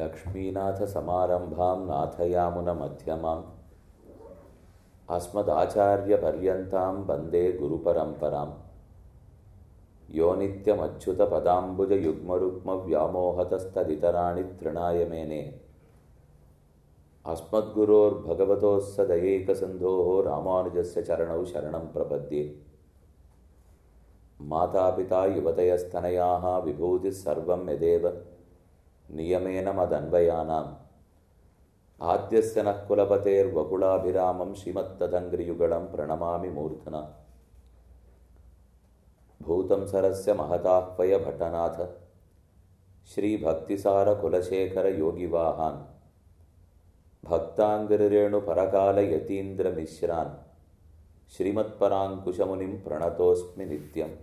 लक्ष्मीनाथसमारम्भां नाथयामुनमध्यमाम् अस्मदाचार्यपर्यन्तां वन्दे गुरुपरम्पराम् यो नित्यमच्युतपदाम्बुजयुग्मरुग्मव्यामोहतस्तदितराणि तृणाय मेने अस्मद्गुरोर्भगवतोऽस्य दयैकसिन्धोः रामानुजस्य चरणौ शरणं प्रपद्ये मातापिता युवतयस्तनयाः विभूतिः सर्वं यदेव नियमेन मदन्वयानाम् आद्यस्य नः कुलपतेर्वकुलाभिरामं श्रीमत्तदङ्घ्रियुगलं प्रणमामि मूर्धना भूतं सरस्य महताह्वय भट्टनाथ श्रीभक्तिसारकुलशेखरयोगिवाहान् भक्ताङ्गिरेणुपरकालयतीन्द्रमिश्रान् ஸ்ரீமத்பராங்குஷமுனிம் பிரணதோஸ்மி நித்யம்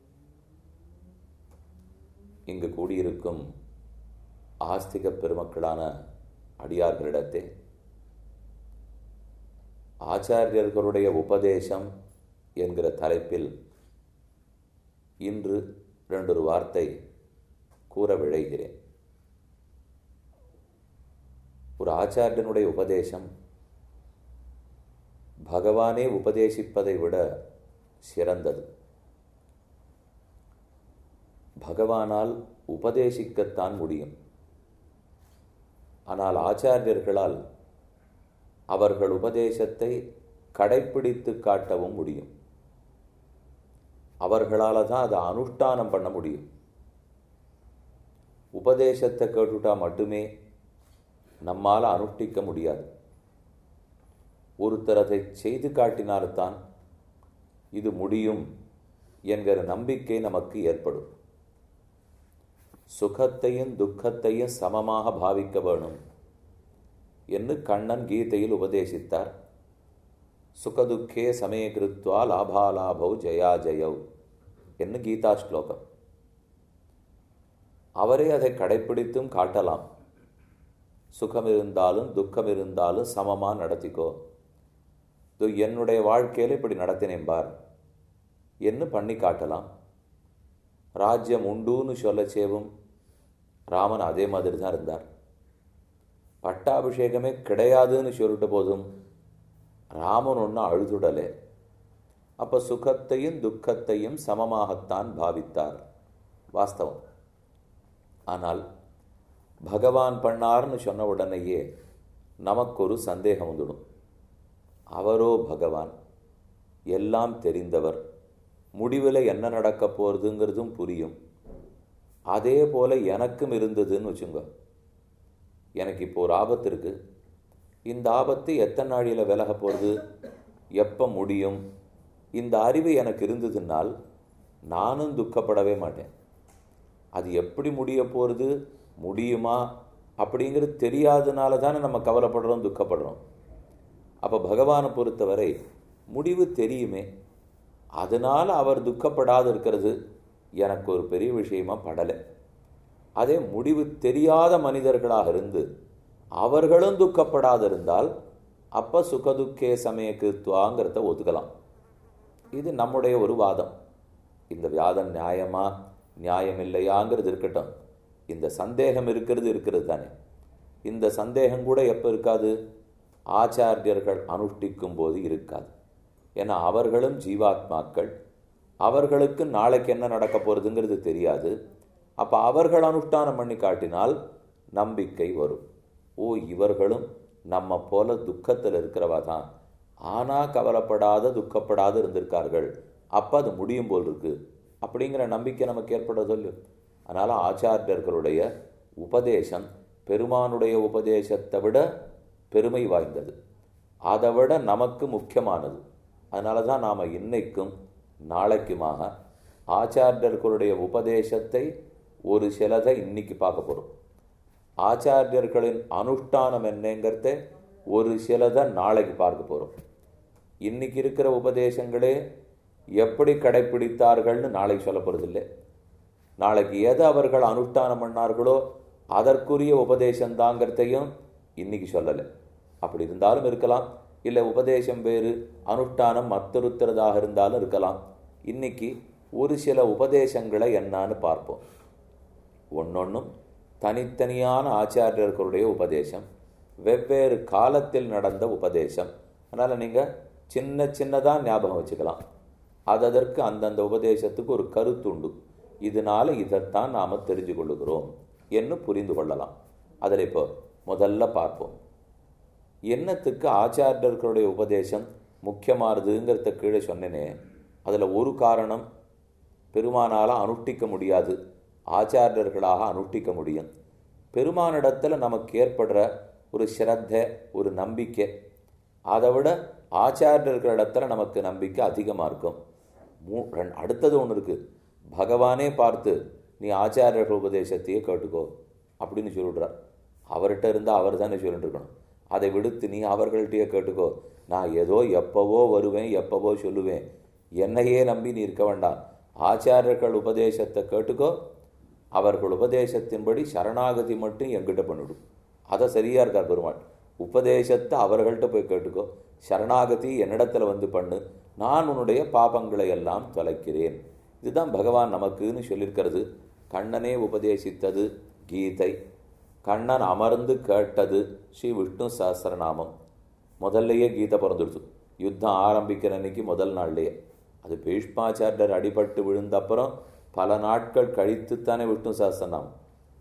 இங்கு கூடியிருக்கும் ஆஸ்திக பெருமக்களான அடியார்களிடத்தே ஆச்சாரியர்களுடைய உபதேசம் என்கிற தலைப்பில் இன்று ரெண்டொரு வார்த்தை கூற விழைகிறேன் ஒரு ஆச்சாரியனுடைய உபதேசம் பகவானே உபதேசிப்பதை விட சிறந்தது பகவானால் உபதேசிக்கத்தான் முடியும் ஆனால் ஆச்சாரியர்களால் அவர்கள் உபதேசத்தை கடைப்பிடித்து காட்டவும் முடியும் அவர்களால் தான் அதை அனுஷ்டானம் பண்ண முடியும் உபதேசத்தை கேட்டுட்டா மட்டுமே நம்மால் அனுஷ்டிக்க முடியாது ஒருத்தர் அதை செய்து காட்டினால்தான் இது முடியும் என்கிற நம்பிக்கை நமக்கு ஏற்படும் சுகத்தையும் துக்கத்தையும் சமமாக பாவிக்க வேணும் என்று கண்ணன் கீதையில் உபதேசித்தார் சுகதுக்கே சமய கிருத்வா லாபாலாபவ் ஜயா ஜெயவ் என்று கீதா ஸ்லோகம் அவரே அதை கடைப்பிடித்தும் காட்டலாம் சுகம் இருந்தாலும் துக்கம் இருந்தாலும் சமமாக நடத்திக்கோ என்னுடைய வாழ்க்கையில் இப்படி நடத்தினேன் பார் என்று பண்ணி காட்டலாம் ராஜ்யம் உண்டுன்னு சொல்ல சேவும் ராமன் அதே மாதிரி தான் இருந்தார் பட்டாபிஷேகமே கிடையாதுன்னு சொல்லிட்ட போதும் ராமன் ஒன்றும் அழுதுடலே அப்போ சுகத்தையும் துக்கத்தையும் சமமாகத்தான் பாவித்தார் வாஸ்தவம் ஆனால் பகவான் பண்ணார்னு சொன்ன உடனேயே நமக்கு ஒரு சந்தேகம் வந்துடும் அவரோ பகவான் எல்லாம் தெரிந்தவர் முடிவில் என்ன நடக்க போகிறதுங்கிறதும் புரியும் அதே போல் எனக்கும் இருந்ததுன்னு வச்சுங்க எனக்கு இப்போ ஒரு ஆபத்து இருக்குது இந்த ஆபத்து எத்தனை நாழியில் விலக போகிறது எப்போ முடியும் இந்த அறிவு எனக்கு இருந்ததுனால் நானும் துக்கப்படவே மாட்டேன் அது எப்படி முடிய போகிறது முடியுமா அப்படிங்கிறது தெரியாதனால தானே நம்ம கவலைப்படுறோம் துக்கப்படுறோம் அப்போ பகவானை பொறுத்தவரை முடிவு தெரியுமே அதனால் அவர் துக்கப்படாது இருக்கிறது எனக்கு ஒரு பெரிய விஷயமா படலை அதே முடிவு தெரியாத மனிதர்களாக இருந்து அவர்களும் துக்கப்படாது இருந்தால் அப்போ சுகதுக்கே சமய கிருத்துவாங்கிறத ஒத்துக்கலாம் இது நம்முடைய ஒரு வாதம் இந்த வியாதம் நியாயமா நியாயம் இல்லையாங்கிறது இருக்கட்டும் இந்த சந்தேகம் இருக்கிறது இருக்கிறது தானே இந்த சந்தேகம் கூட எப்போ இருக்காது ஆச்சாரியர்கள் அனுஷ்டிக்கும் போது இருக்காது ஏன்னா அவர்களும் ஜீவாத்மாக்கள் அவர்களுக்கு நாளைக்கு என்ன நடக்க போகிறதுங்கிறது தெரியாது அப்போ அவர்கள் அனுஷ்டானம் பண்ணி காட்டினால் நம்பிக்கை வரும் ஓ இவர்களும் நம்ம போல துக்கத்தில் இருக்கிறவா தான் ஆனால் கவலைப்படாத துக்கப்படாத இருந்திருக்கார்கள் அப்போ அது முடியும் போல் இருக்கு அப்படிங்கிற நம்பிக்கை நமக்கு ஏற்படுறது இல்லையோ அதனால் ஆச்சாரியர்களுடைய உபதேசம் பெருமானுடைய உபதேசத்தை விட பெருமை வாய்ந்தது அதை விட நமக்கு முக்கியமானது அதனால தான் நாம் இன்னைக்கும் நாளைக்குமாக ஆச்சாரியர்களுடைய உபதேசத்தை ஒரு சிலதை இன்னைக்கு பார்க்க போகிறோம் ஆச்சாரியர்களின் அனுஷ்டானம் என்னங்கிறத ஒரு சிலதை நாளைக்கு பார்க்க போகிறோம் இன்னைக்கு இருக்கிற உபதேசங்களே எப்படி கடைப்பிடித்தார்கள்னு நாளைக்கு சொல்ல போகிறதில்லை நாளைக்கு எதை அவர்கள் அனுஷ்டானம் பண்ணார்களோ அதற்குரிய உபதேசந்தாங்கிறதையும் இன்னைக்கு சொல்லலை அப்படி இருந்தாலும் இருக்கலாம் இல்லை உபதேசம் வேறு அனுஷ்டானம் மற்றொருத்தரதாக இருந்தாலும் இருக்கலாம் இன்னைக்கு ஒரு சில உபதேசங்களை என்னான்னு பார்ப்போம் ஒன்னொன்னும் தனித்தனியான ஆச்சாரியர்களுடைய உபதேசம் வெவ்வேறு காலத்தில் நடந்த உபதேசம் அதனால் நீங்கள் சின்ன சின்னதாக ஞாபகம் வச்சுக்கலாம் அதற்கு அந்தந்த உபதேசத்துக்கு ஒரு கருத்துண்டு இதனால இதைத்தான் நாம் தெரிஞ்சு கொள்ளுகிறோம் என்று புரிந்து கொள்ளலாம் அதில் இப்போ முதல்ல பார்ப்போம் என்னத்துக்கு ஆச்சாரியர்களுடைய உபதேசம் முக்கியமானதுங்கிறத கீழே சொன்னேனே அதில் ஒரு காரணம் பெருமானால் அனுஷ்டிக்க முடியாது ஆச்சாரியர்களாக அனுஷ்டிக்க முடியும் பெருமானிடத்தில் நமக்கு ஏற்படுற ஒரு ஸ்ரத்த ஒரு நம்பிக்கை அதை விட ஆச்சாரியர்களிடத்தில் நமக்கு நம்பிக்கை அதிகமாக இருக்கும் மூ அடுத்தது ஒன்று இருக்குது பகவானே பார்த்து நீ ஆச்சாரியர்கள் உபதேசத்தையே கேட்டுக்கோ அப்படின்னு சொல்லிடுறார் அவர்கிட்ட இருந்தால் அவர் தானே சொல்லிட்டு இருக்கணும் அதை விடுத்து நீ அவர்கள்ட்டையே கேட்டுக்கோ நான் ஏதோ எப்போவோ வருவேன் எப்போவோ சொல்லுவேன் என்னையே நம்பி நீ இருக்க வேண்டாம் ஆச்சாரியர்கள் உபதேசத்தை கேட்டுக்கோ அவர்கள் உபதேசத்தின்படி சரணாகதி மட்டும் என்கிட்ட பண்ணிவிடும் அதை சரியாக இருக்கார் பெருமாள் உபதேசத்தை அவர்கள்ட்ட போய் கேட்டுக்கோ சரணாகதி என்னிடத்துல வந்து பண்ணு நான் உன்னுடைய பாபங்களை எல்லாம் தொலைக்கிறேன் இதுதான் பகவான் நமக்குன்னு சொல்லியிருக்கிறது கண்ணனே உபதேசித்தது கீதை கண்ணன் அமர்ந்து கேட்டது ஸ்ரீ விஷ்ணு சஹசிரநாமம் முதல்லையே கீதை பிறந்துடுச்சு யுத்தம் ஆரம்பிக்கிற அன்னைக்கு முதல் நாள்லேயே அது பீஷ்மாச்சாரியர் அடிபட்டு விழுந்த அப்புறம் பல நாட்கள் கழித்துத்தானே விஷ்ணு சஹசிரநாமம்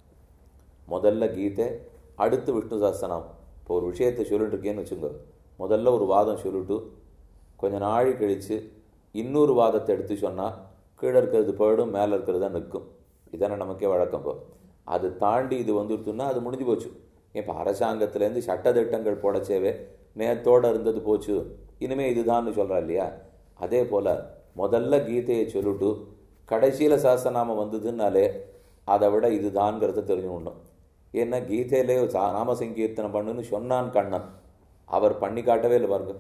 முதல்ல கீதை அடுத்து விஷ்ணு சஹசிரநாமம் இப்போ ஒரு விஷயத்தை சொல்லிட்டு இருக்கேன்னு வச்சுங்க முதல்ல ஒரு வாதம் சொல்லிட்டு கொஞ்ச நாள் கழித்து இன்னொரு வாதத்தை எடுத்து சொன்னால் கீழே இருக்கிறது போயிடும் மேலே இருக்கிறது தான் நிற்கும் இதானே நமக்கே வழக்கம் இப்போ அது தாண்டி இது வந்துடுத்துன்னா அது முடிஞ்சு போச்சு இப்போ அரசாங்கத்திலேருந்து சட்டத்திட்டங்கள் போடச்சேவே நேத்தோடு இருந்தது போச்சு இனிமேல் இதுதான்னு சொல்கிறா இல்லையா அதே போல் முதல்ல கீதையை சொல்லிட்டு கடைசியில் சாஸ்திரநாமம் வந்ததுன்னாலே அதை விட இதுதான்ங்கிறத தெரிஞ்சுக்கணும் ஏன்னா கீதையிலே நாம சங்கீர்த்தனம் பண்ணுன்னு சொன்னான் கண்ணன் அவர் பண்ணி காட்டவே இல்லை பாருங்க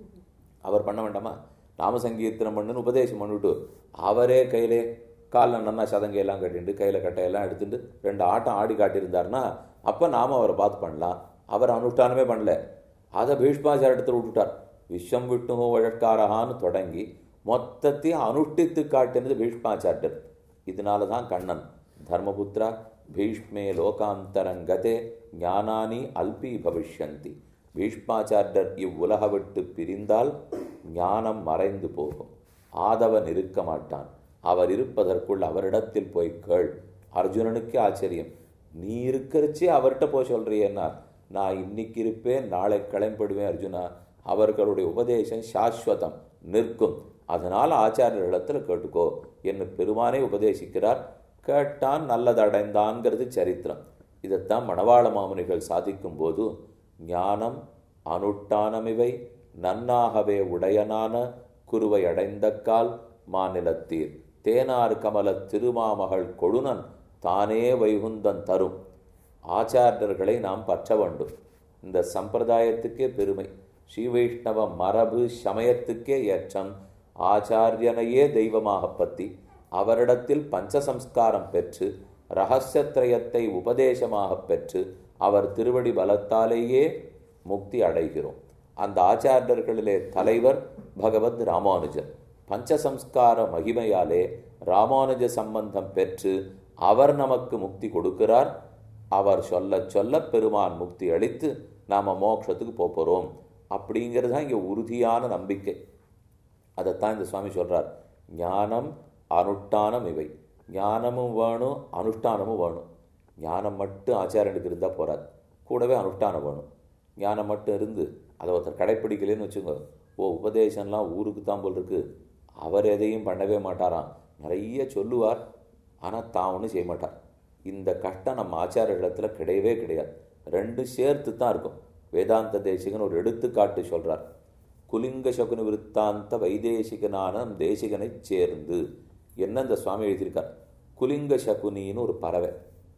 அவர் பண்ண வேண்டாமா நாம சங்கீர்த்தனம் பண்ணுன்னு உபதேசம் பண்ணிவிட்டு அவரே கையிலே காலில் நன்னா சதங்கையெல்லாம் கட்டிட்டு கையில் கட்டையெல்லாம் எடுத்துட்டு ரெண்டு ஆட்டம் ஆடி காட்டியிருந்தாருன்னா அப்போ நாம் அவரை பார்த்து பண்ணலாம் அவர் அனுஷ்டானமே பண்ணல அதை பீஷ்மாச்சார இடத்துல விட்டுட்டார் விஸ்வம் விஷ்ணு வழக்காரகான்னு தொடங்கி மொத்தத்தையும் அனுஷ்டித்து காட்டினது பீஷ்மாச்சாரியர் இதனால தான் கண்ணன் தர்மபுத்திரா பீஷ்மே லோகாந்தரங்கதே ஞானானி அல்பி பவிஷ்யந்தி பீஷ்மாச்சாரியர் இவ்வுலக விட்டு பிரிந்தால் ஞானம் மறைந்து போகும் ஆதவன் இருக்க மாட்டான் அவர் இருப்பதற்குள் அவரிடத்தில் போய் கேள் அர்ஜுனனுக்கே ஆச்சரியம் நீ இருக்கிறச்சே அவர்கிட்ட போய் சொல்றியன்னா நான் இன்னைக்கு இருப்பேன் நாளை கிளம்பிடுவேன் அர்ஜுனா அவர்களுடைய உபதேசம் சாஸ்வதம் நிற்கும் அதனால் ஆச்சாரியர்களிடத்தில் கேட்டுக்கோ என்று பெருமானே உபதேசிக்கிறார் கேட்டான் நல்லது அடைந்தான்கிறது சரித்திரம் இதைத்தான் மணவாள மாமுனிகள் சாதிக்கும் போது ஞானம் அனுட்டானமிவை நன்னாகவே உடையனான குருவை அடைந்தக்கால் மாநிலத்தீர் தேனார் கமல திருமாமகள் கொழுனன் தானே வைகுந்தன் தரும் ஆச்சாரியர்களை நாம் பற்ற வேண்டும் இந்த சம்பிரதாயத்துக்கே பெருமை ஸ்ரீ வைஷ்ணவ மரபு சமயத்துக்கே ஏற்றம் ஆச்சாரியனையே தெய்வமாக பற்றி அவரிடத்தில் பஞ்சசம்ஸ்காரம் பெற்று ரகசியத்ரயத்தை உபதேசமாக பெற்று அவர் திருவடி பலத்தாலேயே முக்தி அடைகிறோம் அந்த ஆச்சாரியர்களிலே தலைவர் பகவத் ராமானுஜர் பஞ்சசம்ஸ்கார மகிமையாலே ராமானுஜ சம்பந்தம் பெற்று அவர் நமக்கு முக்தி கொடுக்கிறார் அவர் சொல்ல சொல்ல பெருமான் முக்தி அளித்து நாம் மோட்சத்துக்கு போகிறோம் அப்படிங்கிறது தான் இங்கே உறுதியான நம்பிக்கை அதைத்தான் இந்த சுவாமி சொல்கிறார் ஞானம் அனுஷ்டானம் இவை ஞானமும் வேணும் அனுஷ்டானமும் வேணும் ஞானம் மட்டும் ஆச்சாரியனுக்கு இருந்தால் போகாது கூடவே அனுஷ்டானம் வேணும் ஞானம் மட்டும் இருந்து அதை ஒருத்தர் கடைப்பிடிக்கலன்னு வச்சுங்க ஓ உபதேசம்லாம் ஊருக்கு தான் போல் இருக்கு அவர் எதையும் பண்ணவே மாட்டாராம் நிறைய சொல்லுவார் ஆனால் தான் ஒன்றும் செய்ய மாட்டார் இந்த கஷ்டம் நம்ம ஆச்சாரியத்தில் கிடையவே கிடையாது ரெண்டும் சேர்த்து தான் இருக்கும் வேதாந்த தேசிகன் ஒரு எடுத்துக்காட்டு சொல்கிறார் குலிங்க சகுனி விருத்தாந்த வைதேசிகனான தேசிகனை சேர்ந்து என்ன இந்த சுவாமி எழுதியிருக்கார் குலிங்க சகுனின்னு ஒரு பறவை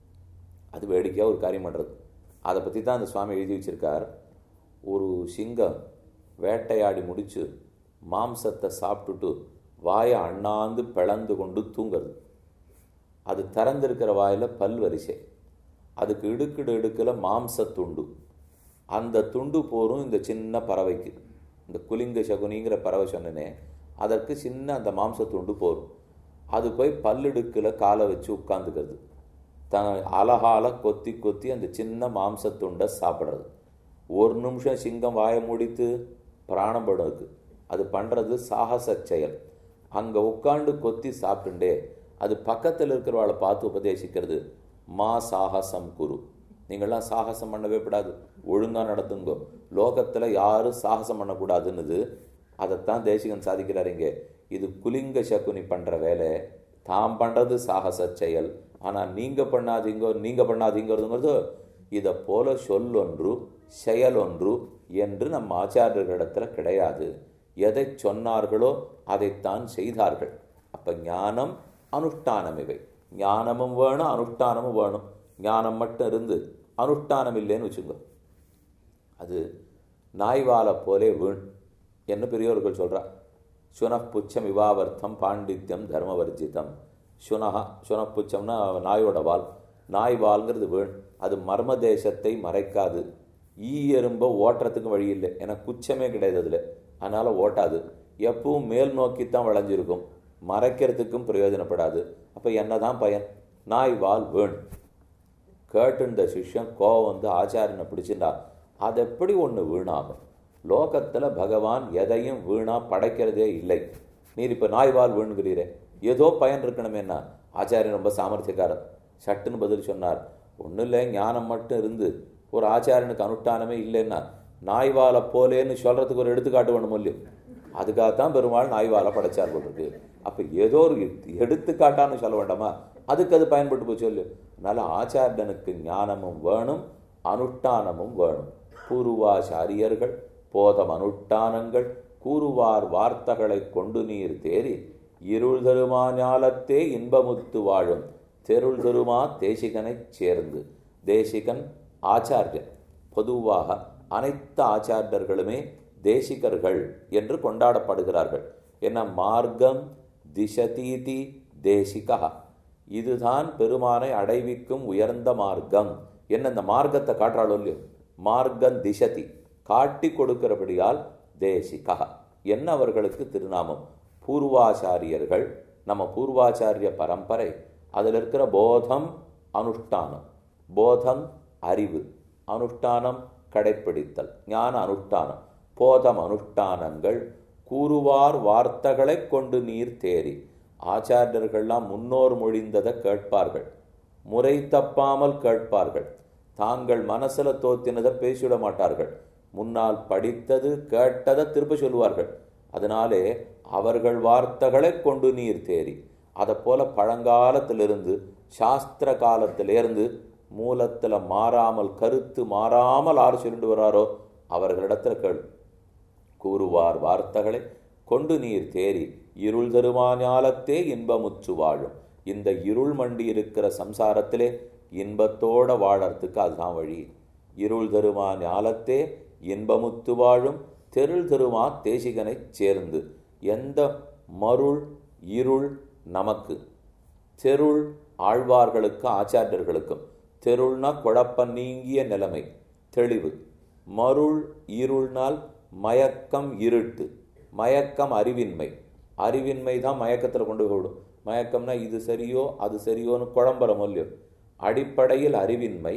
அது வேடிக்கையாக ஒரு காரியம் பண்ணுறது அதை பற்றி தான் அந்த சுவாமி எழுதி வச்சிருக்கார் ஒரு சிங்கம் வேட்டையாடி முடித்து மாம்சத்தை சாப்பிட்டுட்டு வாயை அண்ணாந்து பிளந்து கொண்டு தூங்குறது அது திறந்திருக்கிற வாயில் பல் வரிசை அதுக்கு இடுக்கிடு இடுக்கில் மாம்ச துண்டு அந்த துண்டு போரும் இந்த சின்ன பறவைக்கு இந்த குலிங்க சகுனிங்கிற பறவை சொன்னனே அதற்கு சின்ன அந்த மாம்ச துண்டு போரும் அது போய் பல்லிடுக்கில் காலை வச்சு உட்காந்துக்கிறது த அலகால கொத்தி கொத்தி அந்த சின்ன மாம்சத்துண்டை சாப்பிட்றது ஒரு நிமிஷம் சிங்கம் வாயை முடித்து பிராணம் படுக்கு அது பண்ணுறது சாகச செயல் அங்கே உட்காந்து கொத்தி சாப்பிட்டுண்டே அது பக்கத்தில் இருக்கிறவாளை பார்த்து உபதேசிக்கிறது மா சாகசம் குரு நீங்கள்லாம் சாகசம் பண்ணவே கூடாது ஒழுங்காக நடத்துங்கோ லோகத்தில் யாரும் சாகசம் பண்ணக்கூடாதுன்னுது அதைத்தான் தேசிகன் சாதிக்கிறார் இங்கே இது குலிங்க சகுனி பண்ணுற வேலை தாம் பண்ணுறது சாகச செயல் ஆனால் நீங்கள் பண்ணாதீங்கோ நீங்கள் பண்ணாதீங்கிறதுங்கிறது இதை போல சொல்லொன்று செயல் ஒன்று என்று நம் ஆச்சாரியர்களிடத்தில் கிடையாது எதை சொன்னார்களோ அதைத்தான் செய்தார்கள் அப்போ ஞானம் அனுஷ்டானம் இவை ஞானமும் வேணும் அனுஷ்டானமும் வேணும் ஞானம் மட்டும் இருந்து அனுஷ்டானம் இல்லைன்னு வச்சுங்க அது நாய்வாலை போலே வீண் என்ன பெரியவர்கள் சொல்கிறா சுனப்புச்சம் இவாவர்த்தம் பாண்டித்யம் தர்மவர்ஜிதம் சுனஹா சுனப்புச்சம்னா நாயோட வால் நாய் வால்ங்கிறது வீண் அது மர்ம தேசத்தை மறைக்காது ஈ எறும்பை ஓட்டுறதுக்கு வழி இல்லை ஏன்னா குச்சமே கிடையாது அதில் அதனால் ஓட்டாது எப்பவும் மேல் நோக்கித்தான் வளைஞ்சிருக்கும் மறைக்கிறதுக்கும் பிரயோஜனப்படாது அப்போ என்னதான் பயன் நாய் வால் வேண் கேட்டுண்ட சிஷ்யன் கோவம் வந்து ஆச்சாரியனை பிடிச்சிருந்தா அது எப்படி ஒன்று வீணாகும் லோகத்தில் பகவான் எதையும் வீணா படைக்கிறதே இல்லை நீர் இப்போ நாய்வால் வீணுகிறீரே ஏதோ பயன் இருக்கணுமேனா ஆச்சாரியன் ரொம்ப சாமர்த்தியக்காரர் சட்டுன்னு பதில் சொன்னார் ஒன்றும் இல்லை ஞானம் மட்டும் இருந்து ஒரு ஆச்சாரியனுக்கு அனுஷ்டானமே இல்லைன்னா நாய்வாலை போலேன்னு சொல்கிறதுக்கு ஒரு எடுத்துக்காட்டு வேணும் இல்லையோ அதுக்காகத்தான் பெருமாள் நாய்வாலை படைச்சார் போட்டிருக்கு அப்போ ஏதோ ஒரு எடுத்துக்காட்டான்னு சொல்ல வேண்டாமா அதுக்கு அது பயன்பட்டு போச்சு சொல்லு அதனால் ஆச்சாரியனுக்கு ஞானமும் வேணும் அனுஷ்டானமும் வேணும் பூர்வாச்சாரியர்கள் போதம் அனுஷ்டானங்கள் கூறுவார் வார்த்தைகளை கொண்டு நீர் தேறி இருள் தருமா ஞாலத்தே இன்பமுத்து வாழும் தெருள் தருமா தேசிகனைச் சேர்ந்து தேசிகன் ஆச்சாரியன் பொதுவாக அனைத்து ஆச்சாரியர்களுமே தேசிகர்கள் என்று கொண்டாடப்படுகிறார்கள் என மார்க்கம் திசதீதி தேசிகா இதுதான் பெருமானை அடைவிக்கும் உயர்ந்த மார்க்கம் என்ன இந்த மார்க்கத்தை காட்டுறாளோ இல்லையோ மார்க்கம் திசதி காட்டி கொடுக்கிறபடியால் தேசிகா என்ன அவர்களுக்கு திருநாமம் பூர்வாச்சாரியர்கள் நம்ம பூர்வாச்சாரிய பரம்பரை அதில் இருக்கிற போதம் அனுஷ்டானம் போதம் அறிவு அனுஷ்டானம் கடைப்பிடித்தல் ஞான அனுஷ்டானம் போதம் அனுஷ்டானங்கள் கூறுவார் வார்த்தைகளை கொண்டு நீர் தேறி ஆச்சாரியர்கள்லாம் முன்னோர் மொழிந்ததை கேட்பார்கள் முறை தப்பாமல் கேட்பார்கள் தாங்கள் மனசுல தோத்தினதை பேசிவிட மாட்டார்கள் முன்னால் படித்தது கேட்டதை திரும்ப சொல்லுவார்கள் அதனாலே அவர்கள் வார்த்தைகளை கொண்டு நீர் தேறி அதை போல பழங்காலத்திலிருந்து சாஸ்திர காலத்திலிருந்து மூலத்தில் மாறாமல் கருத்து மாறாமல் ஆறு சொல்லிட்டு வராரோ அவர்களிடத்துல கேள் கூறுவார் வார்த்தைகளை கொண்டு நீர் தேறி இருள் தருமாஞாலத்தே இன்பமுற்று வாழும் இந்த இருள் மண்டி இருக்கிற சம்சாரத்திலே இன்பத்தோட வாழறதுக்கு அதுதான் வழி இருள் தருமா ஞாலத்தே இன்பமுத்து வாழும் தெருள் தருமா தேசிகனைச் சேர்ந்து எந்த மருள் இருள் நமக்கு தெருள் ஆழ்வார்களுக்கு ஆச்சாரியர்களுக்கும் தெருள்னா குழப்பம் நீங்கிய நிலைமை தெளிவு மருள் இருள்னால் மயக்கம் இருட்டு மயக்கம் அறிவின்மை அறிவின்மை தான் மயக்கத்தில் கொண்டு போய் விடும் மயக்கம்னா இது சரியோ அது சரியோன்னு குழம்புறோம் இல்லையோ அடிப்படையில் அறிவின்மை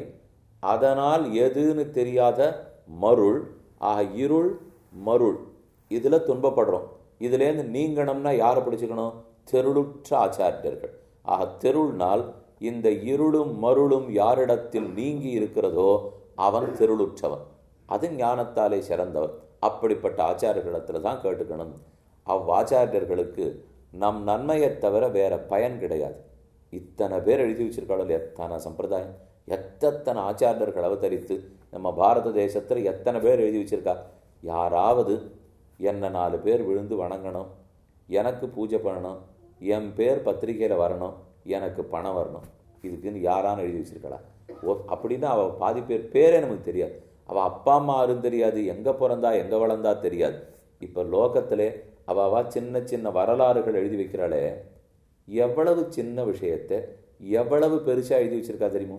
அதனால் எதுன்னு தெரியாத மருள் ஆக இருள் மருள் இதில் துன்பப்படுறோம் இதுலேருந்து நீங்கணும்னா யாரை பிடிச்சிக்கணும் தெருளுற்ற ஆச்சாரியர்கள் ஆக தெருள்னால் இந்த இருளும் மருளும் யாரிடத்தில் நீங்கி இருக்கிறதோ அவன் தெருளுற்றவன் அது ஞானத்தாலே சிறந்தவன் அப்படிப்பட்ட ஆச்சாரியர்களிடத்துல தான் கேட்டுக்கணும் அவ்வாச்சாரியர்களுக்கு நம் நன்மையை தவிர வேற பயன் கிடையாது இத்தனை பேர் எழுதி வச்சிருக்காளோ எத்தனை சம்பிரதாயம் எத்தனை ஆச்சாரியர்கள் அவதரித்து நம்ம பாரத தேசத்தில் எத்தனை பேர் எழுதி வச்சிருக்கா யாராவது என்ன நாலு பேர் விழுந்து வணங்கணும் எனக்கு பூஜை பண்ணணும் என் பேர் பத்திரிகையில் வரணும் எனக்கு பணம் வரணும் இதுக்குன்னு யாரான்னு எழுதி வச்சிருக்கா ஓ அப்படின்னா அவள் பாதி பேர் பேரே நமக்கு தெரியாது அவள் அப்பா அம்மா யாரும் தெரியாது எங்கே பிறந்தா எங்கே வளர்ந்தா தெரியாது இப்போ லோகத்திலே அவாவா சின்ன சின்ன வரலாறுகள் எழுதி வைக்கிறாளே எவ்வளவு சின்ன விஷயத்தை எவ்வளவு பெருசாக எழுதி வச்சிருக்கா தெரியுமோ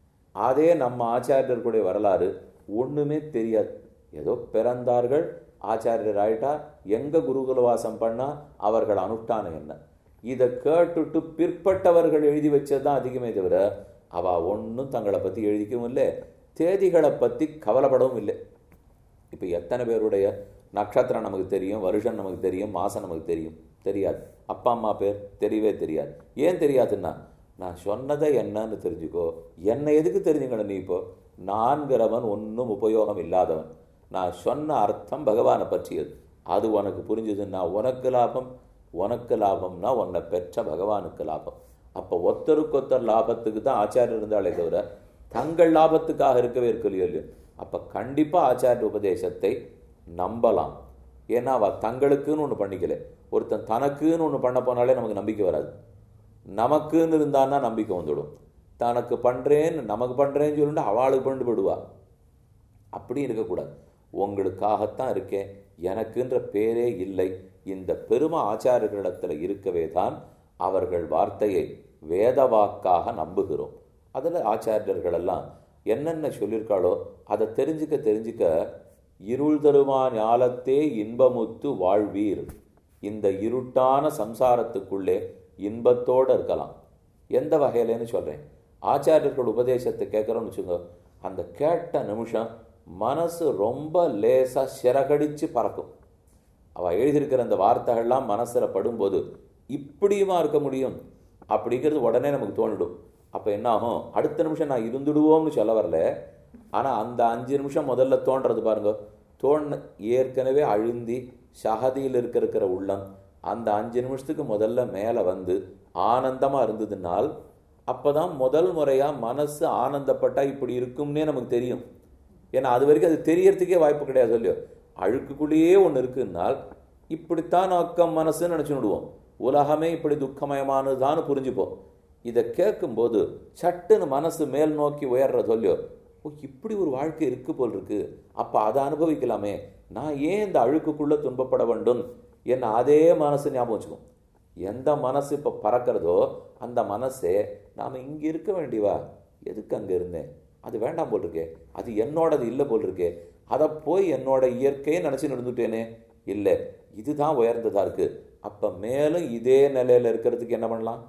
அதே நம்ம ஆச்சாரியர்களுடைய வரலாறு ஒன்றுமே தெரியாது ஏதோ பிறந்தார்கள் ஆச்சாரியர் ஆயிட்டா எங்க குருகுலவாசம் பண்ணா அவர்கள் அனுஷ்டானம் என்ன இதை கேட்டுட்டு பிற்பட்டவர்கள் எழுதி வச்சது தான் அதிகமே தவிர அவள் ஒன்றும் தங்களை பற்றி எழுதிக்கவும் இல்லை தேதிகளை பற்றி கவலைப்படவும் இல்லை இப்போ எத்தனை பேருடைய நட்சத்திரம் நமக்கு தெரியும் வருஷம் நமக்கு தெரியும் மாதம் நமக்கு தெரியும் தெரியாது அப்பா அம்மா பேர் தெரியவே தெரியாது ஏன் தெரியாதுன்னா நான் சொன்னதை என்னன்னு தெரிஞ்சுக்கோ என்னை எதுக்கு தெரிஞ்சுக்கணும் நீ இப்போ நான்கிறவன் ஒன்றும் உபயோகம் இல்லாதவன் நான் சொன்ன அர்த்தம் பகவானை பற்றியது அது உனக்கு புரிஞ்சுதுன்னா உனக்கு லாபம் உனக்கு லாபம்னா உன்னை பெற்ற பகவானுக்கு லாபம் அப்போ ஒத்தருக்கொத்தர் லாபத்துக்கு தான் ஆச்சாரியர் இருந்தாலே தவிர தங்கள் லாபத்துக்காக இருக்கவே இருக்கலையோ இல்லையோ அப்போ கண்டிப்பாக ஆச்சாரிய உபதேசத்தை நம்பலாம் ஏன்னா அவள் தங்களுக்குன்னு ஒன்று பண்ணிக்கல ஒருத்தன் தனக்குன்னு ஒன்று பண்ண போனாலே நமக்கு நம்பிக்கை வராது நமக்குன்னு இருந்தான்னா நம்பிக்கை வந்துடும் தனக்கு பண்ணுறேன்னு நமக்கு பண்ணுறேன்னு சொல்லிட்டு அவளுக்கு பண்ணி விடுவா அப்படி இருக்கக்கூடாது உங்களுக்காகத்தான் இருக்கேன் எனக்குன்ற பேரே இல்லை இந்த பெரும ஆச்சாரியர்களிடத்தில் இருக்கவே தான் அவர்கள் வார்த்தையை வேத வாக்காக நம்புகிறோம் அதில் ஆச்சாரியர்கள் எல்லாம் என்னென்ன சொல்லியிருக்காளோ அதை தெரிஞ்சுக்க தெரிஞ்சுக்க இருள் தருமா ஞாலத்தே இன்பமுத்து வாழ்வீர் இந்த இருட்டான சம்சாரத்துக்குள்ளே இன்பத்தோடு இருக்கலாம் எந்த வகையிலன்னு சொல்கிறேன் ஆச்சாரியர்கள் உபதேசத்தை கேட்குறோன்னு வச்சுக்கோ அந்த கேட்ட நிமிஷம் மனசு ரொம்ப லேசாக சிறகடிச்சு பறக்கும் அவள் எழுதியிருக்கிற அந்த வார்த்தைகள்லாம் மனசில் படும்போது இப்படியுமா இருக்க முடியும் அப்படிங்கிறது உடனே நமக்கு தோணிடும் அப்போ என்ன ஆகும் அடுத்த நிமிஷம் நான் இருந்துடுவோம்னு சொல்ல வரல ஆனால் அந்த அஞ்சு நிமிஷம் முதல்ல தோன்றது பாருங்க தோணு ஏற்கனவே அழுந்தி சகதியில் இருக்க இருக்கிற உள்ளம் அந்த அஞ்சு நிமிஷத்துக்கு முதல்ல மேலே வந்து ஆனந்தமாக இருந்ததுனால் அப்போ தான் முதல் முறையாக மனசு ஆனந்தப்பட்டா இப்படி இருக்கும்னே நமக்கு தெரியும் ஏன்னா அது வரைக்கும் அது தெரியறதுக்கே வாய்ப்பு கிடையாது இல்லையோ அழுக்குக்குள்ளேயே ஒன்று இருக்குன்னால் இப்படித்தான் அக்கம் மனசுன்னு நினச்சி விடுவோம் உலகமே இப்படி துக்கமயமானதுதான்னு புரிஞ்சுப்போம் இதை கேட்கும்போது சட்டுன்னு மனசு மேல் நோக்கி உயர்றது இல்லையோ ஓ இப்படி ஒரு வாழ்க்கை இருக்கு போல் இருக்கு அப்போ அதை அனுபவிக்கலாமே நான் ஏன் இந்த அழுக்குக்குள்ளே துன்பப்பட வேண்டும் என்ன அதே மனசு ஞாபகம் வச்சுக்கும் எந்த மனசு இப்போ பறக்கிறதோ அந்த மனசே நாம் இங்கே இருக்க வேண்டியவா எதுக்கு அங்கே இருந்தேன் அது வேண்டாம் போல் இருக்கே அது என்னோடது இல்லை போல் இருக்கே அதை போய் என்னோட இயற்கையை நினச்சி நடந்துட்டேனே இல்லை இதுதான் உயர்ந்ததாக இருக்குது அப்போ மேலும் இதே நிலையில் இருக்கிறதுக்கு என்ன பண்ணலாம்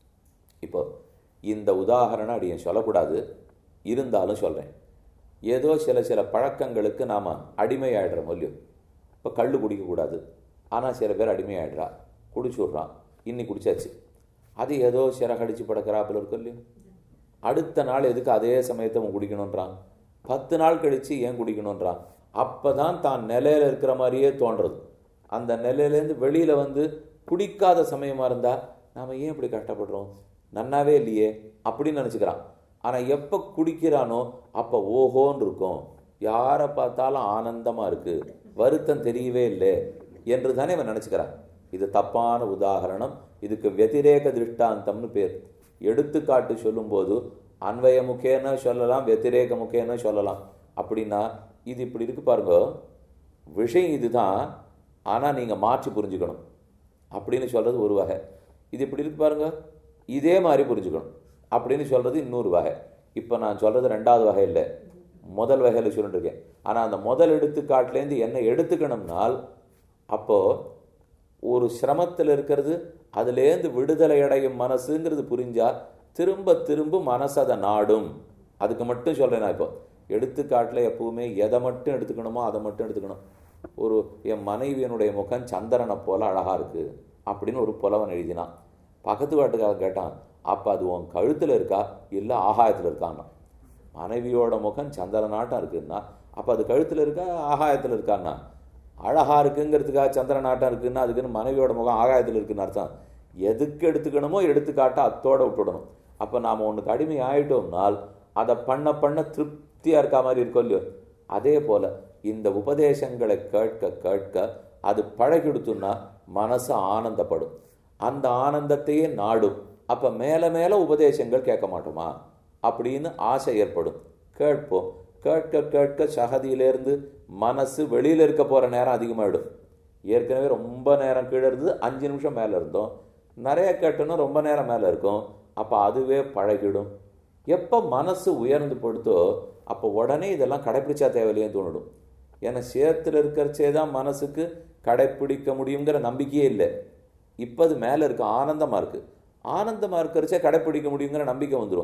இப்போ இந்த உதாகரணம் அப்படி என் சொல்லக்கூடாது இருந்தாலும் சொல்கிறேன் ஏதோ சில சில பழக்கங்களுக்கு நாம் அடிமையாயிடுறோம் இல்லையோ இப்போ கல் குடிக்கக்கூடாது ஆனால் சில பேர் அடிமையாயிடுறா குடிச்சு விட்றான் இன்னி குடிச்சாச்சு அது ஏதோ சிறகடிச்சு படக்கிறாப்புல இருக்கும் இல்லையோ அடுத்த நாள் எதுக்கு அதே சமயத்தை அவன் குடிக்கணுன்றான் பத்து நாள் கழித்து ஏன் குடிக்கணுன்றான் அப்போ தான் தான் நிலையில் இருக்கிற மாதிரியே தோன்றது அந்த நிலையிலேருந்து வெளியில் வந்து குடிக்காத சமயமாக இருந்தால் நாம் ஏன் இப்படி கஷ்டப்படுறோம் நன்னாவே இல்லையே அப்படின்னு நினச்சிக்கிறான் ஆனால் எப்போ குடிக்கிறானோ அப்போ ஓஹோன்னு இருக்கும் யாரை பார்த்தாலும் ஆனந்தமாக இருக்குது வருத்தம் தெரியவே இல்லை என்று தானே இவன் நினச்சிக்கிறான் இது தப்பான உதாகரணம் இதுக்கு வெதிரேக திருஷ்டாந்தம்னு பேர் எடுத்துக்காட்டு சொல்லும்போது அன்வய முக்கேன்னு சொல்லலாம் வெத்திரேக முக்கேன்னு சொல்லலாம் அப்படின்னா இது இப்படி இருக்கு பாருங்க விஷயம் இதுதான் ஆனால் நீங்கள் மாற்றி புரிஞ்சுக்கணும் அப்படின்னு சொல்கிறது ஒரு வகை இது இப்படி இருக்கு பாருங்க இதே மாதிரி புரிஞ்சுக்கணும் அப்படின்னு சொல்கிறது இன்னொரு வகை இப்போ நான் சொல்கிறது ரெண்டாவது வகை இல்லை முதல் வகையில் சொல்லிட்டு இருக்கேன் ஆனால் அந்த முதல் எடுத்துக்காட்டுலேருந்து என்ன எடுத்துக்கணும்னால் அப்போது ஒரு சிரமத்தில் இருக்கிறது அதுலேருந்து விடுதலை அடையும் மனசுங்கிறது புரிஞ்சா திரும்ப திரும்ப மனசு அதை நாடும் அதுக்கு மட்டும் சொல்கிறேன் நான் இப்போ எடுத்துக்காட்டில் எப்பவுமே எதை மட்டும் எடுத்துக்கணுமோ அதை மட்டும் எடுத்துக்கணும் ஒரு என் மனைவியனுடைய முகம் சந்திரனை போல அழகாக இருக்குது அப்படின்னு ஒரு புலவன் எழுதினான் பக்கத்து வாட்டுக்காக கேட்டான் அப்போ அது உன் கழுத்தில் இருக்கா இல்லை ஆகாயத்தில் இருக்கான்னா மனைவியோட முகம் சந்திரனாட்டம் இருக்குன்னா அப்போ அது கழுத்தில் இருக்கா ஆகாயத்தில் இருக்கான்னா அழகாக இருக்குங்கிறதுக்காக சந்திரனாட்டம் இருக்குன்னா அதுக்குன்னு மனைவியோட முகம் ஆகாயத்தில் இருக்குன்னு அர்த்தம் எதுக்கு எடுத்துக்கணுமோ எடுத்துக்காட்ட அத்தோட விட்டுடணும் அப்போ நாம் ஒன்றுக்கு அடிமை ஆயிட்டோம்னால் அதை பண்ண பண்ண திருப்தியாக இருக்கா மாதிரி இருக்கும் இல்லையோ அதே போல் இந்த உபதேசங்களை கேட்க கேட்க அது பழகிடுத்துன்னா மனசு ஆனந்தப்படும் அந்த ஆனந்தத்தையே நாடும் அப்போ மேலே மேலே உபதேசங்கள் கேட்க மாட்டோமா அப்படின்னு ஆசை ஏற்படும் கேட்போம் கேட்க கேட்க சகதியிலேருந்து மனசு வெளியில் இருக்க போகிற நேரம் அதிகமாகிடும் ஏற்கனவே ரொம்ப நேரம் கீழே இருந்து அஞ்சு நிமிஷம் மேலே இருந்தோம் நிறைய கேட்டோன்னா ரொம்ப நேரம் மேலே இருக்கும் அப்போ அதுவே பழகிடும் எப்போ மனசு உயர்ந்து படுத்தோ அப்போ உடனே இதெல்லாம் கடைப்பிடிச்சா தேவையில்லையே தோணிடும் ஏன்னா சேத்துல இருக்கிறச்சே தான் மனசுக்கு கடைப்பிடிக்க முடியுங்கிற நம்பிக்கையே இல்லை இப்போ அது மேலே இருக்கு ஆனந்தமாக இருக்குது ஆனந்தமாக இருக்கிறச்சே கடைப்பிடிக்க முடியுங்கிற நம்பிக்கை வந்துடும்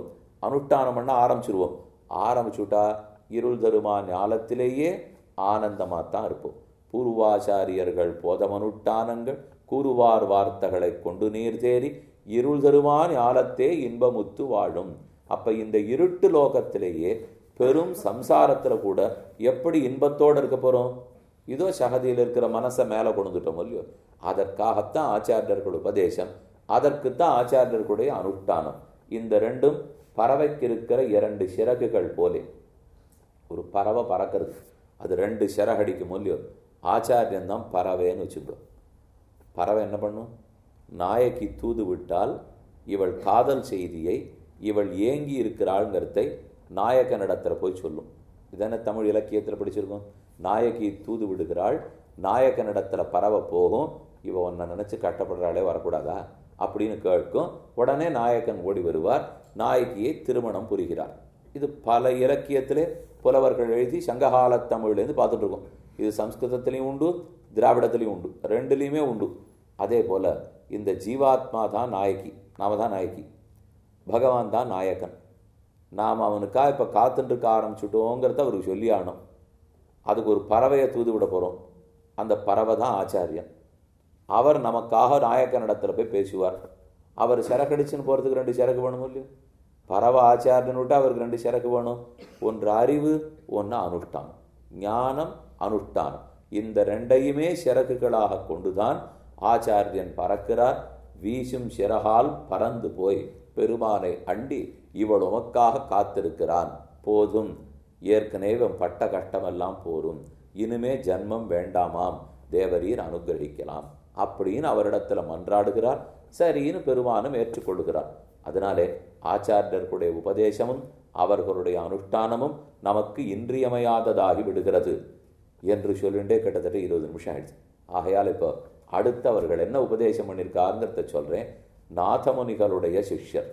அனுஷ்டானம் பண்ண ஆரம்பிச்சிருவோம் ஆரம்பிச்சுட்டா இருள் தருமா ஞாலத்திலேயே ஆனந்தமாக தான் இருப்போம் பூர்வாச்சாரியர்கள் போதமனுட்டானங்கள் கூறுவார் வார்த்தைகளை கொண்டு நீர் தேறி இருள் தருமா ஞாலத்தே இன்பமுத்து வாழும் அப்ப இந்த இருட்டு லோகத்திலேயே பெரும் சம்சாரத்துல கூட எப்படி இன்பத்தோடு இருக்க போறோம் இதோ சகதியில் இருக்கிற மனசை மேலே கொண்டுட்டோம் இல்லையோ அதற்காகத்தான் ஆச்சாரியர்கள் உபதேசம் அதற்குத்தான் ஆச்சாரியர்களுடைய அனுஷ்டானம் இந்த ரெண்டும் பறவைக்கு இருக்கிற இரண்டு சிறகுகள் போலே ஒரு பறவை பறக்கிறது அது ரெண்டு சிறகடிக்கும் இல்லையோ ஆச்சாரியன் தான் பறவைன்னு வச்சுக்கோ பறவை என்ன பண்ணும் நாயகி தூது விட்டால் இவள் காதல் செய்தியை இவள் ஏங்கி இருக்கிறாள்ங்கிறதை நாயகனிடத்தில் போய் சொல்லும் இதென்ன தமிழ் இலக்கியத்தில் படிச்சிருக்கோம் நாயகி தூது விடுகிறாள் நாயகனிடத்தில் பறவை போகும் இவ உன்னை நினச்சி கட்டப்படுறாளே வரக்கூடாதா அப்படின்னு கேட்கும் உடனே நாயகன் ஓடி வருவார் நாயகியை திருமணம் புரிகிறார் இது பல இலக்கியத்திலே புலவர்கள் எழுதி சங்ககால தமிழ்லேருந்து பார்த்துட்டு இருக்கோம் இது சம்ஸ்கிருதத்திலையும் உண்டு திராவிடத்திலையும் உண்டு ரெண்டுலேயுமே உண்டு அதே போல் இந்த ஜீவாத்மா தான் நாயகி நாம தான் நாயகி பகவான் தான் நாயகன் நாம் அவனுக்காக இப்போ காத்துட்டுருக்க ஆரம்பிச்சுட்டோங்கிறத அவருக்கு சொல்லி ஆகணும் அதுக்கு ஒரு பறவையை தூது விட போகிறோம் அந்த பறவை தான் ஆச்சாரியன் அவர் நமக்காக நாயக்கனிடத்தில் போய் பேசுவார் அவர் சிறகடிச்சுன்னு போகிறதுக்கு ரெண்டு சிறகு வேணும் இல்லையோ பறவை ஆச்சாரியன் விட்டு அவருக்கு ரெண்டு சிறகு வேணும் ஒன்று அறிவு ஒன்று அனுஷ்டானம் ஞானம் அனுஷ்டானம் இந்த ரெண்டையுமே சிறகுகளாக கொண்டுதான் ஆச்சாரியன் பறக்கிறார் வீசும் சிறகால் பறந்து போய் பெருமானை அண்டி இவள் உமக்காக காத்திருக்கிறான் போதும் ஏற்கனவே பட்ட கஷ்டமெல்லாம் போரும் இனிமே ஜன்மம் வேண்டாமாம் தேவரீர் அனுகிரகிக்கலாம் அப்படின்னு அவரிடத்துல மன்றாடுகிறார் சரின்னு பெருமானும் ஏற்றுக்கொள்கிறார் அதனாலே ஆச்சாரியர்களுடைய உபதேசமும் அவர்களுடைய அனுஷ்டானமும் நமக்கு இன்றியமையாததாகி விடுகிறது என்று சொல்லிண்டே கிட்டத்தட்ட இருபது நிமிஷம் ஆயிடுச்சு ஆகையால் இப்போ அடுத்து அவர்கள் என்ன உபதேசம் பண்ணியிருக்காருங்கிறத சொல்கிறேன் நாதமுனிகளுடைய சிஷ்யர்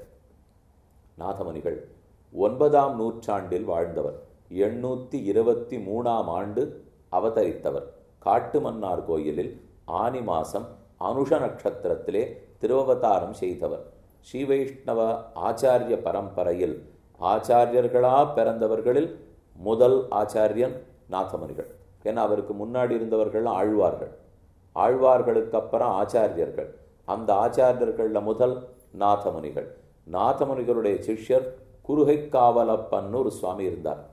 நாதமுனிகள் ஒன்பதாம் நூற்றாண்டில் வாழ்ந்தவர் எண்ணூற்றி இருபத்தி மூணாம் ஆண்டு அவதரித்தவர் காட்டுமன்னார் கோயிலில் ஆனி மாசம் அனுஷ நட்சத்திரத்திலே திருவவதாரம் செய்தவர் ஸ்ரீவைஷ்ணவ ஆச்சாரிய பரம்பரையில் ஆச்சாரியர்களா பிறந்தவர்களில் முதல் ஆச்சாரியன் நாதமுனிகள் ஏன்னா அவருக்கு முன்னாடி இருந்தவர்கள் ஆழ்வார்கள் ஆழ்வார்களுக்கு அப்புறம் ஆச்சாரியர்கள் அந்த ஆச்சாரியர்களில் முதல் நாதமுனிகள் நாதமுனிகளுடைய சிஷ்யர் குருகைக்காவலப்பன்னு ஒரு சுவாமி இருந்தார்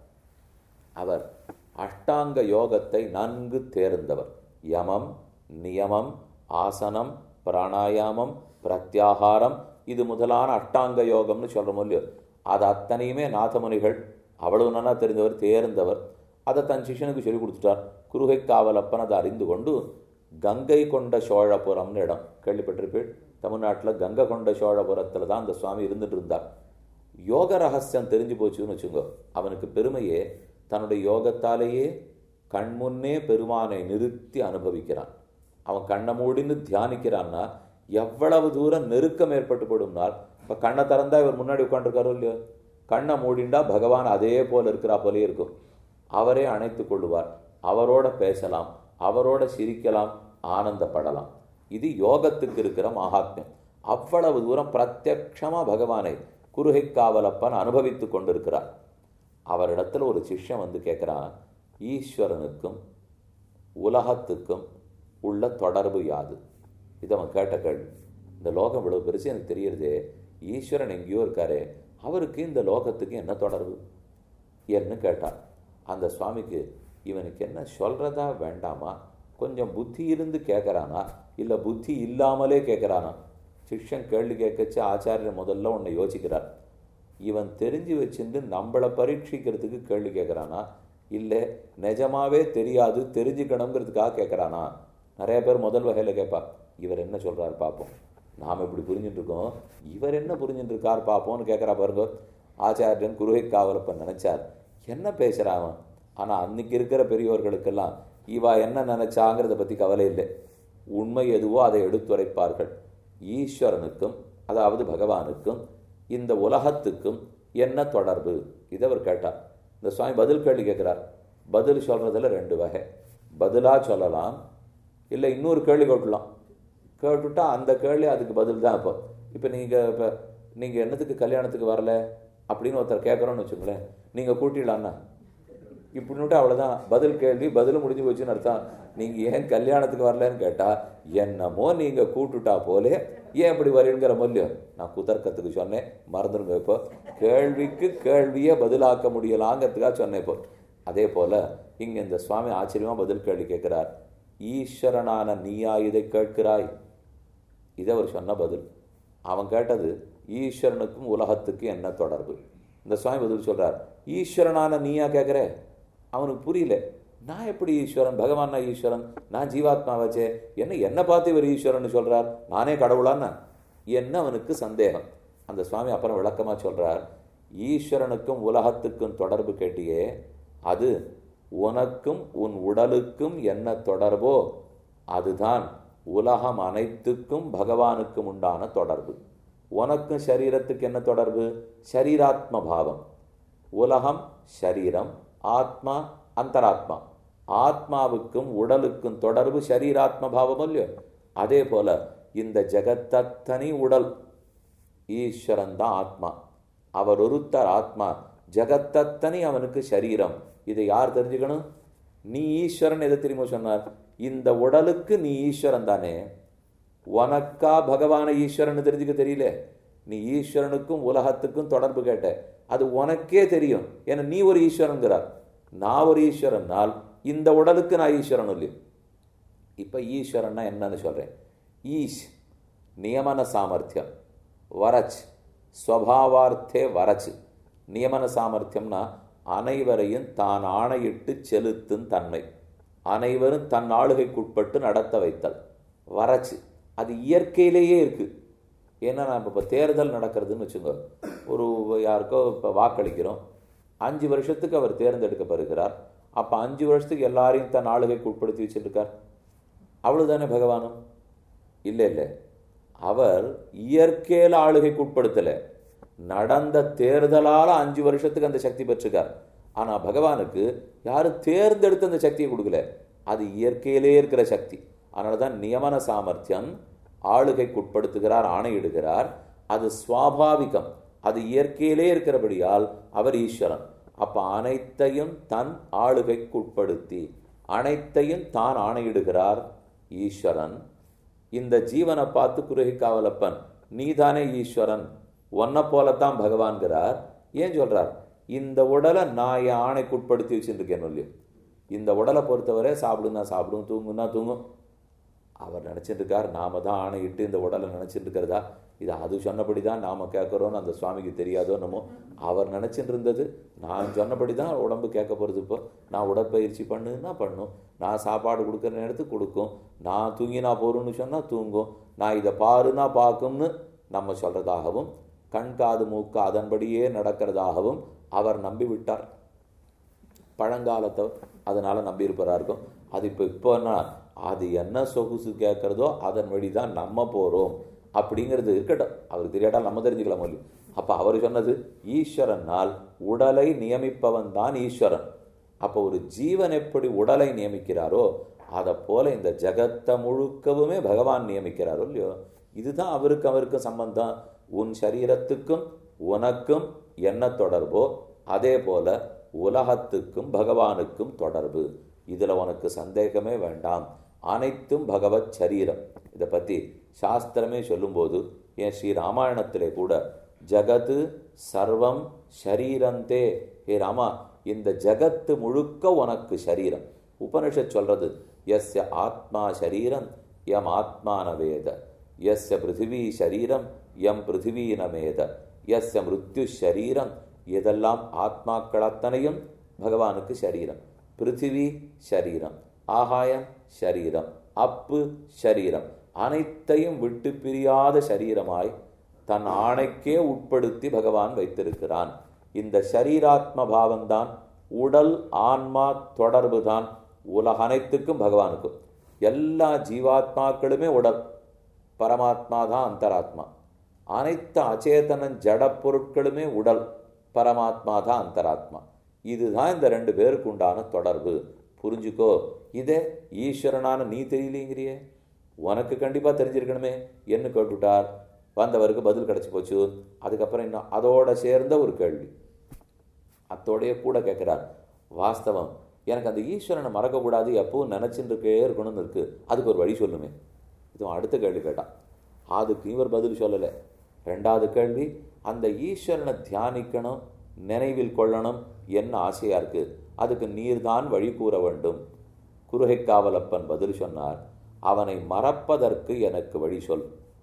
அவர் அஷ்டாங்க யோகத்தை நன்கு தேர்ந்தவர் யமம் நியமம் ஆசனம் பிராணாயாமம் பிரத்யாகாரம் இது முதலான அஷ்டாங்க யோகம்னு சொல்கிறோம் இல்லையோ அது அத்தனையுமே நாதமுனிகள் அவ்வளவு நல்லா தெரிந்தவர் தேர்ந்தவர் அதை தன் சிஷ்யனுக்கு சொல்லிக் கொடுத்துட்டார் குருகை காவலப்பன் அதை அறிந்து கொண்டு கங்கை கொண்ட சோழபுரம்னு இடம் கேள்விப்பட்டிருப்பீள் தமிழ்நாட்டில் கங்கை கொண்ட சோழபுரத்தில் தான் அந்த சுவாமி இருந்துட்டு இருந்தார் யோக ரகசியம் தெரிஞ்சு போச்சுன்னு வச்சுக்கோ அவனுக்கு பெருமையே தன்னுடைய யோகத்தாலேயே கண்முன்னே பெருமானை நிறுத்தி அனுபவிக்கிறான் அவன் கண்ணை மூடின்னு தியானிக்கிறான்னா எவ்வளவு தூரம் நெருக்கம் ஏற்பட்டு போடும்னால் இப்போ கண்ணை திறந்தா இவர் முன்னாடி உட்காந்துருக்காரோ இல்லையோ கண்ணை மூடிண்டா பகவான் அதே போல இருக்கிறா போலே இருக்கும் அவரே அணைத்து கொள்ளுவார் அவரோட பேசலாம் அவரோட சிரிக்கலாம் ஆனந்தப்படலாம் இது யோகத்துக்கு இருக்கிற மகாத்மியம் அவ்வளவு தூரம் பிரத்யக்ஷமா பகவானை குருகை காவலப்பன் அனுபவித்து கொண்டிருக்கிறார் அவரிடத்துல ஒரு சிஷ்யம் வந்து கேட்குறான் ஈஸ்வரனுக்கும் உலகத்துக்கும் உள்ள தொடர்பு யாது இது அவன் கேட்ட கேள்வி இந்த லோகம் இவ்வளவு பெருசு எனக்கு தெரியறதே ஈஸ்வரன் எங்கேயோ இருக்காரே அவருக்கு இந்த லோகத்துக்கு என்ன தொடர்பு என்று கேட்டார் அந்த சுவாமிக்கு இவனுக்கு என்ன சொல்றதா வேண்டாமா கொஞ்சம் புத்தி இருந்து கேட்குறானா இல்லை புத்தி இல்லாமலே கேட்குறானா சிஷ்யன் கேள்வி கேட்கச்சு ஆச்சாரியர் முதல்ல உன்னை யோசிக்கிறார் இவன் தெரிஞ்சு வச்சிருந்து நம்மளை பரீட்சிக்கிறதுக்கு கேள்வி கேட்குறானா இல்லை நிஜமாவே தெரியாது தெரிஞ்சுக்கணுங்கிறதுக்காக கேட்குறானா நிறைய பேர் முதல் வகையில் கேட்பா இவர் என்ன சொல்கிறார் பார்ப்போம் நாம் இப்படி புரிஞ்சுட்டு இருக்கோம் இவர் என்ன புரிஞ்சுட்டு இருக்கார் பார்ப்போம்னு கேட்குறா பாருங்க ஆச்சாரியன் குருகை காவலப்பன் நினைச்சார் என்ன பேசுகிறான் அவன் ஆனால் அன்னைக்கு இருக்கிற பெரியவர்களுக்கெல்லாம் இவா என்ன நினைச்சாங்கிறத பற்றி கவலை இல்லை உண்மை எதுவோ அதை எடுத்துரைப்பார்கள் ஈஸ்வரனுக்கும் அதாவது பகவானுக்கும் இந்த உலகத்துக்கும் என்ன தொடர்பு இதை அவர் கேட்டார் இந்த சுவாமி பதில் கேள்வி கேட்குறார் பதில் சொல்கிறதுல ரெண்டு வகை பதிலாக சொல்லலாம் இல்லை இன்னொரு கேள்வி கேட்கலாம் கேட்டுட்டா அந்த கேள்வி அதுக்கு பதில் தான் இப்போ இப்போ நீங்கள் இப்போ நீங்கள் என்னத்துக்கு கல்யாணத்துக்கு வரல அப்படின்னு ஒருத்தர் கேட்குறோன்னு வச்சுங்களேன் நீங்கள் கூட்டிடலான்னா இப்படின்னுட்டு அவ்வளோதான் பதில் கேள்வி பதிலும் முடிஞ்சு போச்சுன்னு அர்த்தம் நீங்கள் ஏன் கல்யாணத்துக்கு வரலன்னு கேட்டால் என்னமோ நீங்கள் கூட்டுட்டா போலே ஏன் இப்படி வரீங்கிற மொழியும் நான் குதர்க்கத்துக்கு சொன்னேன் மறந்துடுங்க இப்போ கேள்விக்கு கேள்வியை பதிலாக்க முடியலாங்கிறதுக்காக சொன்னேன் இப்போ அதே போல் இங்கே இந்த சுவாமி ஆச்சரியமாக பதில் கேள்வி கேட்குறார் ஈஸ்வரனான நீயா இதை கேட்கிறாய் இதை அவர் சொன்ன பதில் அவன் கேட்டது ஈஸ்வரனுக்கும் உலகத்துக்கும் என்ன தொடர்பு இந்த சுவாமி பதில் சொல்றார் ஈஸ்வரனான நீயா கேட்குற அவனுக்கு புரியல நான் எப்படி ஈஸ்வரன் பகவான் ஈஸ்வரன் நான் ஜீவாத்மாவாச்சே என்ன என்ன பார்த்து இவர் ஈஸ்வரன் சொல்றார் நானே கடவுளான்னா என்ன அவனுக்கு சந்தேகம் அந்த சுவாமி அப்புறம் விளக்கமா சொல்றார் ஈஸ்வரனுக்கும் உலகத்துக்கும் தொடர்பு கேட்டியே அது உனக்கும் உன் உடலுக்கும் என்ன தொடர்போ அதுதான் உலகம் அனைத்துக்கும் பகவானுக்கும் உண்டான தொடர்பு உனக்கும் சரீரத்துக்கு என்ன தொடர்பு ஷரீராத்ம பாவம் உலகம் ஷரீரம் ஆத்மா அந்தராத்மா ஆத்மாவுக்கும் உடலுக்கும் தொடர்பு ஷரீராத்ம பாவம் இல்லையோ அதே போல இந்த ஜெகத்தத்தனி உடல் ஈஸ்வரன் தான் ஆத்மா அவர் ஒருத்தர் ஆத்மா ஜெகத்தத்தனி அவனுக்கு சரீரம் இதை யார் தெரிஞ்சுக்கணும் நீ ஈஸ்வரன் எதை தெரியுமோ சொன்னார் இந்த உடலுக்கு நீ ஈஸ்வரன் தானே உனக்கா பகவான ஈஸ்வரன் தெரிஞ்சுக்க தெரியல நீ ஈஸ்வரனுக்கும் உலகத்துக்கும் தொடர்பு கேட்ட அது உனக்கே தெரியும் ஏன்னா நீ ஒரு ஈஸ்வரன்கிறார் நான் ஒரு ஈஸ்வரனால் இந்த உடலுக்கு நான் ஈஸ்வரன் இல்லையும் இப்போ ஈஸ்வரன்னா என்னன்னு சொல்கிறேன் ஈஷ் நியமன சாமர்த்தியம் வரச் ஸ்வபாவார்த்தே வரச்சு நியமன சாமர்த்தியம்னா அனைவரையும் தான் ஆணையிட்டு செலுத்தும் தன்மை அனைவரும் தன் ஆளுகைக்குட்பட்டு நடத்த வைத்தல் வரச்சு அது இயற்கையிலேயே இருக்குது ஏன்னா நான் இப்போ தேர்தல் நடக்கிறதுன்னு வச்சுங்க ஒரு யாருக்கோ இப்போ வாக்களிக்கிறோம் அஞ்சு வருஷத்துக்கு அவர் தேர்ந்தெடுக்கப்படுகிறார் அப்போ அஞ்சு வருஷத்துக்கு எல்லாரையும் தன் ஆளுகைக்கு உட்படுத்தி வச்சுருக்கார் அவ்வளவுதானே பகவானும் இல்லை இல்லை அவர் இயற்கையில் ஆளுகைக்கு உட்படுத்தலை நடந்த தேர்தலால் அஞ்சு வருஷத்துக்கு அந்த சக்தி பெற்றிருக்கார் ஆனால் பகவானுக்கு யாரும் தேர்ந்தெடுத்து அந்த சக்தியை கொடுக்கல அது இயற்கையிலே இருக்கிற சக்தி அதனால தான் நியமன சாமர்த்தியம் ஆளுகைக்கு உட்படுத்துகிறார் ஆணையிடுகிறார் அது சுவாபாவிகம் அது இயற்கையிலே இருக்கிறபடியால் அவர் ஈஸ்வரன் அப்ப அனைத்தையும் தன் ஆளுகைக்கு உட்படுத்தி அனைத்தையும் தான் ஆணையிடுகிறார் ஈஸ்வரன் இந்த ஜீவனை பார்த்து குருகி காவலப்பன் நீதானே ஈஸ்வரன் ஒன்ன போலத்தான் பகவான்கிறார் ஏன் சொல்றார் இந்த உடலை நான் என் ஆணைக்கு உட்படுத்தி வச்சுருக்கேன் இல்லையோ இந்த உடலை பொறுத்தவரை சாப்பிடுனா சாப்பிடும் தூங்குனா தூங்கும் அவர் நினச்சிட்டு இருக்கார் நாம தான் ஆணையிட்டு இந்த உடலை நினச்சிட்டு இருக்கிறதா இது அது சொன்னபடி தான் நாம் கேட்குறோன்னு அந்த சுவாமிக்கு தெரியாதோ என்னமோ அவர் நினச்சிட்டு இருந்தது நான் சொன்னபடி தான் உடம்பு கேட்க போகிறது இப்போ நான் உடற்பயிற்சி பண்ணுன்னா பண்ணும் நான் சாப்பாடு கொடுக்குற நேரத்துக்கு கொடுக்கும் நான் தூங்கினா போருன்னு சொன்னால் தூங்கும் நான் இதை பாருன்னா பார்க்கும்னு நம்ம சொல்கிறதாகவும் கண் காது மூக்கு அதன்படியே நடக்கிறதாகவும் அவர் நம்பி விட்டார் பழங்காலத்தை அதனால் நம்பியிருப்பதா இருக்கும் அது இப்போ இப்போன்னா அது என்ன சொகுசு கேட்குறதோ அதன் வழி தான் நம்ம போகிறோம் அப்படிங்கிறது இருக்கட்டும் அவருக்கு தெரியாட்டா நம்ம தெரிஞ்சுக்கலாம் மொழி அப்போ அவர் சொன்னது ஈஸ்வரனால் உடலை நியமிப்பவன் தான் ஈஸ்வரன் அப்போ ஒரு ஜீவன் எப்படி உடலை நியமிக்கிறாரோ அதை போல இந்த ஜகத்தை முழுக்கவுமே பகவான் நியமிக்கிறாரோ இல்லையோ இதுதான் அவருக்கு அவருக்கும் சம்பந்தம் உன் சரீரத்துக்கும் உனக்கும் என்ன தொடர்போ அதே போல உலகத்துக்கும் பகவானுக்கும் தொடர்பு இதில் உனக்கு சந்தேகமே வேண்டாம் அனைத்தும் பகவத் சரீரம் இதை பற்றி சாஸ்திரமே சொல்லும்போது ஏன் ஸ்ரீ ராமாயணத்திலே கூட ஜகத்து சர்வம் ஷரீரந்தே ஹே ராமா இந்த ஜகத்து முழுக்க உனக்கு சரீரம் உபனிஷத் சொல்றது எஸ்ய ஆத்மா சரீரம் எம் ஆத்மான வேத எஸ்ய பிருத்திவி சரீரம் எம் பிருத்திவி நமேத எஸ்ய மிருத்யு ஷரீரம் இதெல்லாம் ஆத்மாக்கள் அத்தனையும் பகவானுக்கு சரீரம் பிருத்திவி ஷரீரம் ஆகாயம் ஷரீரம் அப்பு ஷரீரம் அனைத்தையும் விட்டு பிரியாத சரீரமாய் தன் ஆணைக்கே உட்படுத்தி பகவான் வைத்திருக்கிறான் இந்த ஷரீராத்ம பாவம்தான் உடல் ஆன்மா தொடர்பு தான் உலக அனைத்துக்கும் பகவானுக்கும் எல்லா ஜீவாத்மாக்களுமே உடல் பரமாத்மா தான் அந்தராத்மா அனைத்து அச்சேதன ஜட பொருட்களுமே உடல் பரமாத்மா தான் அந்தராத்மா இதுதான் இந்த ரெண்டு பேருக்கு உண்டான தொடர்பு புரிஞ்சுக்கோ இதே ஈஸ்வரனான நீ தெரியலங்கிறியே உனக்கு கண்டிப்பாக தெரிஞ்சிருக்கணுமே என்ன கேட்டுட்டார் வந்தவருக்கு பதில் கிடச்சி போச்சு அதுக்கப்புறம் இன்னும் அதோட சேர்ந்த ஒரு கேள்வி அத்தோடைய கூட கேட்குறார் வாஸ்தவம் எனக்கு அந்த ஈஸ்வரனை மறக்கக்கூடாது எப்பவும் நினச்சிட்டு இருக்கே இருக்கணும்னு இருக்கு அதுக்கு ஒரு வழி சொல்லுமே இது அடுத்த கேள்வி கேட்டான் அதுக்கு இவர் பதில் சொல்லலை ரெண்டாவது கேள்வி அந்த ஈஸ்வரனை தியானிக்கணும் நினைவில் கொள்ளணும் என்ன ஆசையாக இருக்கு அதுக்கு நீர்தான் வழி கூற வேண்டும் குருகைக்காவலப்பன் பதில் சொன்னார் அவனை மறப்பதற்கு எனக்கு வழி சொல்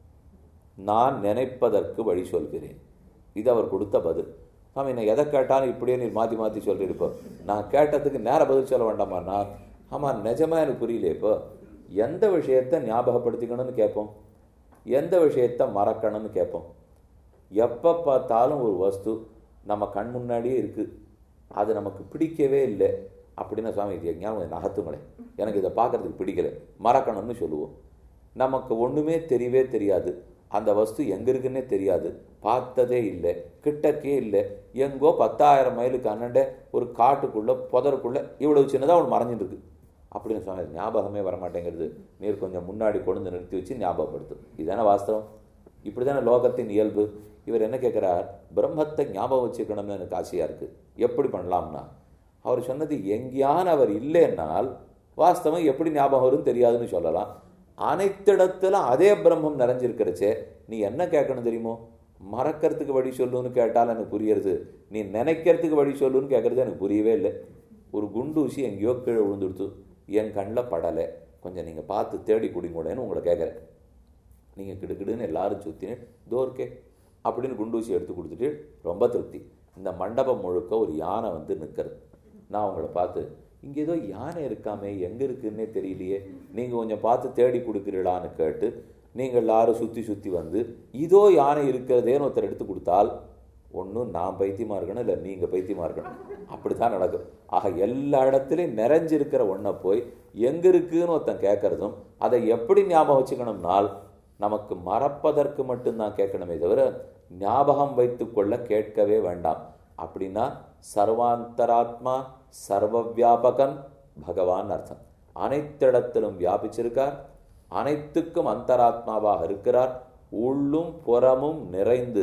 நான் நினைப்பதற்கு வழி சொல்கிறேன் இது அவர் கொடுத்த பதில் சாமி நான் எதை கேட்டாலும் இப்படியே நீ மாற்றி மாற்றி சொல்லியிருப்போம் நான் கேட்டதுக்கு நேர பதில் சொல்ல வேண்டாமா நான் ஆமாம் நிஜமாக எனக்கு புரியல இப்போ எந்த விஷயத்தை ஞாபகப்படுத்திக்கணும்னு கேட்போம் எந்த விஷயத்தை மறக்கணும்னு கேட்போம் எப்போ பார்த்தாலும் ஒரு வஸ்து நம்ம கண் முன்னாடியே இருக்குது அது நமக்கு பிடிக்கவே இல்லை அப்படின்னு சுவாமி இது ஞாபகம் நகத்துங்களேன் எனக்கு இதை பார்க்கறதுக்கு பிடிக்கல மறக்கணும்னு சொல்லுவோம் நமக்கு ஒன்றுமே தெரியவே தெரியாது அந்த வஸ்து எங்கே இருக்குன்னே தெரியாது பார்த்ததே இல்லை கிட்டக்கே இல்லை எங்கோ பத்தாயிரம் மைலுக்கு அண்ணண்ட ஒரு காட்டுக்குள்ளே புதருக்குள்ளே இவ்வளவு சின்னதாக ஒன்று மறைஞ்சிட்டு இருக்கு அப்படின்னு சொன்ன ஞாபகமே வரமாட்டேங்கிறது நீர் கொஞ்சம் முன்னாடி கொண்டு நிறுத்தி வச்சு ஞாபகப்படுத்தும் இதுதானே வாஸ்தவம் இப்படி தானே லோகத்தின் இயல்பு இவர் என்ன கேட்குறார் பிரம்மத்தை ஞாபகம் வச்சுக்கணும்னு எனக்கு ஆசையாக இருக்குது எப்படி பண்ணலாம்னா அவர் சொன்னது எங்கேயான அவர் இல்லைன்னால் வாஸ்தவம் எப்படி ஞாபகம் வரும் தெரியாதுன்னு சொல்லலாம் அனைத்திடத்துல அதே பிரம்மம் நிறைஞ்சிருக்கிறச்சே நீ என்ன கேட்கணும் தெரியுமோ மறக்கிறதுக்கு வழி சொல்லுன்னு கேட்டால் எனக்கு புரியறது நீ நினைக்கிறதுக்கு வழி சொல்லுன்னு கேட்கறது எனக்கு புரியவே இல்லை ஒரு குண்டூசி எங்கேயோ கீழே விழுந்துடுத்து என் கண்ணில் படலை கொஞ்சம் நீங்கள் பார்த்து தேடி குடிங்கூடன்னு உங்களை கேட்குறேன் நீங்கள் கிடுக்கிடுன்னு எல்லாரும் சுற்றினேன் தோர்க்கே அப்படின்னு குண்டூசி எடுத்து கொடுத்துட்டு ரொம்ப திருப்தி இந்த மண்டபம் முழுக்க ஒரு யானை வந்து நிற்கிறது நான் உங்களை பார்த்து இங்கே ஏதோ யானை இருக்காமே எங்கே இருக்குன்னே தெரியலையே நீங்கள் கொஞ்சம் பார்த்து தேடி கொடுக்குறீடான்னு கேட்டு நீங்கள் எல்லாரும் சுற்றி சுற்றி வந்து இதோ யானை இருக்கிறதேன்னு ஒருத்தர் எடுத்து கொடுத்தால் ஒன்றும் நான் பைத்தியமாக இருக்கணும் இல்லை நீங்கள் பைத்தியமாக இருக்கணும் அப்படி தான் நடக்கும் ஆக எல்லா இடத்துலையும் நிறைஞ்சிருக்கிற ஒன்றை போய் எங்கே இருக்குன்னு ஒருத்தன் கேட்குறதும் அதை எப்படி ஞாபகம் வச்சுக்கணும்னால் நமக்கு மறப்பதற்கு மட்டும்தான் கேட்கணுமே தவிர ஞாபகம் வைத்துக்கொள்ள கேட்கவே வேண்டாம் அப்படின்னா சர்வாந்தராத்மா சர்வ வியாபகன் பகவான் அர்த்தம் அனைத்திடத்திலும் வியாபிச்சிருக்கார் அனைத்துக்கும் அந்தராத்மாவாக இருக்கிறார் உள்ளும் புறமும் நிறைந்து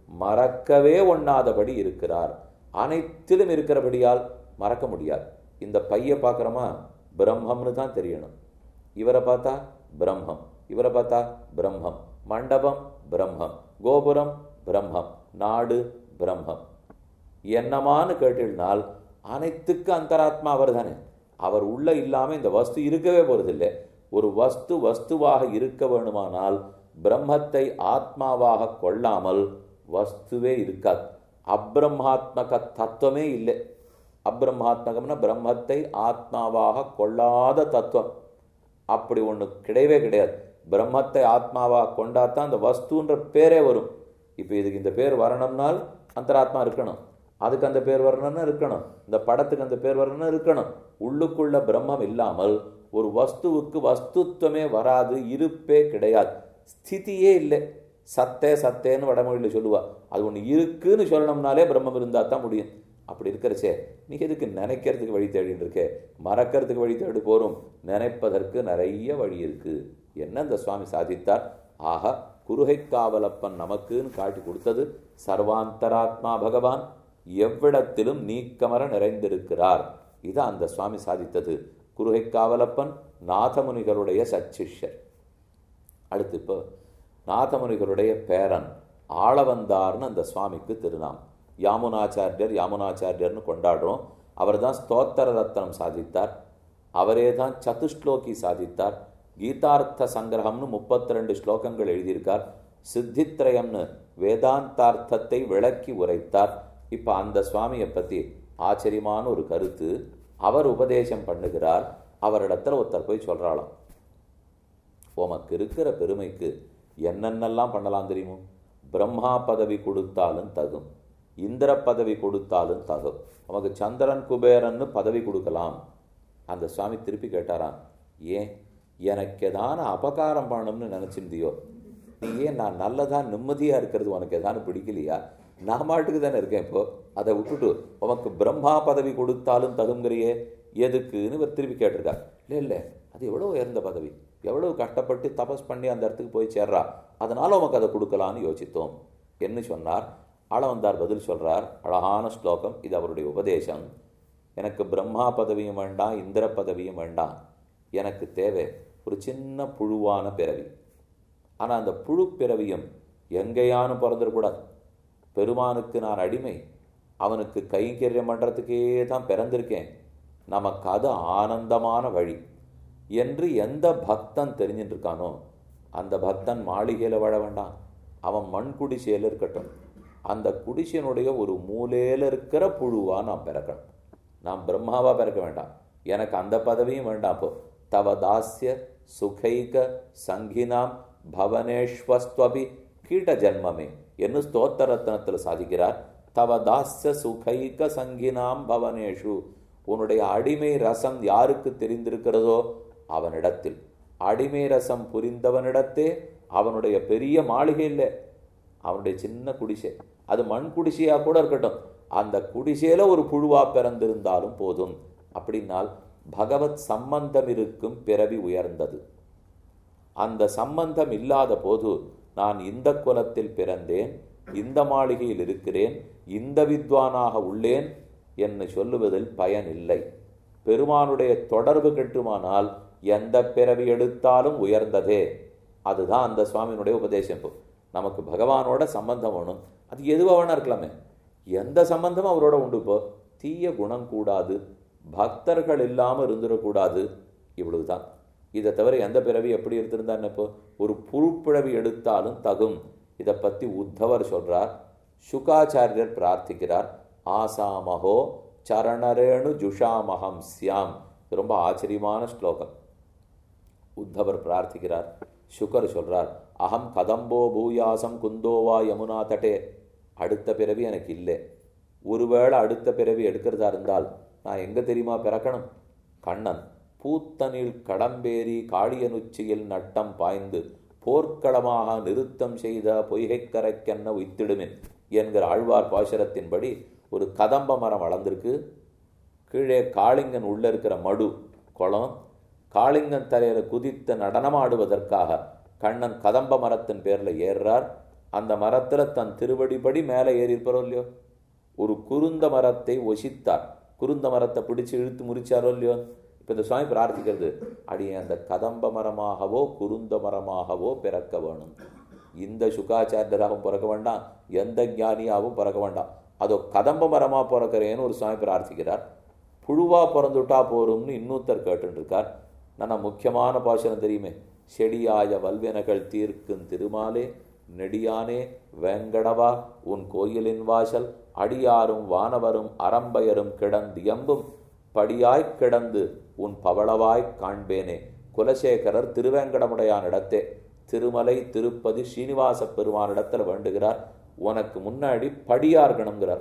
மறக்கவே ஒண்ணாதபடி இருக்கிறார் அனைத்திலும் இருக்கிறபடியால் மறக்க முடியாது இந்த பைய பார்க்குறோமா பிரம்மம்னு தான் தெரியணும் இவரை பார்த்தா பிரம்மம் இவரை பார்த்தா பிரம்மம் மண்டபம் பிரம்மம் கோபுரம் பிரம்மம் நாடு பிரம்மம் என்னமான்னு கேட்டினால் அனைத்துக்கு அந்தராத்மா அவர் தானே அவர் உள்ள இல்லாமல் இந்த வஸ்து இருக்கவே போறதில்லை ஒரு வஸ்து வஸ்துவாக இருக்க வேணுமானால் பிரம்மத்தை ஆத்மாவாக கொள்ளாமல் வஸ்துவே இருக்காது அப்ரம்மாத்மக தத்துவமே இல்லை அப்ரம்மாத்மகம்னா பிரம்மத்தை ஆத்மாவாக கொள்ளாத தத்துவம் அப்படி ஒன்று கிடையவே கிடையாது பிரம்மத்தை ஆத்மாவாக கொண்டாதான் அந்த வஸ்துன்ற பேரே வரும் இப்போ இதுக்கு இந்த பேர் வரணும்னால் அந்தராத்மா இருக்கணும் அதுக்கு அந்த பேர் வரணும்னு இருக்கணும் இந்த படத்துக்கு அந்த பேர் வரணும்னு இருக்கணும் உள்ளுக்குள்ள பிரம்மம் இல்லாமல் ஒரு வஸ்துவுக்கு வஸ்துத்வமே வராது இருப்பே கிடையாது ஸ்திதியே இல்லை சத்தே சத்தேன்னு வடமொழியில் சொல்லுவா அது ஒன்று இருக்குன்னு சொல்லணும்னாலே பிரம்மம் இருந்தால் தான் முடியும் அப்படி இருக்கிறச்சே நீ எதுக்கு நினைக்கிறதுக்கு வழி தேடின்னு இருக்கே மறக்கிறதுக்கு வழி தேடி போகிறோம் நினைப்பதற்கு நிறைய வழி இருக்கு என்ன இந்த சுவாமி சாதித்தார் ஆக குருகை காவலப்பன் நமக்குன்னு காட்டி கொடுத்தது சர்வாந்தராத்மா பகவான் எவ்விடத்திலும் நீக்கமர நிறைந்திருக்கிறார் இது அந்த சுவாமி சாதித்தது குருகை காவலப்பன் நாதமுனிகளுடைய சச்சிஷ்யர் அடுத்து இப்போ நாதமுனிகளுடைய பேரன் ஆளவந்தார்னு அந்த சுவாமிக்கு திருநாம் யாமுனாச்சாரியர் யாமுனாச்சாரியர்னு கொண்டாடுறோம் அவர் தான் ஸ்தோத்திர ரத்னம் சாதித்தார் அவரே தான் சதுஸ்லோகி சாதித்தார் கீதார்த்த சங்கிரகம்னு முப்பத்தி ரெண்டு ஸ்லோகங்கள் எழுதியிருக்கார் சித்தித்ரயம்னு வேதாந்தார்த்தத்தை விளக்கி உரைத்தார் இப்போ அந்த சுவாமியை பற்றி ஆச்சரியமான ஒரு கருத்து அவர் உபதேசம் பண்ணுகிறார் அவரிடத்துல ஒருத்தர் போய் சொல்கிறாளாம் உமக்கு இருக்கிற பெருமைக்கு என்னென்னலாம் பண்ணலாம் தெரியுமோ பிரம்மா பதவி கொடுத்தாலும் தகும் இந்திர பதவி கொடுத்தாலும் தகும் உமக்கு சந்திரன் குபேரன்னு பதவி கொடுக்கலாம் அந்த சுவாமி திருப்பி கேட்டாராம் ஏன் எனக்கு எதான அபகாரம் பண்ணணும்னு நினச்சிருந்தியோ நீ ஏன் நான் நல்லதா நிம்மதியாக இருக்கிறது உனக்கு எதானு பிடிக்கலையா நான் மாட்டுக்கு தானே இருக்கேன் இப்போ அதை விட்டுட்டு உமக்கு பிரம்மா பதவி கொடுத்தாலும் தகுங்கிறியே எதுக்குன்னு இவர் திருப்பி கேட்டிருக்கார் இல்லை இல்லை அது எவ்வளோ உயர்ந்த பதவி எவ்வளவு கஷ்டப்பட்டு தபஸ் பண்ணி அந்த இடத்துக்கு போய் சேர்றா அதனால உமக்கு அதை கொடுக்கலான்னு யோசித்தோம் என்ன சொன்னார் ஆளவந்தார் பதில் சொல்றார் அழகான ஸ்லோகம் இது அவருடைய உபதேசம் எனக்கு பிரம்மா பதவியும் வேண்டாம் இந்திர பதவியும் வேண்டாம் எனக்கு தேவை ஒரு சின்ன புழுவான பிறவி ஆனால் அந்த புழு பிறவியும் எங்கேயானு பிறந்துடக்கூடாது பெருமானுக்கு நான் அடிமை அவனுக்கு கைங்கரியம் பண்ணுறதுக்கே தான் பிறந்திருக்கேன் நமக்கு அது ஆனந்தமான வழி என்று எந்த பக்தன் தெரிஞ்சுட்டு இருக்கானோ அந்த பக்தன் மாளிகையில் வாழ வேண்டாம் அவன் மண் குடிசையில் இருக்கட்டும் அந்த குடிசையினுடைய ஒரு மூலையில் இருக்கிற புழுவா நான் பிறக்கணும் நான் பிரம்மாவா பிறக்க வேண்டாம் எனக்கு அந்த பதவியும் வேண்டாம் இப்போ தவ தாஸ்ய சுகைக சங்கினாம் பவனேஸ்வஸ்துவபி கீட்ட ஜன்மமே என்று ஸ்தோத்திர ரத்னத்தில் சாதிக்கிறார் தவ தாஸ்ய சுகைக சங்கினாம் பவனேஷு உன்னுடைய அடிமை ரசம் யாருக்கு தெரிந்திருக்கிறதோ அவனிடத்தில் அடிமை ரசம் புரிந்தவனிடத்தே அவனுடைய பெரிய மாளிகை இல்லை அவனுடைய சின்ன குடிசை அது மண் குடிசையா கூட இருக்கட்டும் அந்த குடிசையில ஒரு புழுவா பிறந்திருந்தாலும் போதும் அப்படின்னால் பகவத் சம்பந்தம் இருக்கும் பிறவி உயர்ந்தது அந்த சம்பந்தம் இல்லாத போது நான் இந்த குலத்தில் பிறந்தேன் இந்த மாளிகையில் இருக்கிறேன் இந்த வித்வானாக உள்ளேன் என்று சொல்லுவதில் பயன் இல்லை பெருமானுடைய தொடர்பு கட்டுமானால் எந்த பிறவி எடுத்தாலும் உயர்ந்ததே அதுதான் அந்த சுவாமியினுடைய உபதேசம் இப்போ நமக்கு பகவானோட சம்பந்தம் வேணும் அது எதுவாக வேணா இருக்கலாமே எந்த சம்பந்தமும் அவரோட உண்டு இப்போ தீய குணம் கூடாது பக்தர்கள் இல்லாமல் இருந்துடக்கூடாது இவ்வளவுதான் இதை தவிர எந்த பிறவி எப்படி இருந்திருந்தான்னு இப்போ ஒரு புழுப்பிழவி எடுத்தாலும் தகும் இதை பற்றி உத்தவர் சொல்றார் சுகாச்சாரியர் பிரார்த்திக்கிறார் ஆசாமகோ சரணரேணு ஜுஷாமகம் சியாம் இது ரொம்ப ஆச்சரியமான ஸ்லோகம் உத்தவர் பிரார்த்திக்கிறார் சுகர் சொல்றார் அகம் கதம்போ பூயாசம் குந்தோவா யமுனா தட்டே அடுத்த பிறவி எனக்கு இல்லை ஒருவேளை அடுத்த பிறவி எடுக்கிறதா இருந்தால் நான் எங்க தெரியுமா பிறக்கணும் கண்ணன் பூத்தனில் கடம்பேறி காளியனுச்சியில் நட்டம் பாய்ந்து போர்க்களமாக நிறுத்தம் செய்த பொய்கைக்கரைக்கென்ன உய்த்திடுமின் என்கிற ஆழ்வார் பாசுரத்தின்படி ஒரு கதம்ப மரம் வளர்ந்திருக்கு கீழே காளிங்கன் உள்ள இருக்கிற மடு குளம் காளிங்கன் தலையில குதித்து நடனமாடுவதற்காக கண்ணன் கதம்ப மரத்தின் பேர்ல ஏறுறார் அந்த மரத்துல தன் திருவடிப்படி மேலே ஏறி இருப்பாரோ இல்லையோ ஒரு குருந்த மரத்தை ஒசித்தார் குருந்த மரத்தை பிடிச்சு இழுத்து முறிச்சாரோ இல்லையோ இப்போ இந்த சுவாமி பிரார்த்திக்கிறது அடியே அந்த கதம்ப மரமாகவோ குருந்த மரமாகவோ பிறக்க வேணும் இந்த சுகாச்சாரியராகவும் பிறக்க வேண்டாம் எந்த ஞானியாகவும் பிறக்க வேண்டாம் அதோ கதம்ப மரமா பிறக்கிறேன்னு ஒரு சுவாமி பிரார்த்திக்கிறார் புழுவா பிறந்துட்டா போரும்னு இன்னொருத்தர் கேட்டுருக்கார் நான் முக்கியமான பாசனம் தெரியுமே செடியாய வல்வினகள் தீர்க்கும் திருமாலே நெடியானே வேங்கடவா உன் கோயிலின் வாசல் அடியாரும் வானவரும் அரம்பயரும் கிடந்து எம்பும் படியாய்க் கிடந்து உன் பவளவாய்க் காண்பேனே குலசேகரர் திருவேங்கடமுடையான் இடத்தே திருமலை திருப்பதி ஸ்ரீனிவாச பெருமானிடத்தில் வேண்டுகிறார் உனக்கு முன்னாடி படியா இருக்கணுங்கிறார்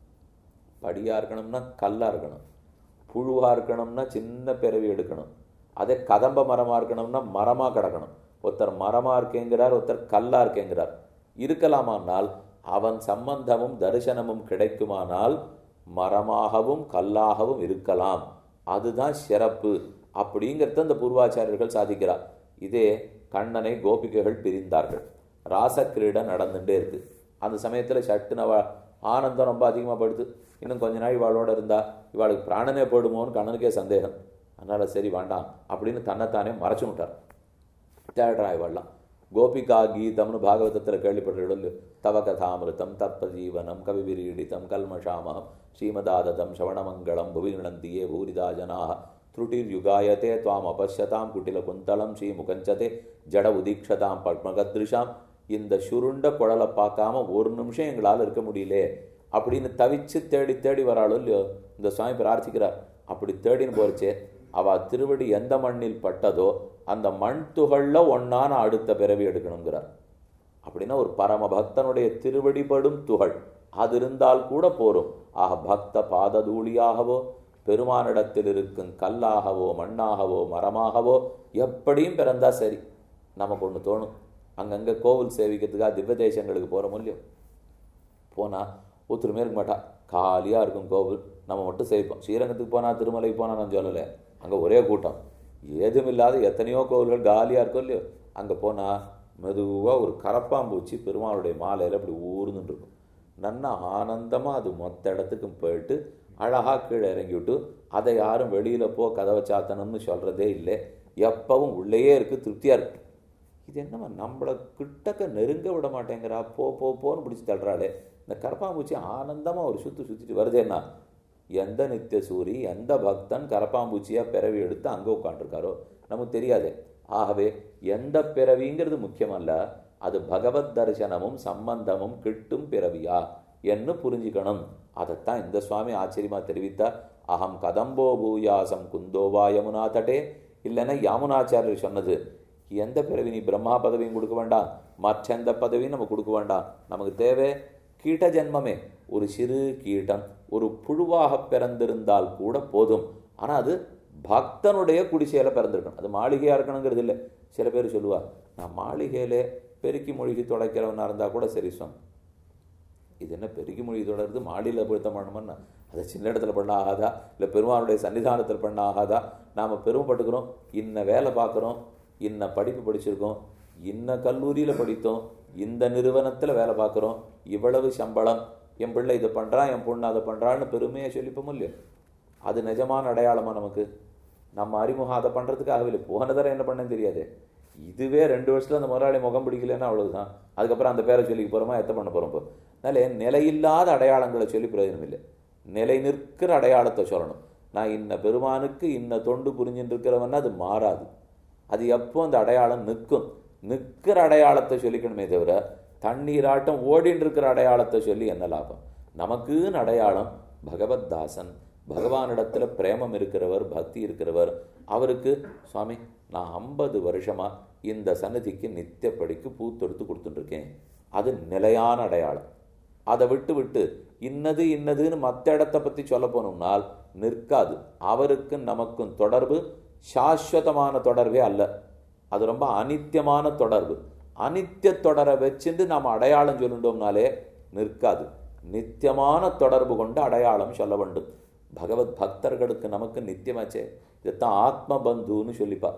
படியா இருக்கணும்னா கல்லா இருக்கணும் புழுவா இருக்கணும்னா சின்ன பிறவி எடுக்கணும் அதே கதம்ப மரமா இருக்கணும்னா மரமா கிடக்கணும் ஒருத்தர் மரமா இருக்கேங்கிறார் ஒருத்தர் கல்லா இருக்கேங்கிறார் இருக்கலாமானால் அவன் சம்பந்தமும் தரிசனமும் கிடைக்குமானால் மரமாகவும் கல்லாகவும் இருக்கலாம் அதுதான் சிறப்பு அப்படிங்கிறத இந்த பூர்வாச்சாரியர்கள் சாதிக்கிறார் இதே கண்ணனை கோபிகைகள் பிரிந்தார்கள் ராசக்கிரீடை நடந்துட்டே இருக்கு அந்த சமயத்தில் சட்டுன அவ ஆனந்தம் ரொம்ப அதிகமாக படுது இன்னும் கொஞ்ச நாள் இவாளோட இருந்தா இவாளுக்கு பிராணனே போடுமோன்னு கண்ணனுக்கே சந்தேகம் அதனால சரி வேண்டாம் அப்படின்னு தன்னைத்தானே மறைச்சு விட்டார் தேடுறா இவாள்லாம் கோபிகா கீதம்னு பாகவதத்தில் கேள்விப்பட்டிருடல் தவ கதாமிருதம் தத்பஜீவனம் கவிவிரீடிதம் கல்மஷாமகம் ஸ்ரீமதாததம் சவணமங்களம் புவிநந்தியே பூரிதா ஜனாக त्रुटिर्युगायते त्वाम् अपश्यताம் குட்டிலகுந்தளம் ஸ்ரீ முகஞ்சதே ஜட உதீக்ஷதாம் பத்மகத்ரிஷாம் இந்த சுருண்ட குழலை பார்க்காம ஒரு நிமிஷம் எங்களால் இருக்க முடியல அப்படின்னு தவிச்சு தேடி தேடி வராளோ இல்லையோ இந்த சுவாமி பிரார்த்திக்கிறார் அப்படி தேடின்னு போறச்சே அவ திருவடி எந்த மண்ணில் பட்டதோ அந்த மண் துகள்ல ஒன்னான அடுத்த பிறவி எடுக்கணுங்கிறார் அப்படின்னா ஒரு பரம பக்தனுடைய திருவடிபடும் துகள் அது இருந்தால் கூட போரும் ஆக பக்த பாததூளியாகவோ பெருமானிடத்தில் இருக்கும் கல்லாகவோ மண்ணாகவோ மரமாகவோ எப்படியும் பிறந்தா சரி நமக்கு ஒன்று தோணும் அங்கங்கே கோவில் சேவிக்கிறதுக்காக திவ்ய தேசங்களுக்கு போகிற முடியும் போனால் ஒருத்தருமே இருக்க மாட்டா காலியாக இருக்கும் கோவில் நம்ம மட்டும் சேவிப்போம் ஸ்ரீரங்கத்துக்கு போனால் திருமலைக்கு போனால் நான் சொல்லலை அங்கே ஒரே கூட்டம் ஏதும் இல்லாத எத்தனையோ கோவில்கள் காலியாக இருக்கும் இல்லையோ அங்கே போனால் மெதுவாக ஒரு கரப்பாம்பூச்சி பெருமாளுடைய மாலையில் அப்படி ஊர்ந்துட்டு இருக்கும் நன்னா ஆனந்தமாக அது மொத்த இடத்துக்கும் போயிட்டு அழகாக கீழே இறங்கி விட்டு அதை யாரும் வெளியில் போ கதவை சாத்தணும்னு சொல்கிறதே இல்லை எப்பவும் உள்ளேயே இருக்குது திருப்தியாக இருக்கு இது என்னம்மா நம்மளை கிட்டக்க நெருங்க விட மாட்டேங்கிறா போ போ போன்னு பிடிச்சி தள்ளுறாளே இந்த கரப்பாம்பூச்சி ஆனந்தமாக ஒரு சுற்று சுற்றிட்டு வருதேன்னா எந்த நித்திய சூரி எந்த பக்தன் கரப்பாம்பூச்சியாக பிறவி எடுத்து அங்கே உட்காண்டிருக்காரோ நமக்கு தெரியாது ஆகவே எந்த பிறவிங்கிறது முக்கியமல்ல அது பகவத் தரிசனமும் சம்பந்தமும் கிட்டும் பிறவியா என்று புரிஞ்சுக்கணும் அதைத்தான் இந்த சுவாமி ஆச்சரியமா தெரிவித்தார் அகம் கதம்போ பூயாசம் குந்தோவா யமுனா தட்டே இல்லைன்னா யாமுனாச்சாரியர் சொன்னது எந்த பிறவி நீ பிரம்மா பதவியும் கொடுக்க வேண்டாம் மற்ற எந்த பதவியும் நம்ம கொடுக்க வேண்டாம் நமக்கு தேவை கீட்ட ஜென்மமே ஒரு சிறு கீட்டம் ஒரு புழுவாக பிறந்திருந்தால் கூட போதும் ஆனால் அது பக்தனுடைய குடிசையில பிறந்திருக்கணும் அது மாளிகையாக இருக்கணுங்கிறது இல்லை சில பேர் சொல்லுவா நான் மாளிகையில பெருக்கி மொழிகி தொலைக்கிறவனா இருந்தால் கூட சரி சுவாமி இது என்ன பெருக்கி மொழி தொடர்ந்து மாடியில் பொருத்த பண்ணணும்னா அதை சின்ன இடத்துல பண்ண ஆகாதா இல்லை பெருமானுடைய சன்னிதானத்தில் பண்ண ஆகாதா நாம் பெருமைப்பட்டுக்கிறோம் இன்ன வேலை பார்க்குறோம் இன்ன படிப்பு படிச்சிருக்கோம் இன்ன கல்லூரியில் படித்தோம் இந்த நிறுவனத்தில் வேலை பார்க்குறோம் இவ்வளவு சம்பளம் என் பிள்ளை இதை பண்ணுறான் என் பொண்ணு அதை பண்ணுறான்னு பெருமையை சொல்லிப்போம் இல்லையோ அது நிஜமான அடையாளமா நமக்கு நம்ம அறிமுகம் அதை பண்ணுறதுக்காக இல்லை போன தடவை என்ன பண்ணேன்னு தெரியாது இதுவே ரெண்டு வருஷத்துல அந்த முதலாளி முகம் பிடிக்கலன்னா அவ்வளவுதான் அதுக்கப்புறம் அந்த பேரை சொல்லி போகிறோமா எத்த பண்ண போகிறோம் இப்போ அதனால நிலையில்லாத அடையாளங்களை சொல்லி பிரயோஜனம் இல்லை நிலை நிற்கிற அடையாளத்தை சொல்லணும் நான் இன்ன பெருமானுக்கு இன்ன தொண்டு புரிஞ்சுட்டு இருக்கிறவன்னா அது மாறாது அது எப்போ அந்த அடையாளம் நிற்கும் நிற்கிற அடையாளத்தை சொல்லிக்கணுமே தவிர தண்ணீராட்டம் ஓடின்னு இருக்கிற அடையாளத்தை சொல்லி என்ன லாபம் நமக்குன்னு அடையாளம் பகவத் தாசன் பகவானிடத்துல பிரேமம் இருக்கிறவர் பக்தி இருக்கிறவர் அவருக்கு சுவாமி நான் ஐம்பது வருஷமா இந்த சன்னதிக்கு நித்தியப்படிக்கு பூ தொடுத்து கொடுத்துட்டுருக்கேன் அது நிலையான அடையாளம் அதை விட்டு விட்டு இன்னது இன்னதுன்னு மற்ற இடத்தை பற்றி சொல்ல போனோம்னால் நிற்காது அவருக்கும் நமக்கும் தொடர்பு சாஸ்வதமான தொடர்பே அல்ல அது ரொம்ப அனித்தியமான தொடர்பு அனித்திய தொடரை வச்சுட்டு நாம் அடையாளம் சொல்லிட்டோம்னாலே நிற்காது நித்தியமான தொடர்பு கொண்டு அடையாளம் சொல்ல வேண்டும் பகவத் பக்தர்களுக்கு நமக்கு நித்தியமாச்சே இதைத்தான் ஆத்ம பந்துன்னு சொல்லிப்பா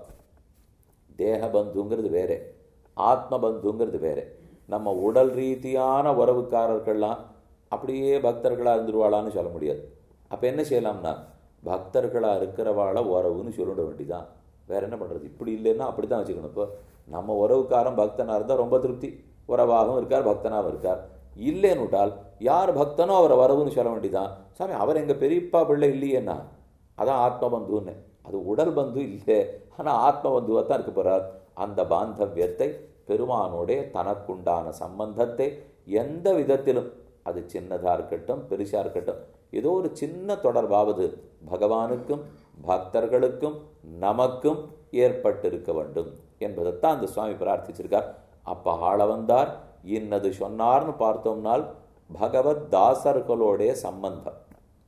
தேக பந்துங்கிறது வேற ஆத்ம பந்துங்கிறது வேற நம்ம உடல் ரீதியான உறவுக்காரர்கள்லாம் அப்படியே பக்தர்களாக இருந்துருவாளான்னு சொல்ல முடியாது அப்போ என்ன செய்யலாம்னா பக்தர்களாக இருக்கிறவாளை உறவுன்னு சொல்லிட வேண்டிதான் வேற என்ன பண்ணுறது இப்படி இல்லைன்னா அப்படி தான் வச்சுக்கணும் இப்போ நம்ம உறவுக்காரன் பக்தனாக இருந்தால் ரொம்ப திருப்தி உறவாகவும் இருக்கார் பக்தனாகவும் இருக்கார் இல்லைன்னு விட்டால் யார் பக்தனோ அவரை வரவுன்னு சொல்ல வேண்டிதான் சாமி அவர் எங்கள் பெரியப்பா பிள்ளை இல்லையேன்னா அதான் ஆத்ம பந்துன்னு அது உடல் பந்து இல்லை ஆனால் ஆத்ம பந்துவாக தான் இருக்க போகிறார் அந்த பாந்தவியத்தை பெருமானோடைய தனக்குண்டான சம்பந்தத்தை எந்த விதத்திலும் அது சின்னதாக இருக்கட்டும் பெருசாக இருக்கட்டும் ஏதோ ஒரு சின்ன தொடர்பாவது பகவானுக்கும் பக்தர்களுக்கும் நமக்கும் ஏற்பட்டிருக்க வேண்டும் என்பதைத்தான் அந்த சுவாமி பிரார்த்திச்சிருக்கார் அப்ப ஆள வந்தார் இன்னது சொன்னார்னு பார்த்தோம்னால் பகவத் தாசர்களோடைய சம்பந்தம்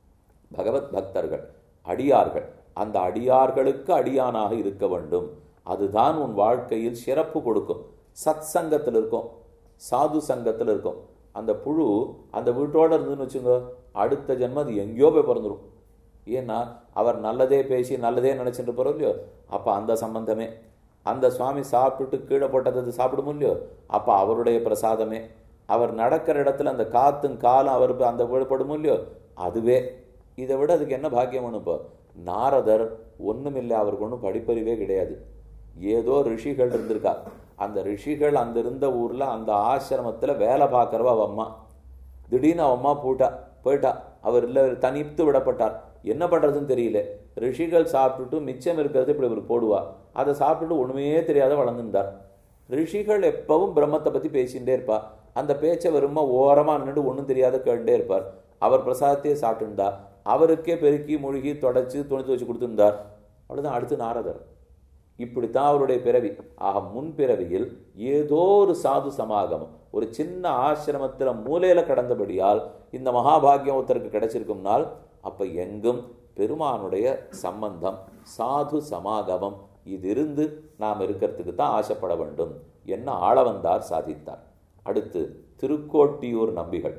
பகவத் பக்தர்கள் அடியார்கள் அந்த அடியார்களுக்கு அடியானாக இருக்க வேண்டும் அதுதான் உன் வாழ்க்கையில் சிறப்பு கொடுக்கும் சத் சங்கத்தில் இருக்கும் சாது சங்கத்தில் இருக்கும் அந்த புழு அந்த வீட்டோட இருந்துன்னு வச்சுங்க அடுத்த ஜென்மம் அது எங்கேயோ போய் பிறந்துடும் ஏன்னா அவர் நல்லதே பேசி நல்லதே நினச்சிட்டு போகிறோம் இல்லையோ அப்போ அந்த சம்பந்தமே அந்த சுவாமி சாப்பிட்டுட்டு கீழே போட்டது அது சாப்பிடும் இல்லையோ அப்போ அவருடைய பிரசாதமே அவர் நடக்கிற இடத்துல அந்த காத்தும் காலம் அவருக்கு அந்த விழுப்படும் இல்லையோ அதுவே இதை விட அதுக்கு என்ன பாக்கியம் வேணும் இப்போ நாரதர் ஒன்றுமில்லை அவருக்கு ஒன்றும் படிப்பறிவே கிடையாது ஏதோ ரிஷிகள் இருந்திருக்கா அந்த ரிஷிகள் அந்த இருந்த ஊரில் அந்த ஆசிரமத்தில் வேலை பார்க்குறவ அவ அம்மா திடீர்னு அவ அம்மா போட்டா போயிட்டா அவர் இல்லை தனித்து விடப்பட்டார் என்ன பண்ணுறதுன்னு தெரியல ரிஷிகள் சாப்பிட்டுட்டு மிச்சம் இருக்கிறது இப்படி இவர் போடுவா அதை சாப்பிட்டுட்டு ஒன்றுமே தெரியாத வளர்ந்துருந்தார் ரிஷிகள் எப்பவும் பிரம்மத்தை பற்றி பேசிகிட்டே இருப்பா அந்த பேச்சை வெறுமா ஓரமாக நின்றுட்டு ஒன்றும் தெரியாத கேட்டுட்டே இருப்பார் அவர் பிரசாதத்தையே சாப்பிட்டுருந்தா அவருக்கே பெருக்கி மூழ்கி தொடச்சி துணித்து வச்சு கொடுத்துருந்தார் அவ்வளோதான் அடுத்து நாரதர் இப்படித்தான் அவருடைய பிறவி ஆக முன் பிறவியில் ஏதோ ஒரு சாது சமாகமம் ஒரு சின்ன ஆசிரமத்தில் மூலையில கடந்தபடியால் இந்த மகாபாகியம் ஒருத்தருக்கு கிடைச்சிருக்கும்னால் அப்ப எங்கும் பெருமானுடைய சம்பந்தம் சாது சமாகமம் இது இருந்து நாம் இருக்கிறதுக்கு தான் ஆசைப்பட வேண்டும் என்ன ஆளவந்தார் சாதித்தார் அடுத்து திருக்கோட்டியூர் நம்பிகள்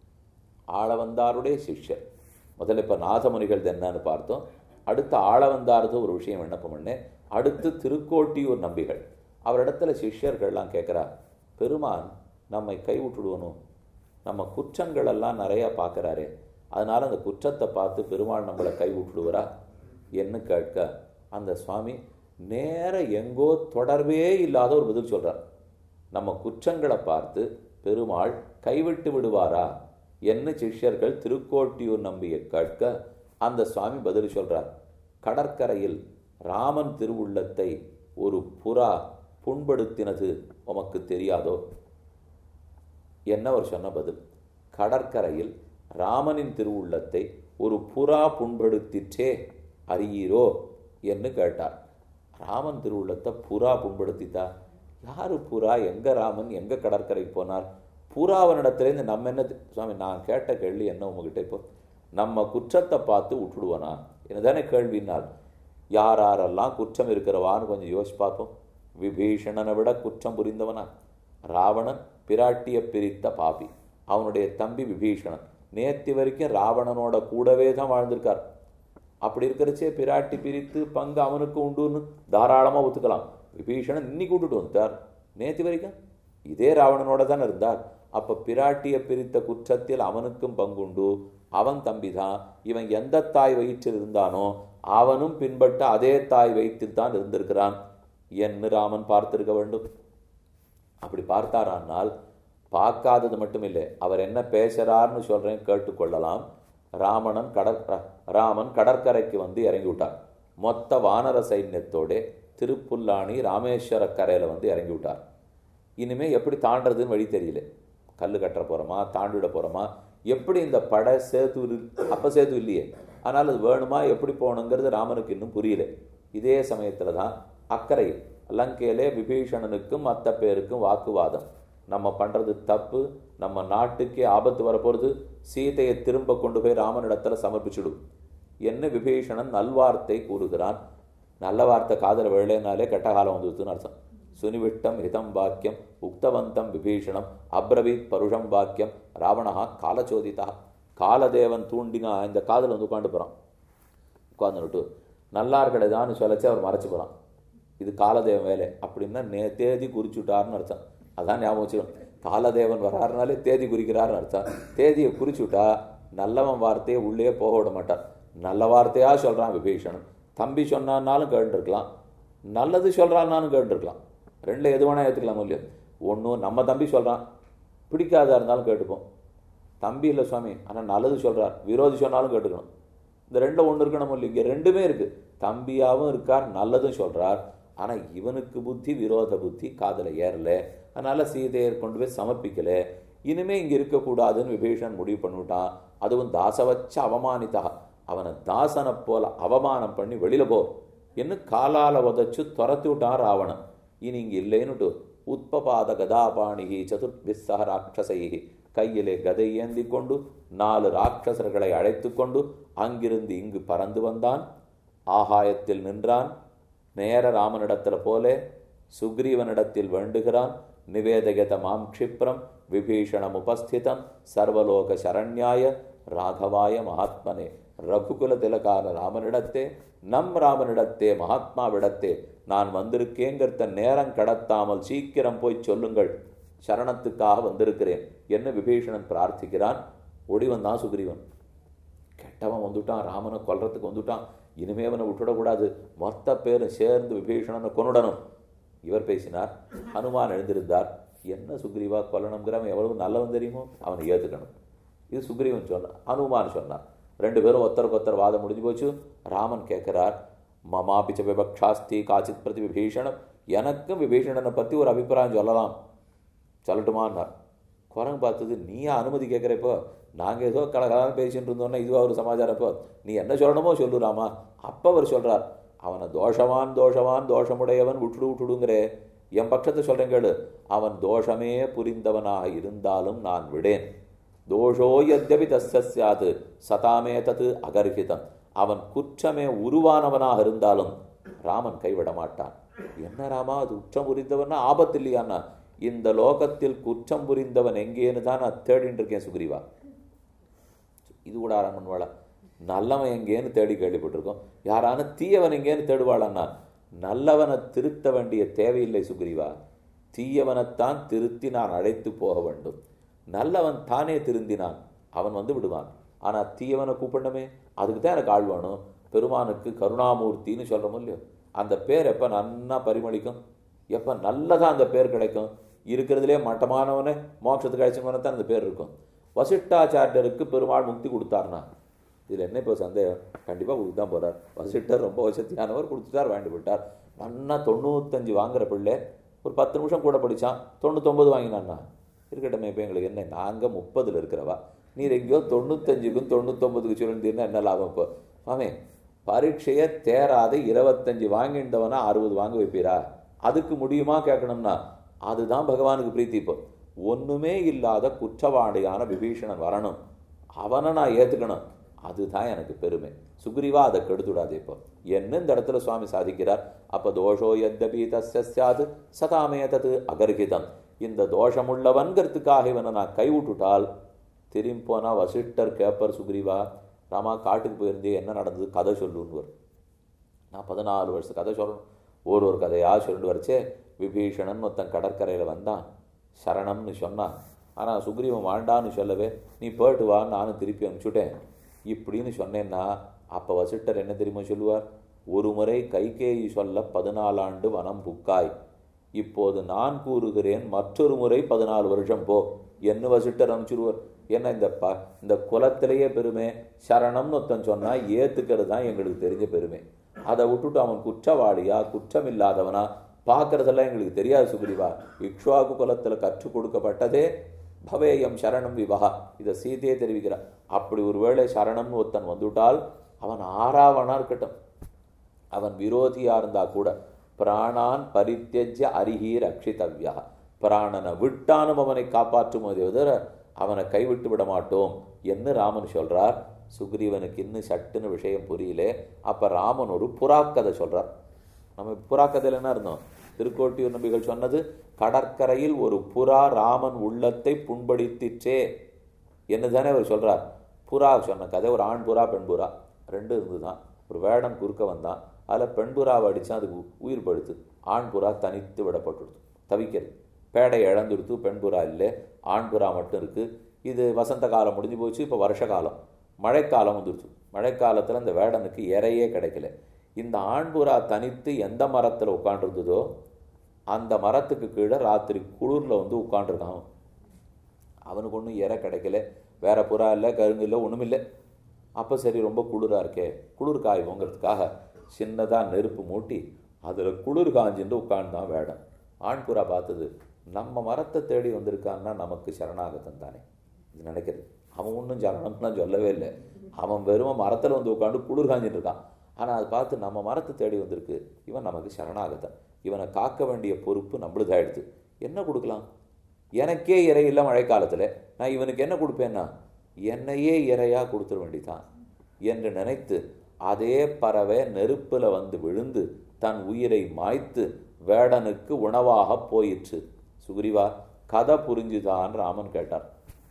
ஆளவந்தாருடைய சிஷ்யர் முதல்ல இப்போ நாதமுனிகள் என்னன்னு பார்த்தோம் அடுத்து ஆளவந்தாரது ஒரு விஷயம் விண்ணப்பம் பண்ணேன் அடுத்து திருக்கோட்டியூர் நம்பிகள் அவரிடத்துல சிஷ்யர்கள்லாம் கேட்குறா பெருமான் நம்மை கைவிட்டுடுவனும் நம்ம குற்றங்கள் எல்லாம் நிறையா பார்க்குறாரே அதனால அந்த குற்றத்தை பார்த்து பெருமாள் நம்மளை கைவிட்டுடுவரா என்ன கேட்க அந்த சுவாமி நேர எங்கோ தொடர்பே இல்லாத ஒரு பதில் சொல்றார் நம்ம குற்றங்களை பார்த்து பெருமாள் கைவிட்டு விடுவாரா என்ன சிஷ்யர்கள் திருக்கோட்டியூர் நம்பியை கேட்க அந்த சுவாமி பதில் சொல்றார் கடற்கரையில் ராமன் திருவுள்ளத்தை ஒரு புறா புண்படுத்தினது உமக்கு தெரியாதோ என்ன அவர் சொன்ன பதில் கடற்கரையில் ராமனின் திருவுள்ளத்தை ஒரு புறா புண்படுத்திற்றே அறியீரோ என்று கேட்டார் ராமன் திருவுள்ளத்தை புறா புண்படுத்தித்தா யாரு புறா எங்க ராமன் எங்க கடற்கரைக்கு போனார் புறாவனிடத்திலேருந்து நம்ம என்ன தி- சுவாமி நான் கேட்ட கேள்வி என்ன உங்ககிட்ட இப்போ நம்ம குற்றத்தை பார்த்து விட்டுடுவனா என்னதானே கேள்வினால் யார் யாரெல்லாம் குற்றம் இருக்கிறவான்னு கொஞ்சம் யோசிச்சு பார்ப்போம் விபீஷணனை விட குற்றம் புரிந்தவனா ராவணன் பிராட்டிய பிரித்த பாபி அவனுடைய தம்பி விபீஷணன் நேத்தி வரைக்கும் ராவணனோட கூடவே தான் வாழ்ந்திருக்கார் அப்படி இருக்கிறச்சே பிராட்டி பிரித்து பங்கு அவனுக்கு உண்டுன்னு தாராளமாக ஒத்துக்கலாம் விபீஷணன் இன்னைக்கு விட்டுட்டு வந்துட்டார் நேத்தி வரைக்கும் இதே ராவணனோட தானே இருந்தார் அப்ப பிராட்டிய பிரித்த குற்றத்தில் அவனுக்கும் பங்குண்டு அவன் தம்பிதான் இவன் எந்த தாய் வயிற்றில் இருந்தானோ அவனும் பின்பட்ட அதே தாய் வயிற்றில் தான் இருந்திருக்கிறான் என்று ராமன் பார்த்திருக்க வேண்டும் அப்படி பார்த்தாரானால் பார்க்காதது மட்டும் இல்லை அவர் என்ன பேசுறார்னு சொல்றேன் கேட்டுக்கொள்ளலாம் ராமணன் கடற் ர- ராமன் கடற்கரைக்கு வந்து இறங்கி விட்டார் மொத்த வானர சைன்யத்தோட திருப்புல்லானி ராமேஸ்வர கரையில வந்து இறங்கி விட்டார் இனிமே எப்படி தாண்டறதுன்னு வழி தெரியல கல்லு கட்டுற போறோமா தாண்டிட போறோமா எப்படி இந்த படை சேது இரு- அப்ப சேது இல்லையே ஆனால் அது வேணுமா எப்படி போகணுங்கிறது ராமனுக்கு இன்னும் புரியல இதே சமயத்துல தான் அக்கறை லங்கையிலே விபீஷணனுக்கும் மற்ற பேருக்கும் வாக்குவாதம் நம்ம பண்றது தப்பு நம்ம நாட்டுக்கே ஆபத்து வரப்போறது சீதையை திரும்ப கொண்டு போய் ராமனிடத்துல சமர்ப்பிச்சுடும் என்ன விபீஷணன் நல்வார்த்தை கூறுகிறான் நல்ல வார்த்தை காதல வேலைனாலே கெட்டகாலம் வந்துருதுன்னு அர்த்தம் சுனிவிட்டம் ஹிதம் வாக்கியம் உக்தவந்தம் விபீஷணம் அப்ரவீத் பருஷம் வாக்கியம் ராவணா காலச்சோதிதா காலதேவன் தூண்டினா இந்த காதல் வந்து உட்காந்து போகிறான் உட்காந்துட்டு நல்லார்களேதான்னு சொல்லச்சு அவர் மறைச்சு போகிறான் இது காலதேவன் வேலை அப்படின்னா நே தேதி குறிச்சுட்டார்னு அர்த்தம் அதான் ஞாபகம் வச்சுக்கணும் காலதேவன் வராருனாலே தேதி குறிக்கிறாருன்னு அர்த்தம் தேதியை குறிச்சுட்டா நல்லவன் வார்த்தையை உள்ளே போக விட மாட்டார் நல்ல வார்த்தையா சொல்றான் விபீஷணன் தம்பி சொன்னான்னாலும் கேட்டுருக்கலாம் நல்லது சொல்றான்னாலும் கேட்டுருக்கலாம் ரெண்டுல எது வேணா ஏற்றுக்கலாம் இல்லையோ ஒன்றும் நம்ம தம்பி சொல்றான் பிடிக்காதா இருந்தாலும் கேட்டுப்போம் தம்பி இல்லை சுவாமி ஆனால் நல்லது சொல்றார் விரோதி சொன்னாலும் கேட்டுக்கணும் இந்த ரெண்டும் ஒன்று இருக்கணும் இல்லை இங்கே ரெண்டுமே இருக்கு தம்பியாவும் இருக்கார் நல்லதும் சொல்றார் ஆனால் இவனுக்கு புத்தி விரோத புத்தி காதில் ஏறல அதனால சீதையை கொண்டு போய் சமர்ப்பிக்கல இனிமே இங்க இருக்கக்கூடாதுன்னு விபீஷன் முடிவு பண்ணிவிட்டான் அதுவும் தாசவச்ச அவமானிதா அவனை தாசனை போல அவமானம் பண்ணி வெளியில போ என்ன காலால உதச்சு துரத்தி விட்டான் ராவணன் இனி இங்க இல்லைன்னுட்டு உத்பபாத கதாபாணிகி சதுர்விசக ராட்சசைகி கையிலே கதை ஏந்தி கொண்டு நாலு ராட்சசர்களை அழைத்து கொண்டு அங்கிருந்து இங்கு பறந்து வந்தான் ஆகாயத்தில் நின்றான் நேர ராமனிடத்துல போலே சுக்ரீவனிடத்தில் வேண்டுகிறான் நிவேதகத மாம் க்ஷிப்ரம் விபீஷணம் உபஸ்திதம் சர்வலோக சரண்யாய ராகவாய மகாத்மனே ரகுகுல திலகான ராமனிடத்தே நம் ராமனிடத்தே மகாத்மாவிடத்தே நான் வந்திருக்கேங்கிறத நேரம் கடத்தாமல் சீக்கிரம் போய் சொல்லுங்கள் சரணத்துக்காக வந்திருக்கிறேன் என்ன விபீஷணன் பிரார்த்திக்கிறான் ஓடி வந்தான் சுக்ரீவன் கெட்டவன் வந்துட்டான் ராமனை கொல்றதுக்கு வந்துட்டான் இனிமே அவனை விட்டுடக்கூடாது மொத்த பேரும் சேர்ந்து விபீஷணனை கொன்னுடணும் இவர் பேசினார் ஹனுமான் எழுந்திருந்தார் என்ன சுக்ரீவா கொல்லணுங்கிறவன் எவ்வளவு நல்லவன் தெரியுமோ அவனை ஏத்துக்கணும் இது சுக்ரீவன் சொன்னான் ஹனுமான் சொன்னான் ரெண்டு பேரும் ஒருத்தருக்கு ஒருத்தர் வாதம் முடிஞ்சு போச்சு ராமன் கேட்கிறார் மமாபிச்ச விபக்ஷாஸ்தி காச்சித் பிரதி விபீஷணம் எனக்கும் விபீஷணனை பத்தி ஒரு அபிப்பிராயம் சொல்லலாம் சொல்லட்டுமான்னார் குரங்கு பார்த்தது நீயா அனுமதி கேட்குறப்போ நாங்கள் ஏதோ கலகலான்னு பேசிட்டு இருந்தோன்னா இதுவாக ஒரு சமாச்சாரம் இப்போ நீ என்ன சொல்லணுமோ சொல்லுறாமா அப்போ அவர் சொல்றார் அவனை தோஷவான் தோஷவான் தோஷமுடையவன் விட்டுடு விட்டுடுங்கிறே என் பட்சத்தை சொல்றேன் கேளு அவன் தோஷமே புரிந்தவனாக இருந்தாலும் நான் விடேன் தோஷோ யத்யபி தஸ்யாது சதாமே தத்து அகர்ஹிதம் அவன் குற்றமே உருவானவனாக இருந்தாலும் ராமன் கைவிட மாட்டான் என்ன ராமா அது குற்றம் புரிந்தவன்னா ஆபத்து இல்லையான்னா இந்த லோகத்தில் குற்றம் புரிந்தவன் எங்கேன்னு தான் நான் தேடிட்டு இருக்கேன் சுக்ரீவா இது கூட ஆரம்பன் வாழ நல்லவன் எங்கேன்னு தேடி கேள்விப்பட்டிருக்கோம் யாரான தீயவன் எங்கேன்னு தேடுவாளான்னா நல்லவனை திருத்த வேண்டிய தேவையில்லை சுக்ரீவா தீயவனைத்தான் திருத்தி நான் அழைத்து போக வேண்டும் நல்லவன் தானே திருந்தினான் அவன் வந்து விடுவான் ஆனால் தீயவனை கூப்பிடணுமே அதுக்கு தான் எனக்கு ஆள் வேணும் பெருமானுக்கு கருணாமூர்த்தின்னு சொல்கிறோமோ இல்லையோ அந்த பேர் எப்போ நன்னா பரிமளிக்கும் எப்போ நல்லதா அந்த பேர் கிடைக்கும் இருக்கிறதுலே மட்டமானவனே மோட்சத்துக்கு அழைச்சவனே தான் அந்த பேர் இருக்கும் வசிஷ்டாச்சாரியருக்கு பெருமாள் முக்தி கொடுத்தார்னா இதில் என்ன இப்போ சந்தேகம் கண்டிப்பாக கொடுத்து தான் போகிறார் வசிஷ்டர் ரொம்ப வசதியானவர் கொடுத்துட்டார் வாங்கி விட்டார் நன்னா தொண்ணூத்தஞ்சு வாங்குற பிள்ளை ஒரு பத்து நிமிஷம் கூட படித்தான் தொண்ணூத்தொம்பது வாங்கினான்னா இருக்கட்டும் இப்போ எங்களுக்கு என்ன நாங்கள் முப்பதில் இருக்கிறவா நீர் எங்கேயோ தொண்ணூத்தஞ்சுக்கும் தொண்ணூத்தொம்பதுக்கு சொல்லியிருந்தீங்கன்னா என்ன லாபம் இப்போ ஆமே பரீட்சையை தேராத இருபத்தஞ்சு வாங்கிட்டவனா அறுபது வாங்க வைப்பீரா அதுக்கு முடியுமா கேட்கணும்னா அதுதான் பகவானுக்கு பிரீத்தி இப்போ ஒன்றுமே இல்லாத குற்றவாளியான விபீஷணன் வரணும் அவனை நான் ஏற்றுக்கணும் அதுதான் எனக்கு பெருமை சுக்ரீவா அதை கெடுத்துடாதே இப்போ என்ன இந்த இடத்துல சுவாமி சாதிக்கிறார் அப்போ தோஷோ எத்தபி தஸ்ய சாது சதாமே தது அகர்கிதம் இந்த தோஷமுள்ளவன்கிறதுக்காக இவனை நான் கைவிட்டுட்டால் திரும்பி போனால் வசிஷ்டர் கேப்பர் சுக்ரீவா ராமா காட்டுக்கு போயிருந்தே என்ன நடந்தது கதை சொல்லுன்னு நான் பதினாலு வருஷம் கதை சொல்லணும் ஒரு ஒரு கதையாக சொல்லிட்டு வரச்சே விபீஷணன் ஒருத்தன் கடற்கரையில் வந்தான் சரணம்னு சொன்னான் ஆனால் சுக்ரீவன் வாழ்ண்டான்னு சொல்லவே நீ போயிட்டு வா நானும் திருப்பி அனுப்பிச்சுட்டேன் இப்படின்னு சொன்னேன்னா அப்போ வசிட்டர் என்ன தெரியுமா சொல்லுவார் ஒரு முறை கைகேயி சொல்ல பதினாலாண்டு வனம் புக்காய் இப்போது நான் கூறுகிறேன் மற்றொரு முறை பதினாலு வருஷம் போ என்ன வசிட்டர் அனுப்பிச்சிருவார் என்ன இந்த ப இந்த குலத்திலேயே பெருமை சரணம்னு ஒருத்தன் சொன்னால் ஏற்றுக்கிறது தான் எங்களுக்கு தெரிஞ்ச பெருமை அதை விட்டுட்டு அவன் குற்றவாளியா குற்றம் இல்லாதவனா பார்க்கறதெல்லாம் எங்களுக்கு தெரியாது சுக்ரீவா இக்ஷ்வாகு குலத்தில் கற்றுக் கொடுக்கப்பட்டதே பவேயம் சரணம் விவகா இதை சீதையே தெரிவிக்கிறார் அப்படி ஒருவேளை சரணம்னு ஒருத்தன் வந்துவிட்டால் அவன் ஆறாவனா இருக்கட்டும் அவன் விரோதியா இருந்தா கூட பிராணான் பரித்தியஜ்ய அரிஹி ரக்ஷிதவ்யா பிராணனை விட்டானும் அவனை காப்பாற்றும் தவிர அவனை கைவிட்டு விட மாட்டோம் என்று ராமன் சொல்றார் சுக்ரீவனுக்கு இன்னும் சட்டுன்னு விஷயம் புரியல அப்ப ராமன் ஒரு புறாக்கதை சொல்றார் நம்ம புறாக்கதையில் என்ன இருந்தோம் திருக்கோட்டியூர் நம்பிகள் சொன்னது கடற்கரையில் ஒரு புறா ராமன் உள்ளத்தை புண்படுத்திற்றே என்னதானே அவர் சொல்றார் புறா சொன்ன கதை ஒரு ஆண் புறா பெண் புறா ரெண்டு இருந்துதான் ஒரு வேடம் குறுக்க வந்தான் அதில் பெண் புறாவை அடித்தா அதுக்கு உயிர் படுத்து ஆண் புறா தனித்து விடப்பட்டுடுது தவிக்கிறது பேடை இழந்துடுத்து பெண் புறா இல்லை ஆண் புறா மட்டும் இருக்குது இது வசந்த காலம் முடிஞ்சு போச்சு இப்போ வருஷ காலம் மழைக்காலம் வந்துடுச்சு மழைக்காலத்தில் இந்த வேடனுக்கு இறையே கிடைக்கல இந்த ஆண்புறா தனித்து எந்த மரத்தில் உட்காண்டிருந்ததோ அந்த மரத்துக்கு கீழே ராத்திரி குளிரில் வந்து உட்காண்டிருக்கான் அவனுக்கு ஒன்றும் இறை கிடைக்கல வேற புறா இல்லை கருங்கு இல்லை ஒன்றும் இல்லை அப்போ சரி ரொம்ப குளிராக இருக்கே குளிர் காய்வோங்கிறதுக்காக சின்னதாக நெருப்பு மூட்டி அதில் குளிர் காஞ்சின்னு உட்காந்துதான் வேடம் ஆண் புறா பார்த்தது நம்ம மரத்தை தேடி வந்திருக்கான்னா நமக்கு சரணாகத்தம் தானே இது நினைக்கிறது அவன் ஒன்றும் சரணம்லாம் சொல்லவே இல்லை அவன் வெறும் மரத்தில் வந்து உட்காந்து குளிர் காஞ்சிட்டு இருக்கான் ஆனால் அதை பார்த்து நம்ம மரத்தை தேடி வந்திருக்கு இவன் நமக்கு சரணாகத்தன் இவனை காக்க வேண்டிய பொறுப்பு நம்மளுதாயிடுது என்ன கொடுக்கலாம் எனக்கே இறை இல்லை மழைக்காலத்தில் நான் இவனுக்கு என்ன கொடுப்பேன்னா என்னையே இறையாக கொடுத்துட வேண்டிதான் என்று நினைத்து அதே பறவை நெருப்பில் வந்து விழுந்து தன் உயிரை மாய்த்து வேடனுக்கு உணவாக போயிற்று சுக்ரீவா கதை புரிஞ்சுதான் ராமன் கேட்டார்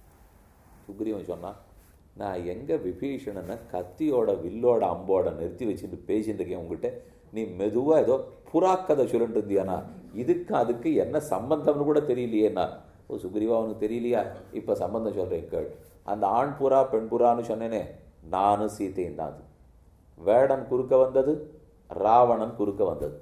சுக்ரீவன் சொன்னான் நான் எங்கே விபீஷணனை கத்தியோட வில்லோட அம்போட நிறுத்தி வச்சுட்டு பேசிட்டு இருக்கேன் உங்ககிட்ட நீ மெதுவாக ஏதோ புறாக்கதை சொல்லிட்டு இருந்தியானா இதுக்கு அதுக்கு என்ன சம்பந்தம்னு கூட தெரியலையேண்ணா ஓ சுக்ரீவா அவனுக்கு தெரியலையா இப்போ சம்பந்தம் சொல்கிறேன் கேள் அந்த ஆண் புறா பெண் புறான்னு சொன்னேனே நானும் சீத்தையும் தான் அது வேடன் குறுக்க வந்தது ராவணன் குறுக்க வந்தது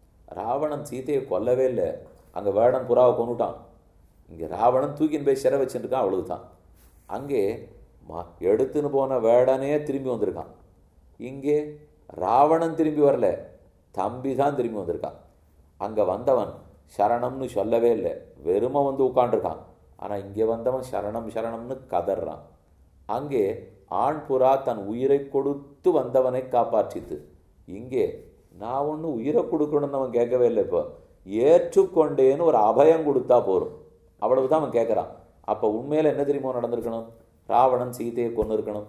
ராவணன் சீத்தையை கொல்லவே இல்லை அங்கே வேடன் புறாவை கொண்டுட்டான் இங்கே ராவணன் தூக்கின்னு போய் சிறை வச்சுருக்கான் அவ்வளவுதான் அங்கே மா எடுத்துன்னு போன வேடனே திரும்பி வந்திருக்கான் இங்கே ராவணன் திரும்பி வரல தம்பி தான் திரும்பி வந்திருக்கான் அங்கே வந்தவன் சரணம்னு சொல்லவே இல்லை வெறுமை வந்து உட்காண்டிருக்கான் ஆனால் இங்கே வந்தவன் சரணம் சரணம்னு கதறான் அங்கே ஆண் புறா தன் உயிரை கொடுத்து வந்தவனை காப்பாற்றித்து இங்கே நான் ஒன்று உயிரை கொடுக்கணும்னு அவன் கேட்கவே இல்லை இப்போ ஏற்றுக்கொண்டேன்னு ஒரு அபயம் கொடுத்தா போரும் அவ்வளவுதான் அவன் கேட்குறான் அப்போ உண்மையில் என்ன தெரியுமோ நடந்திருக்கணும் ராவணன் சீதையை கொண்டு இருக்கணும்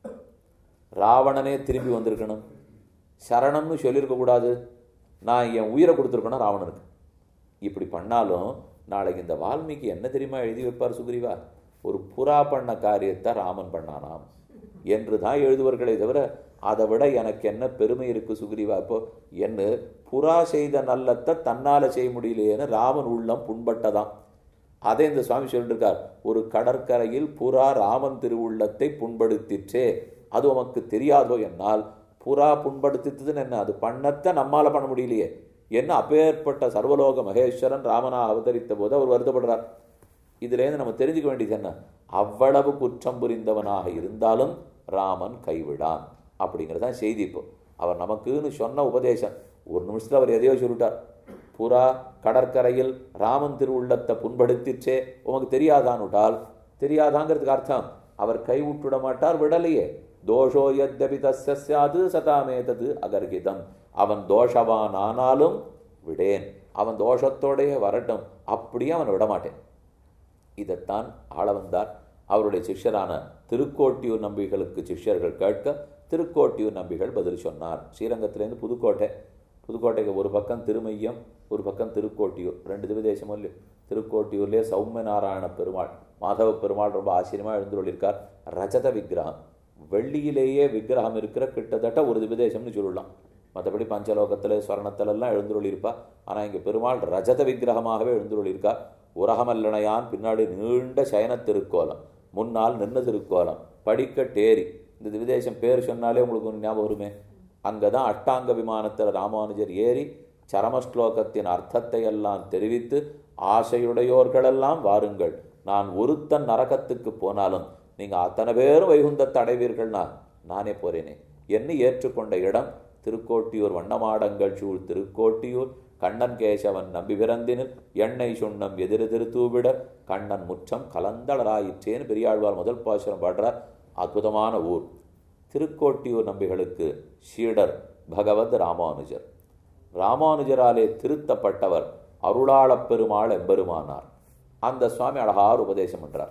ராவணனே திரும்பி வந்திருக்கணும் சரணம்னு சொல்லியிருக்கக்கூடாது நான் என் உயிரை கொடுத்துருக்கணும் ராவணனுக்கு இப்படி பண்ணாலும் நாளைக்கு இந்த வால்மீகி என்ன தெரியுமா எழுதி வைப்பார் சுக்ரீவா ஒரு புறா பண்ண காரியத்தை ராமன் பண்ணானாம் என்று தான் எழுதுவார்களே தவிர அதை விட எனக்கு என்ன பெருமை இருக்கு சுக்ரீவா இப்போ என்ன புறா செய்த நல்லத்தை தன்னால செய்ய முடியலையேன்னு ராமன் உள்ளம் புண்பட்டதாம் அதே இந்த சுவாமி சொல்லிட்டு இருக்கார் ஒரு கடற்கரையில் புறா ராமன் திருவுள்ளத்தை புண்படுத்திற்றே அது உமக்கு தெரியாதோ என்னால் புறா புண்படுத்தித்ததுன்னு என்ன அது பண்ணத்தை நம்மால பண்ண முடியலையே என்ன அப்பேற்பட்ட சர்வலோக மகேஸ்வரன் ராமனா அவதரித்த போது அவர் வருத்தப்படுறார் இதுலேருந்து நம்ம தெரிஞ்சுக்க வேண்டியது என்ன அவ்வளவு குற்றம் புரிந்தவனாக இருந்தாலும் ராமன் கைவிடான் அப்படிங்கிறதான் செய்தி இப்போ அவர் நமக்குன்னு சொன்ன உபதேசம் ஒரு நிமிஷத்தில் அவர் எதையோ சொல்லிட்டார் புறா கடற்கரையில் ராமன் திருவுள்ளத்தை புண்படுத்திச்சே உமக்கு தெரியாதான்னுட்டால் தெரியாதாங்கிறதுக்கு அர்த்தம் அவர் கைவிட்டுட மாட்டார் விடலையே தோஷோ யத்யபி தஸ்யாது சதாமேதது அகர்கிதம் அவன் தோஷவான் ஆனாலும் விடேன் அவன் தோஷத்தோடையே வரட்டும் அப்படியே அவன் விடமாட்டேன் இதைத்தான் ஆள வந்தார் அவருடைய சிஷ்யரான திருக்கோட்டியூர் நம்பிகளுக்கு சிஷ்யர்கள் கேட்க திருக்கோட்டியூர் நம்பிகள் பதில் சொன்னார் ஸ்ரீரங்கத்திலேருந்து புதுக்கோட்டை புதுக்கோட்டைக்கு ஒரு பக்கம் திருமையம் ஒரு பக்கம் திருக்கோட்டியூர் ரெண்டு திவதேசமும் இல்லையோ திருக்கோட்டியூர்லேயே சௌமிய நாராயண பெருமாள் மாதவ பெருமாள் ரொம்ப ஆச்சரியமாக எழுந்துள்ளிருக்கார் ரஜத விக்கிரகம் வெள்ளியிலேயே விக்கிரகம் இருக்கிற கிட்டத்தட்ட ஒரு திவதேசம்னு சொல்லலாம் மற்றபடி பஞ்சலோகத்தில் ஸ்வர்ணத்திலெல்லாம் எழுந்துள்ளிருப்பா ஆனால் இங்கே பெருமாள் ரஜத விக்கிரகமாகவே எழுந்துள்ளிருக்கா உரகமல்லணையான் பின்னாடி நீண்ட சயன திருக்கோலம் முன்னால் நின்ன திருக்கோலம் படிக்கட்டேரி இந்த திவிதேசம் பேர் சொன்னாலே உங்களுக்கு ஒன்று ஞாபகம் வருமே அங்கே தான் அட்டாங்க விமானத்தில் ராமானுஜர் ஏறி சரமஸ்லோகத்தின் அர்த்தத்தை எல்லாம் தெரிவித்து ஆசையுடையோர்களெல்லாம் வாருங்கள் நான் ஒருத்தன் நரகத்துக்கு போனாலும் நீங்கள் அத்தனை பேரும் வைகுந்தத்தை அடைவீர்கள்னா நானே போறேனே என்ன ஏற்றுக்கொண்ட இடம் திருக்கோட்டியூர் வண்ணமாடங்கள் சூழ் திருக்கோட்டியூர் கண்ணன் கேசவன் நம்பி பிறந்தினில் எண்ணெய் சுண்ணம் எதிரெதிர் தூவிட கண்ணன் முற்றம் கலந்தளராயிற்றேன்னு பெரியாழ்வார் முதல் பாசுரம் பாடுறார் அற்புதமான ஊர் திருக்கோட்டியூர் நம்பிகளுக்கு ஷீடர் பகவத் ராமானுஜர் ராமானுஜராலே திருத்தப்பட்டவர் அருளாளப் பெருமாள் எம்பெருமானார் அந்த சுவாமி அழகார் உபதேசம் பண்றார்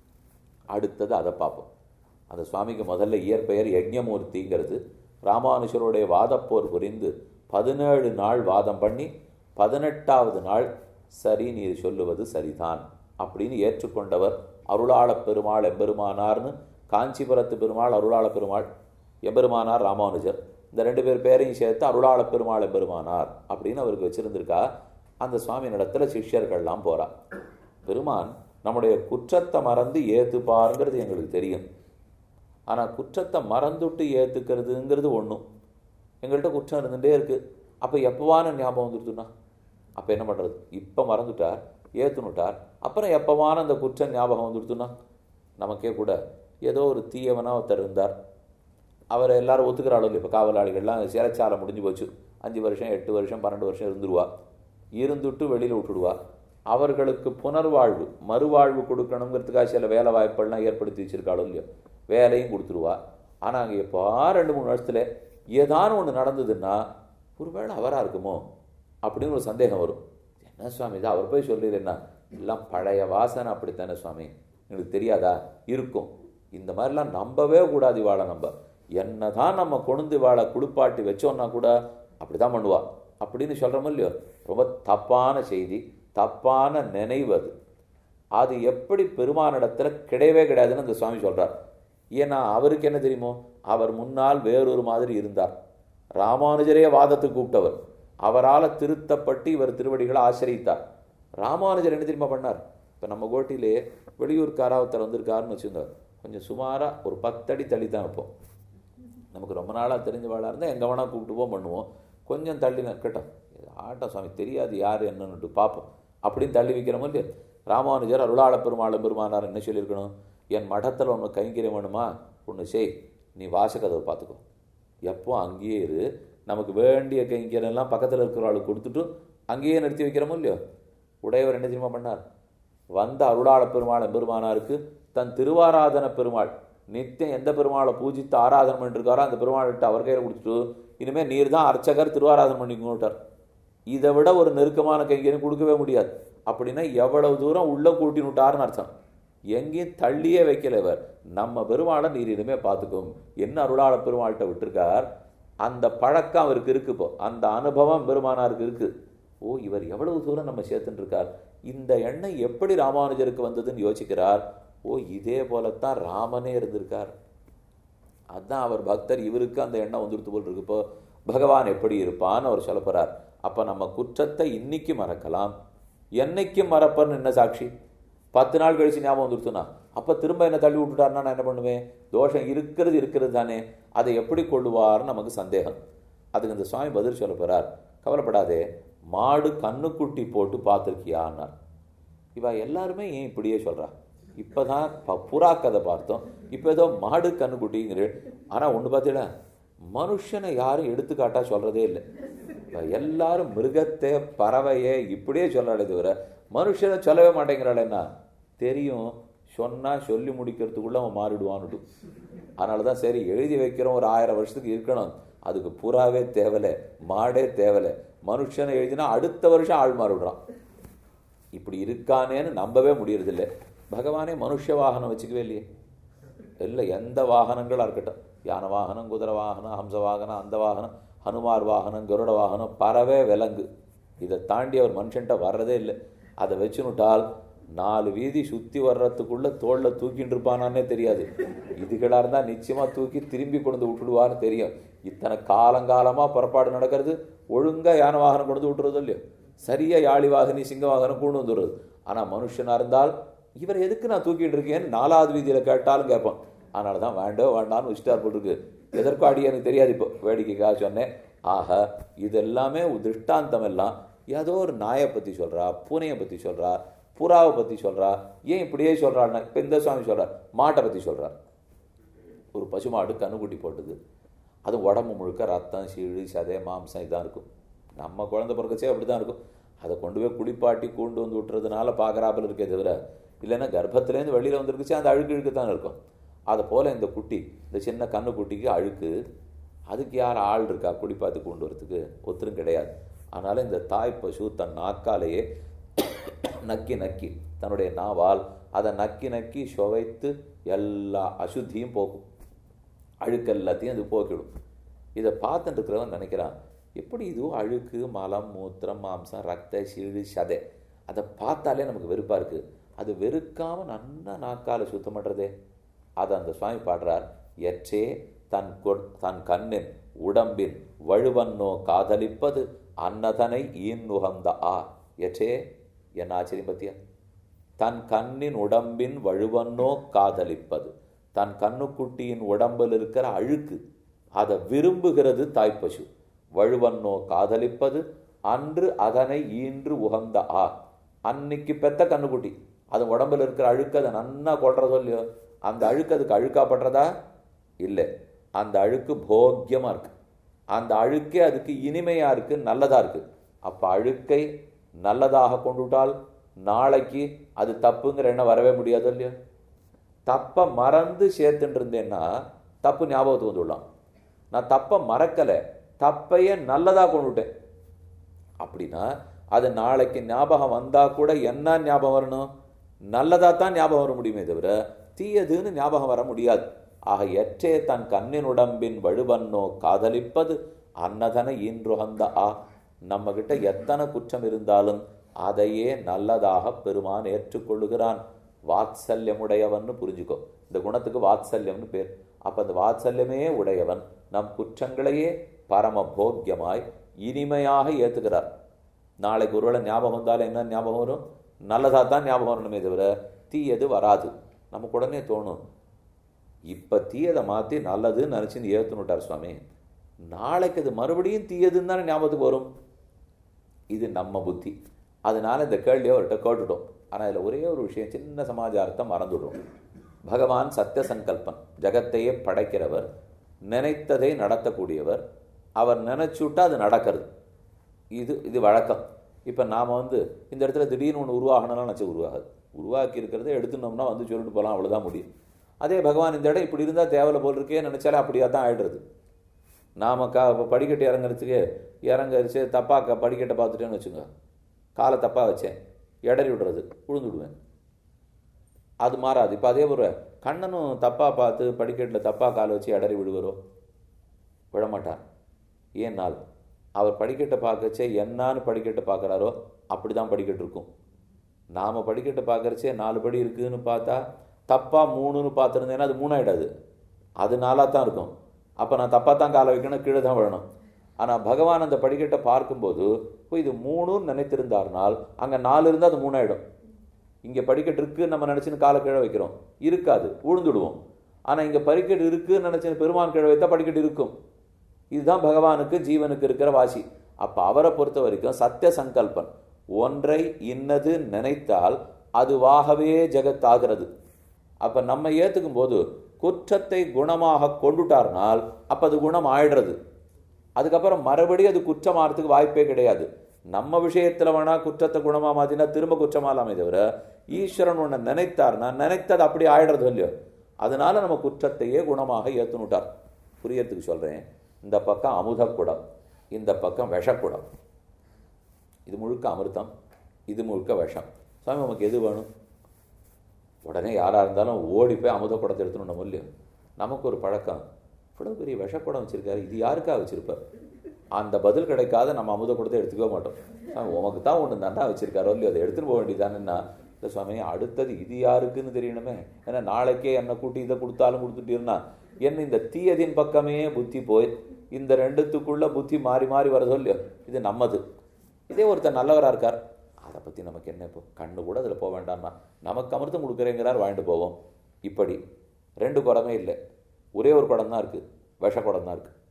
அடுத்தது அதை பார்ப்போம் அந்த சுவாமிக்கு முதல்ல இயற்பெயர் யஜ்ஞமூர்த்திங்கிறது ராமானுஜருடைய வாதப்போர் புரிந்து பதினேழு நாள் வாதம் பண்ணி பதினெட்டாவது நாள் சரி நீர் சொல்லுவது சரிதான் அப்படின்னு ஏற்றுக்கொண்டவர் அருளாளப் பெருமாள் எம்பெருமானார்னு காஞ்சிபுரத்து பெருமாள் அருளாள பெருமாள் எம்பெருமானார் ராமானுஜர் இந்த ரெண்டு பேர் பேரையும் சேர்த்து அருளாள பெருமாள் எம்பெருமானார் அப்படின்னு அவருக்கு வச்சிருந்திருக்கா அந்த சுவாமி இடத்துல சிஷ்யர்கள்லாம் போறா பெருமான் நம்முடைய குற்றத்தை மறந்து ஏத்துப்பாருங்கிறது எங்களுக்கு தெரியும் ஆனால் குற்றத்தை மறந்துட்டு ஏற்றுக்கிறதுங்கிறது ஒன்றும் எங்கள்கிட்ட குற்றம் இருந்துகிட்டே இருக்குது அப்போ எப்போவான ஞாபகம் வந்துடுதுன்னா அப்போ என்ன பண்ணுறது இப்போ மறந்துட்டார் ஏற்றுனுட்டார் அப்புறம் எப்போவான அந்த குற்றம் ஞாபகம் வந்துடுதுன்னா நமக்கே கூட ஏதோ ஒரு தீயவனாக ஒருத்தர் இருந்தார் அவரை எல்லாரும் ஒத்துக்கிறாளோ இப்போ காவலாளிகள்லாம் சிறைச்சாலை முடிஞ்சு போச்சு அஞ்சு வருஷம் எட்டு வருஷம் பன்னெண்டு வருஷம் இருந்துருவா இருந்துட்டு வெளியில் விட்டுடுவா அவர்களுக்கு புனர்வாழ்வு மறுவாழ்வு கொடுக்கணுங்கிறதுக்காக சில வேலை வாய்ப்புகள்லாம் ஏற்படுத்தி வச்சிருக்காளோ இல்லையோ வேலையும் கொடுத்துருவா ஆனால் அங்கே எப்போ ரெண்டு மூணு வருஷத்துல ஏதானும் ஒன்று நடந்ததுன்னா ஒருவேளை அவராக இருக்குமோ அப்படின்னு ஒரு சந்தேகம் வரும் என்ன சுவாமி இது அவர் போய் சொல்லிடு என்ன எல்லாம் பழைய வாசனை அப்படித்தானே சுவாமி எங்களுக்கு தெரியாதா இருக்கும் இந்த மாதிரிலாம் நம்பவே கூடாது இவாளை நம்ம என்னதான் நம்ம கொழுந்து இவாளை குளிப்பாட்டி வச்சோம்னா கூட அப்படிதான் பண்ணுவா அப்படின்னு சொல்கிறோமோ இல்லையோ ரொம்ப தப்பான செய்தி தப்பான நினைவு அது அது எப்படி பெருமானிடத்தில் கிடையவே கிடையாதுன்னு அந்த சுவாமி சொல்கிறார் ஏன்னா அவருக்கு என்ன தெரியுமோ அவர் முன்னால் வேறொரு மாதிரி இருந்தார் ராமானுஜரே வாதத்துக்கு கூப்பிட்டவர் அவரால் திருத்தப்பட்டு இவர் திருவடிகளை ஆசிரியித்தார் ராமானுஜர் என்ன தெரியுமா பண்ணார் இப்போ நம்ம கோட்டிலே வெளியூர்காரா ஒருத்தர் வந்திருக்காருன்னு வச்சுருந்தார் கொஞ்சம் சுமாராக ஒரு பத்தடி தள்ளி தான் வைப்போம் நமக்கு ரொம்ப நாளாக தெரிஞ்சவாளாக இருந்தால் எங்கே வேணால் கூப்பிட்டு போவோம் பண்ணுவோம் கொஞ்சம் தள்ளி கேட்டோம் ஆட்டம் சுவாமி தெரியாது யார் என்னன்னுட்டு பார்ப்போம் அப்படின்னு தள்ளி வைக்கிறோமோ இல்லையா ராமானுஜர் அருளாள பெருமாள் பெருமானார் என்ன சொல்லியிருக்கணும் என் மடத்தில் ஒன்று கைங்கரியம் வேணுமா ஒன்று செய் நீ வாசகதவை பார்த்துக்கோ எப்போ அங்கேயே இரு நமக்கு வேண்டிய கைங்கரியெல்லாம் பக்கத்தில் இருக்கிறவளுக்கு கொடுத்துட்டு அங்கேயே நிறுத்தி வைக்கிறோமோ இல்லையோ உடையவர் என்ன தெரியுமா பண்ணார் வந்த அருளாள பெருமாள் பெருமானாருக்கு தன் திருவாராதன பெருமாள் நித்தியம் எந்த பெருமாளை பூஜித்து ஆராதனை பண்ணிருக்காரோ அந்த பெருமாள்கிட்ட அவர் கையில் கொடுத்துட்டு இனிமேல் நீர் தான் அர்ச்சகர் திருவாராதனை பண்ணிக்கோட்டார் இதை விட ஒரு நெருக்கமான கைங்கரியம் கொடுக்கவே முடியாது அப்படின்னா எவ்வளவு தூரம் உள்ள கூட்டி விட்டாருன்னு அர்த்தம் எங்கேயும் தள்ளியே வைக்கல இவர் நம்ம பெருமாளை நீர் இனிமே பார்த்துக்கும் என்ன அருளாள பெருமாள்கிட்ட விட்டுருக்கார் அந்த பழக்கம் அவருக்கு இருக்கு இப்போ அந்த அனுபவம் பெருமானாருக்கு இருக்கு ஓ இவர் எவ்வளவு தூரம் நம்ம சேர்த்துட்டு இருக்கார் இந்த எண்ணம் எப்படி ராமானுஜருக்கு வந்ததுன்னு யோசிக்கிறார் ஓ இதே போலத்தான் ராமனே இருந்திருக்கார் அதான் அவர் பக்தர் இவருக்கு அந்த எண்ணம் வந்துடுத்து போல் இருக்கு இப்போ பகவான் எப்படி இருப்பான்னு அவர் சொல்ல போறார் அப்ப நம்ம குற்றத்தை இன்னைக்கு மறக்கலாம் என்னைக்கும் மறப்பன்னு என்ன சாட்சி பத்து நாள் கழிச்சு ஞாபகம் வந்துருச்சுன்னா அப்ப திரும்ப என்ன தள்ளி விட்டுட்டாருன்னா நான் என்ன பண்ணுவேன் தோஷம் இருக்கிறது இருக்கிறது தானே அதை எப்படி கொள்ளுவார்னு நமக்கு சந்தேகம் அதுக்கு இந்த சுவாமி பதில் சொல்ல போறார் கவலைப்படாதே மாடு கண்ணுக்குட்டி போட்டு பார்த்துருக்கியான்னார் இவ எல்லாருமே ஏன் இப்படியே சொல்றா இப்பதான் ப- புறா கதை பார்த்தோம் இப்போ ஏதோ மாடு கண்ணுக்குட்டிங்கிற ஆனா ஒண்ணு பார்த்தீங்களா மனுஷனை யாரும் எடுத்துக்காட்டா சொல்றதே இல்லை இவ எல்லாரும் மிருகத்தை பறவையை இப்படியே சொல்றாளே தவிர மனுஷனை சொல்லவே மாட்டேங்கிறாளேன்னா தெரியும் சொன்னா சொல்லி முடிக்கிறதுக்குள்ள அவன் மாறிடுவான்னுட்டு அதனால தான் சரி எழுதி வைக்கிறோம் ஒரு ஆயிரம் வருஷத்துக்கு இருக்கணும் அதுக்கு புறாவே தேவலை மாடே தேவலை மனுஷனை எழுதினா அடுத்த வருஷம் ஆள் மாறிவிடுறான் இப்படி இருக்கானேன்னு நம்பவே முடியறதில்லை பகவானே மனுஷ வாகனம் வச்சுக்கவே இல்லையே இல்லை எந்த வாகனங்களா இருக்கட்டும் யானை வாகனம் குதிரை வாகனம் ஹம்ச வாகனம் அந்த வாகனம் ஹனுமார் வாகனம் கருட வாகனம் பறவை விலங்கு இதை தாண்டி அவர் மனுஷன்ட்ட வர்றதே இல்லை அதை வச்சுனுட்டால் நாலு வீதி சுத்தி வர்றதுக்குள்ள தோல்ல தூக்கிட்டு இருப்பானான்னே தெரியாது இதுகளா இருந்தா நிச்சயமா தூக்கி திரும்பி கொண்டு விட்டுடுவான்னு தெரியும் இத்தனை காலங்காலமா புறப்பாடு நடக்கிறது ஒழுங்கா யானை வாகனம் கொண்டு விட்டுறது இல்லையோ சரியா யாழி வாகனி சிங்க வாகனம் கொண்டு வந்துடுறது ஆனா மனுஷனா இருந்தால் இவர் எதுக்கு நான் தூக்கிட்டு இருக்கேன்னு நாலாவது வீதியில கேட்டாலும் கேட்பான் அதனால தான் வேண்டோ வேண்டாம்னு வச்சுட்டார் போட்டுருக்கு எதற்கும் அடி எனக்கு தெரியாது இப்போ வேடிக்கைக்காக சொன்னேன் ஆக இது எல்லாமே ஒரு திருஷ்டாந்தம் எல்லாம் ஏதோ ஒரு நாயை பத்தி சொல்றா பூனையை பத்தி சொல்றா புறாவை பத்தி சொல்றா ஏன் இப்படியே சொல்றாருன்னா இப்ப இந்த சுவாமி சொல்றார் மாட்டை பத்தி சொல்றார் ஒரு பசுமாடு கண்ணுக்குட்டி போட்டது அது உடம்பு முழுக்க ரத்தம் சீழு சதை மாம்சம் இதான் இருக்கும் நம்ம குழந்தை பிறக்கச்சே அப்படி தான் இருக்கும் அதை கொண்டு போய் குளிப்பாட்டி கொண்டு வந்து விட்டுறதுனால பார்க்குறாப்பில் இருக்கே தவிர இல்லைன்னா கர்ப்பத்துலேருந்து வெளியில் வந்துருக்குச்சு அந்த அழுக்கு இழுக்கு தான் இருக்கும் அதை போல் இந்த குட்டி இந்த சின்ன கண்ணு குட்டிக்கு அழுக்கு அதுக்கு யார் ஆள் இருக்கா குளிப்பாத்தி கொண்டு வரதுக்கு ஒருத்தரும் கிடையாது அதனால் இந்த தாய் பசு தன் நாக்காலேயே நக்கி நக்கி தன்னுடைய நாவால் அதை நக்கி நக்கி சுவைத்து எல்லா அசுத்தியும் போக்கும் அழுக்கு எல்லாத்தையும் அது போக்கிடும் இதை பார்த்துட்டு இருக்கிறவன் நினைக்கிறான் எப்படி இதுவும் அழுக்கு மலம் மூத்திரம் மாம்சம் ரத்த சீழு சதை அதை பார்த்தாலே நமக்கு வெறுப்பா இருக்கு அது வெறுக்காம நன்னா நாக்கால சுத்தம் பண்றதே அதை அந்த சுவாமி பாடுறார் எற்றே தன் கொ- தன் கண்ணின் உடம்பின் வழுவன்னோ காதலிப்பது அன்னதனை ஈன் உகந்த ஆ எற்றே என்ன ஆச்சரியம் பத்தியா தன் கண்ணின் உடம்பின் வழுவன்னோ காதலிப்பது தன் கண்ணுக்குட்டியின் உடம்பில் இருக்கிற அழுக்கு அதை விரும்புகிறது தாய்ப்பசு வழுவன்னோ காதலிப்பது அன்று அதனை ஈன்று உகந்த ஆ அன்னைக்கு பெத்த கண்ணுக்குட்டி அது உடம்புல இருக்கிற அழுக்கு அதை நன்னா கொள்றதோ இல்லையோ அந்த அழுக்கு அதுக்கு அழுக்காப்படுறதா இல்லை அந்த அழுக்கு போக்கியமா இருக்கு அந்த அழுக்கே அதுக்கு இனிமையா இருக்கு நல்லதா இருக்கு அப்ப அழுக்கை நல்லதாக கொண்டுட்டால் நாளைக்கு அது தப்புங்கிற எண்ணம் வரவே முடியாது இல்லையா தப்ப மறந்து சேர்த்துட்டு இருந்தேன்னா தப்பு ஞாபகத்துக்கு வந்துடலாம் நான் தப்ப மறக்கல தப்பையே நல்லதா கொண்டுட்டேன் அப்படின்னா அது நாளைக்கு ஞாபகம் வந்தா கூட என்ன ஞாபகம் வரணும் நல்லதா தான் ஞாபகம் வர முடியுமே தவிர தீயதுன்னு ஞாபகம் வர முடியாது ஆக எற்றே தன் கண்ணின் உடம்பின் வழுவன்னோ காதலிப்பது அன்னதன ஈன்றுகந்த ஆ நம்ம கிட்ட எத்தனை குற்றம் இருந்தாலும் அதையே நல்லதாக பெருமான் ஏற்றுக்கொள்ளுகிறான் வாத்சல்யமுடையவன்னு புரிஞ்சுக்கோ இந்த குணத்துக்கு வாத்சல்யம்னு பேர் அப்ப அந்த வாத்சல்யமே உடையவன் நம் குற்றங்களையே பரம போக்கியமாய் இனிமையாக ஏத்துக்கிறார் நாளைக்கு ஒருவேளை ஞாபகம் வந்தாலும் என்ன ஞாபகம் வரும் நல்லதா தான் ஞாபகம் வரணுமே தவிர தீயது வராது நமக்கு உடனே தோணும் இப்ப தீயதை மாத்தி நல்லதுன்னு நினைச்சு ஏத்துனுட்டார் சுவாமி நாளைக்கு அது மறுபடியும் தீயதுன்னு தானே ஞாபகத்துக்கு வரும் இது நம்ம புத்தி அதனால இந்த கேள்வியை அவர்கிட்ட கேட்டுட்டோம் ஆனா இதுல ஒரே ஒரு விஷயம் சின்ன சமாச்சாரத்தை மறந்துடுறோம் பகவான் சத்திய சங்கல்பன் ஜகத்தையே படைக்கிறவர் நினைத்ததை நடத்தக்கூடியவர் அவர் நினைச்சுட்டா அது நடக்கிறது இது இது வழக்கம் இப்போ நாம் வந்து இந்த இடத்துல திடீர்னு ஒன்று உருவாகணும்னா நினச்சி உருவாகாது உருவாக்கி இருக்கிறத எடுத்துனோம்னா வந்து சொல்லிட்டு போகலாம் அவ்வளோதான் முடியும் அதே பகவான் இந்த இடம் இப்படி இருந்தால் தேவையில்ல போல் இருக்கே நினச்சாலே அப்படியா தான் ஆயிடுறது நாம கா இப்போ படிக்கட்டு இறங்குறதுக்கு இறங்கரிச்சு தப்பாக க படிக்கட்டை பார்த்துட்டேன்னு வச்சுங்க காலை தப்பாக வச்சேன் இடறி விடுறது விழுந்துடுவேன் அது மாறாது இப்போ அதே ஒரு கண்ணனும் தப்பாக பார்த்து படிக்கட்டில் தப்பாக காலை வச்சு இடறி விடுவாரோ விழமாட்டார் ஏனால் அவர் படிக்கட்டை பார்க்கச்சே என்னான்னு படிக்கட்டை பார்க்குறாரோ அப்படி தான் படிக்கட்டு இருக்கும் நாம் படிக்கட்டை பார்க்கறச்சே நாலு படி இருக்குன்னு பார்த்தா தப்பாக மூணுன்னு பார்த்துருந்தேன்னா அது மூணாயிடாது அது நாலாக தான் இருக்கும் அப்போ நான் தப்பாக தான் காலை வைக்கணும் கீழே தான் விழணும் ஆனால் பகவான் அந்த படிக்கட்டை பார்க்கும்போது ஓ இது மூணுன்னு நினைத்திருந்தார்னால் அங்கே நாலு இருந்தால் அது மூணாயிடும் இங்கே படிக்கட்டு இருக்குன்னு நம்ம நினச்சின்னு காலை கீழே வைக்கிறோம் இருக்காது உழுந்துடுவோம் ஆனால் இங்கே படிக்கட்டு இருக்குன்னு நினச்சின்னு பெருமான் கீழே வைத்தா படிக்கட்டு இருக்கும் இதுதான் பகவானுக்கு ஜீவனுக்கு இருக்கிற வாசி அப்போ அவரை பொறுத்த வரைக்கும் சத்திய சங்கல்பன் ஒன்றை இன்னது நினைத்தால் அதுவாகவே ஜெகத்தாகிறது அப்போ நம்ம ஏற்றுக்கும் போது குற்றத்தை குணமாக கொண்டுட்டார்னால் அப்போ அது குணம் ஆயிடுறது அதுக்கப்புறம் மறுபடியும் அது குற்றமாகறதுக்கு வாய்ப்பே கிடையாது நம்ம விஷயத்தில் வேணா குற்றத்தை குணமாக மாற்றினா திரும்ப குற்றமாலாமே தவிர ஈஸ்வரன் ஒன்று நினைத்தார்னா நினைத்தது அப்படி ஆயிடுறது இல்லையோ அதனால நம்ம குற்றத்தையே குணமாக ஏற்றுனுட்டார் புரியறதுக்கு சொல்கிறேன் இந்த பக்கம் அமுதக்குடம் இந்த பக்கம் விஷக்குடம் இது முழுக்க அமிர்தம் இது முழுக்க விஷம் சாமி நமக்கு எது வேணும் உடனே யாராக இருந்தாலும் ஓடி போய் அமுத குடத்தை எடுத்துன்னு நம்ம இல்லையோ நமக்கு ஒரு பழக்கம் இவ்வளோ பெரிய விஷக்குடம் வச்சுருக்காரு இது யாருக்கா வச்சுருப்பார் அந்த பதில் கிடைக்காத நம்ம அமுத குடத்தை எடுத்துக்கவே மாட்டோம் சாமி உமக்கு தான் ஒன்று நன்னா வச்சுருக்காரோ இல்லையோ அதை எடுத்துகிட்டு போக வேண்டியதானேன்னா இல்லை சுவாமி அடுத்தது இது யாருக்குன்னு தெரியணுமே ஏன்னா நாளைக்கே என்னை கூட்டி இதை கொடுத்தாலும் கொடுத்துட்டீர்னா என்ன இந்த தீயதின் பக்கமே புத்தி போய் இந்த ரெண்டுத்துக்குள்ள புத்தி மாறி மாறி வரதோ இல்லையோ இது நம்மது இதே ஒருத்தர் நல்லவராக இருக்கார் அதை பற்றி நமக்கு என்ன இப்போ கண்ணு கூட அதில் போக வேண்டாம்னா நமக்கு அமிர்தம் கொடுக்குறேங்கிறார் வாங்கிட்டு போவோம் இப்படி ரெண்டு குடமே இல்லை ஒரே ஒரு குடம் தான் இருக்குது விஷ குடம் தான் இருக்குது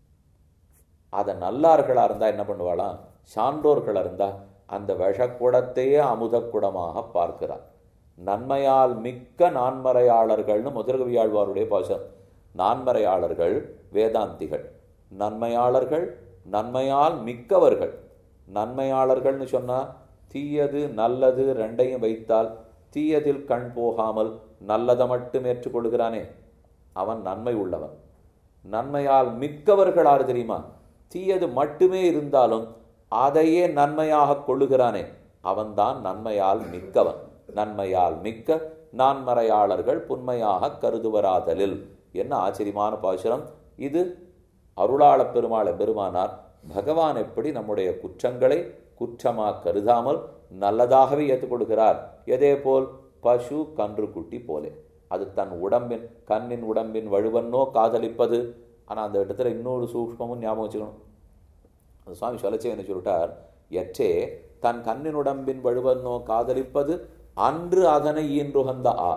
அதை நல்லார்களாக இருந்தால் என்ன பண்ணுவாளாம் சான்றோர்களாக இருந்தால் அந்த விஷக்குடத்தையே அமுதக்குடமாக பார்க்கிறார் நன்மையால் மிக்க நான்மறையாளர்கள்னு முதற்கவியாழ்வாருடைய பாசம் நான்மறையாளர்கள் வேதாந்திகள் நன்மையாளர்கள் நன்மையால் மிக்கவர்கள் நன்மையாளர்கள்னு சொன்னால் தீயது நல்லது ரெண்டையும் வைத்தால் தீயதில் கண் போகாமல் நல்லதை மட்டும் ஏற்றுக்கொள்கிறானே அவன் நன்மை உள்ளவன் நன்மையால் மிக்கவர்கள் ஆறு தெரியுமா தீயது மட்டுமே இருந்தாலும் அதையே நன்மையாக கொள்ளுகிறானே அவன்தான் நன்மையால் மிக்கவன் நன்மையால் மிக்க நான்மறையாளர்கள் புன்மையாக கருதுவராதலில் என்ன ஆச்சரியமான பாசுரம் இது அருளாள பெருமாள பெருமானார் பகவான் எப்படி நம்முடைய குற்றங்களை குற்றமாக கருதாமல் நல்லதாகவே ஏற்றுக்கொள்கிறார் எதே போல் பசு கன்று குட்டி போலே அது தன் உடம்பின் கண்ணின் உடம்பின் வழுவன்னோ காதலிப்பது ஆனால் அந்த இடத்துல இன்னொரு சூக்மமும் ஞாபகம் வச்சுக்கணும் அந்த சுவாமி சொல்லச்சே என்ன சொல்லிட்டார் எற்றே தன் கண்ணின் உடம்பின் வழுவன்னோ காதலிப்பது அன்று அதனை ஈன்றுகந்த ஆ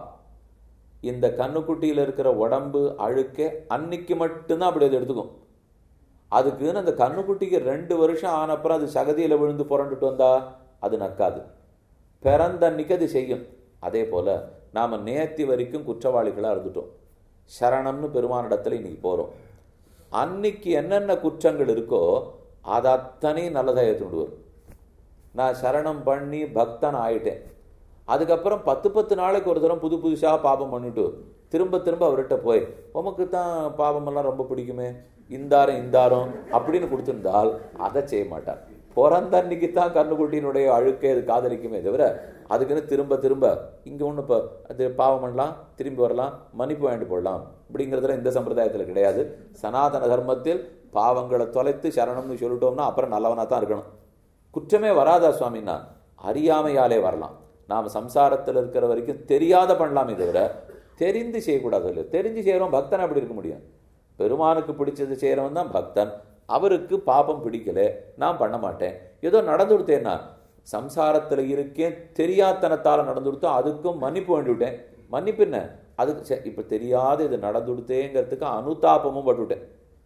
இந்த கண்ணுக்குட்டியில் இருக்கிற உடம்பு அழுக்க அன்னைக்கு மட்டும்தான் அப்படி அது எடுத்துக்கும் அதுக்குன்னு அந்த கண்ணுக்குட்டிக்கு ரெண்டு வருஷம் ஆனப்புறம் அது சகதியில் விழுந்து புரண்டுட்டு வந்தா அது நக்காது பிறந்த அன்னைக்கு அது செய்யும் அதே போல் நாம் நேத்தி வரைக்கும் குற்றவாளிகளாக இருந்துட்டோம் சரணம்னு பெருமானிடத்தில் இன்னைக்கு போகிறோம் அன்னைக்கு என்னென்ன குற்றங்கள் இருக்கோ அது அத்தனையும் நல்லதாக ஏற்றுண்டு வரும் நான் சரணம் பண்ணி பக்தன் ஆயிட்டேன் அதுக்கப்புறம் பத்து பத்து நாளைக்கு ஒரு தரம் புது புதுசாக பாபம் பண்ணிட்டு திரும்ப திரும்ப அவர்கிட்ட போய் உமக்கு தான் பாவமெல்லாம் ரொம்ப பிடிக்குமே இந்தாரம் இந்தாரம் அப்படின்னு கொடுத்துருந்தால் அதை செய்ய மாட்டார் பிறந்த அன்னைக்கு தான் கண்ணுக்குட்டியினுடைய அழுக்கை அது காதலிக்குமே தவிர அதுக்குன்னு திரும்ப திரும்ப இங்கே ஒன்று இப்போ அது பாவம் பண்ணலாம் திரும்பி வரலாம் மன்னிப்பு வாங்கிட்டு போடலாம் அப்படிங்கிறதுல இந்த சம்பிரதாயத்தில் கிடையாது சனாதன தர்மத்தில் பாவங்களை தொலைத்து சரணம்னு சொல்லிட்டோம்னா அப்புறம் நல்லவனாக தான் இருக்கணும் குற்றமே வராதா சுவாமின்னா அறியாமையாலே வரலாம் நாம் சம்சாரத்தில் இருக்கிற வரைக்கும் தெரியாத பண்ணலாமே தவிர தெரிந்து செய்யக்கூடாது இல்லை தெரிஞ்சு செய்கிறோம் பக்தன் அப்படி இருக்க முடியும் பெருமானுக்கு பிடிச்சது செய்கிறவன் தான் பக்தன் அவருக்கு பாபம் பிடிக்கல நான் பண்ண மாட்டேன் ஏதோ நடந்து கொடுத்தேன்னா சம்சாரத்தில் இருக்கேன் தெரியாதனத்தால் நடந்து கொடுத்தோம் அதுக்கும் மன்னிப்பு வேண்டிவிட்டேன் மன்னிப்பு என்ன அதுக்கு சரி இப்போ தெரியாத இது நடந்து கொடுத்தேங்கிறதுக்கு அனுதாபமும் பட்டுவிட்டேன்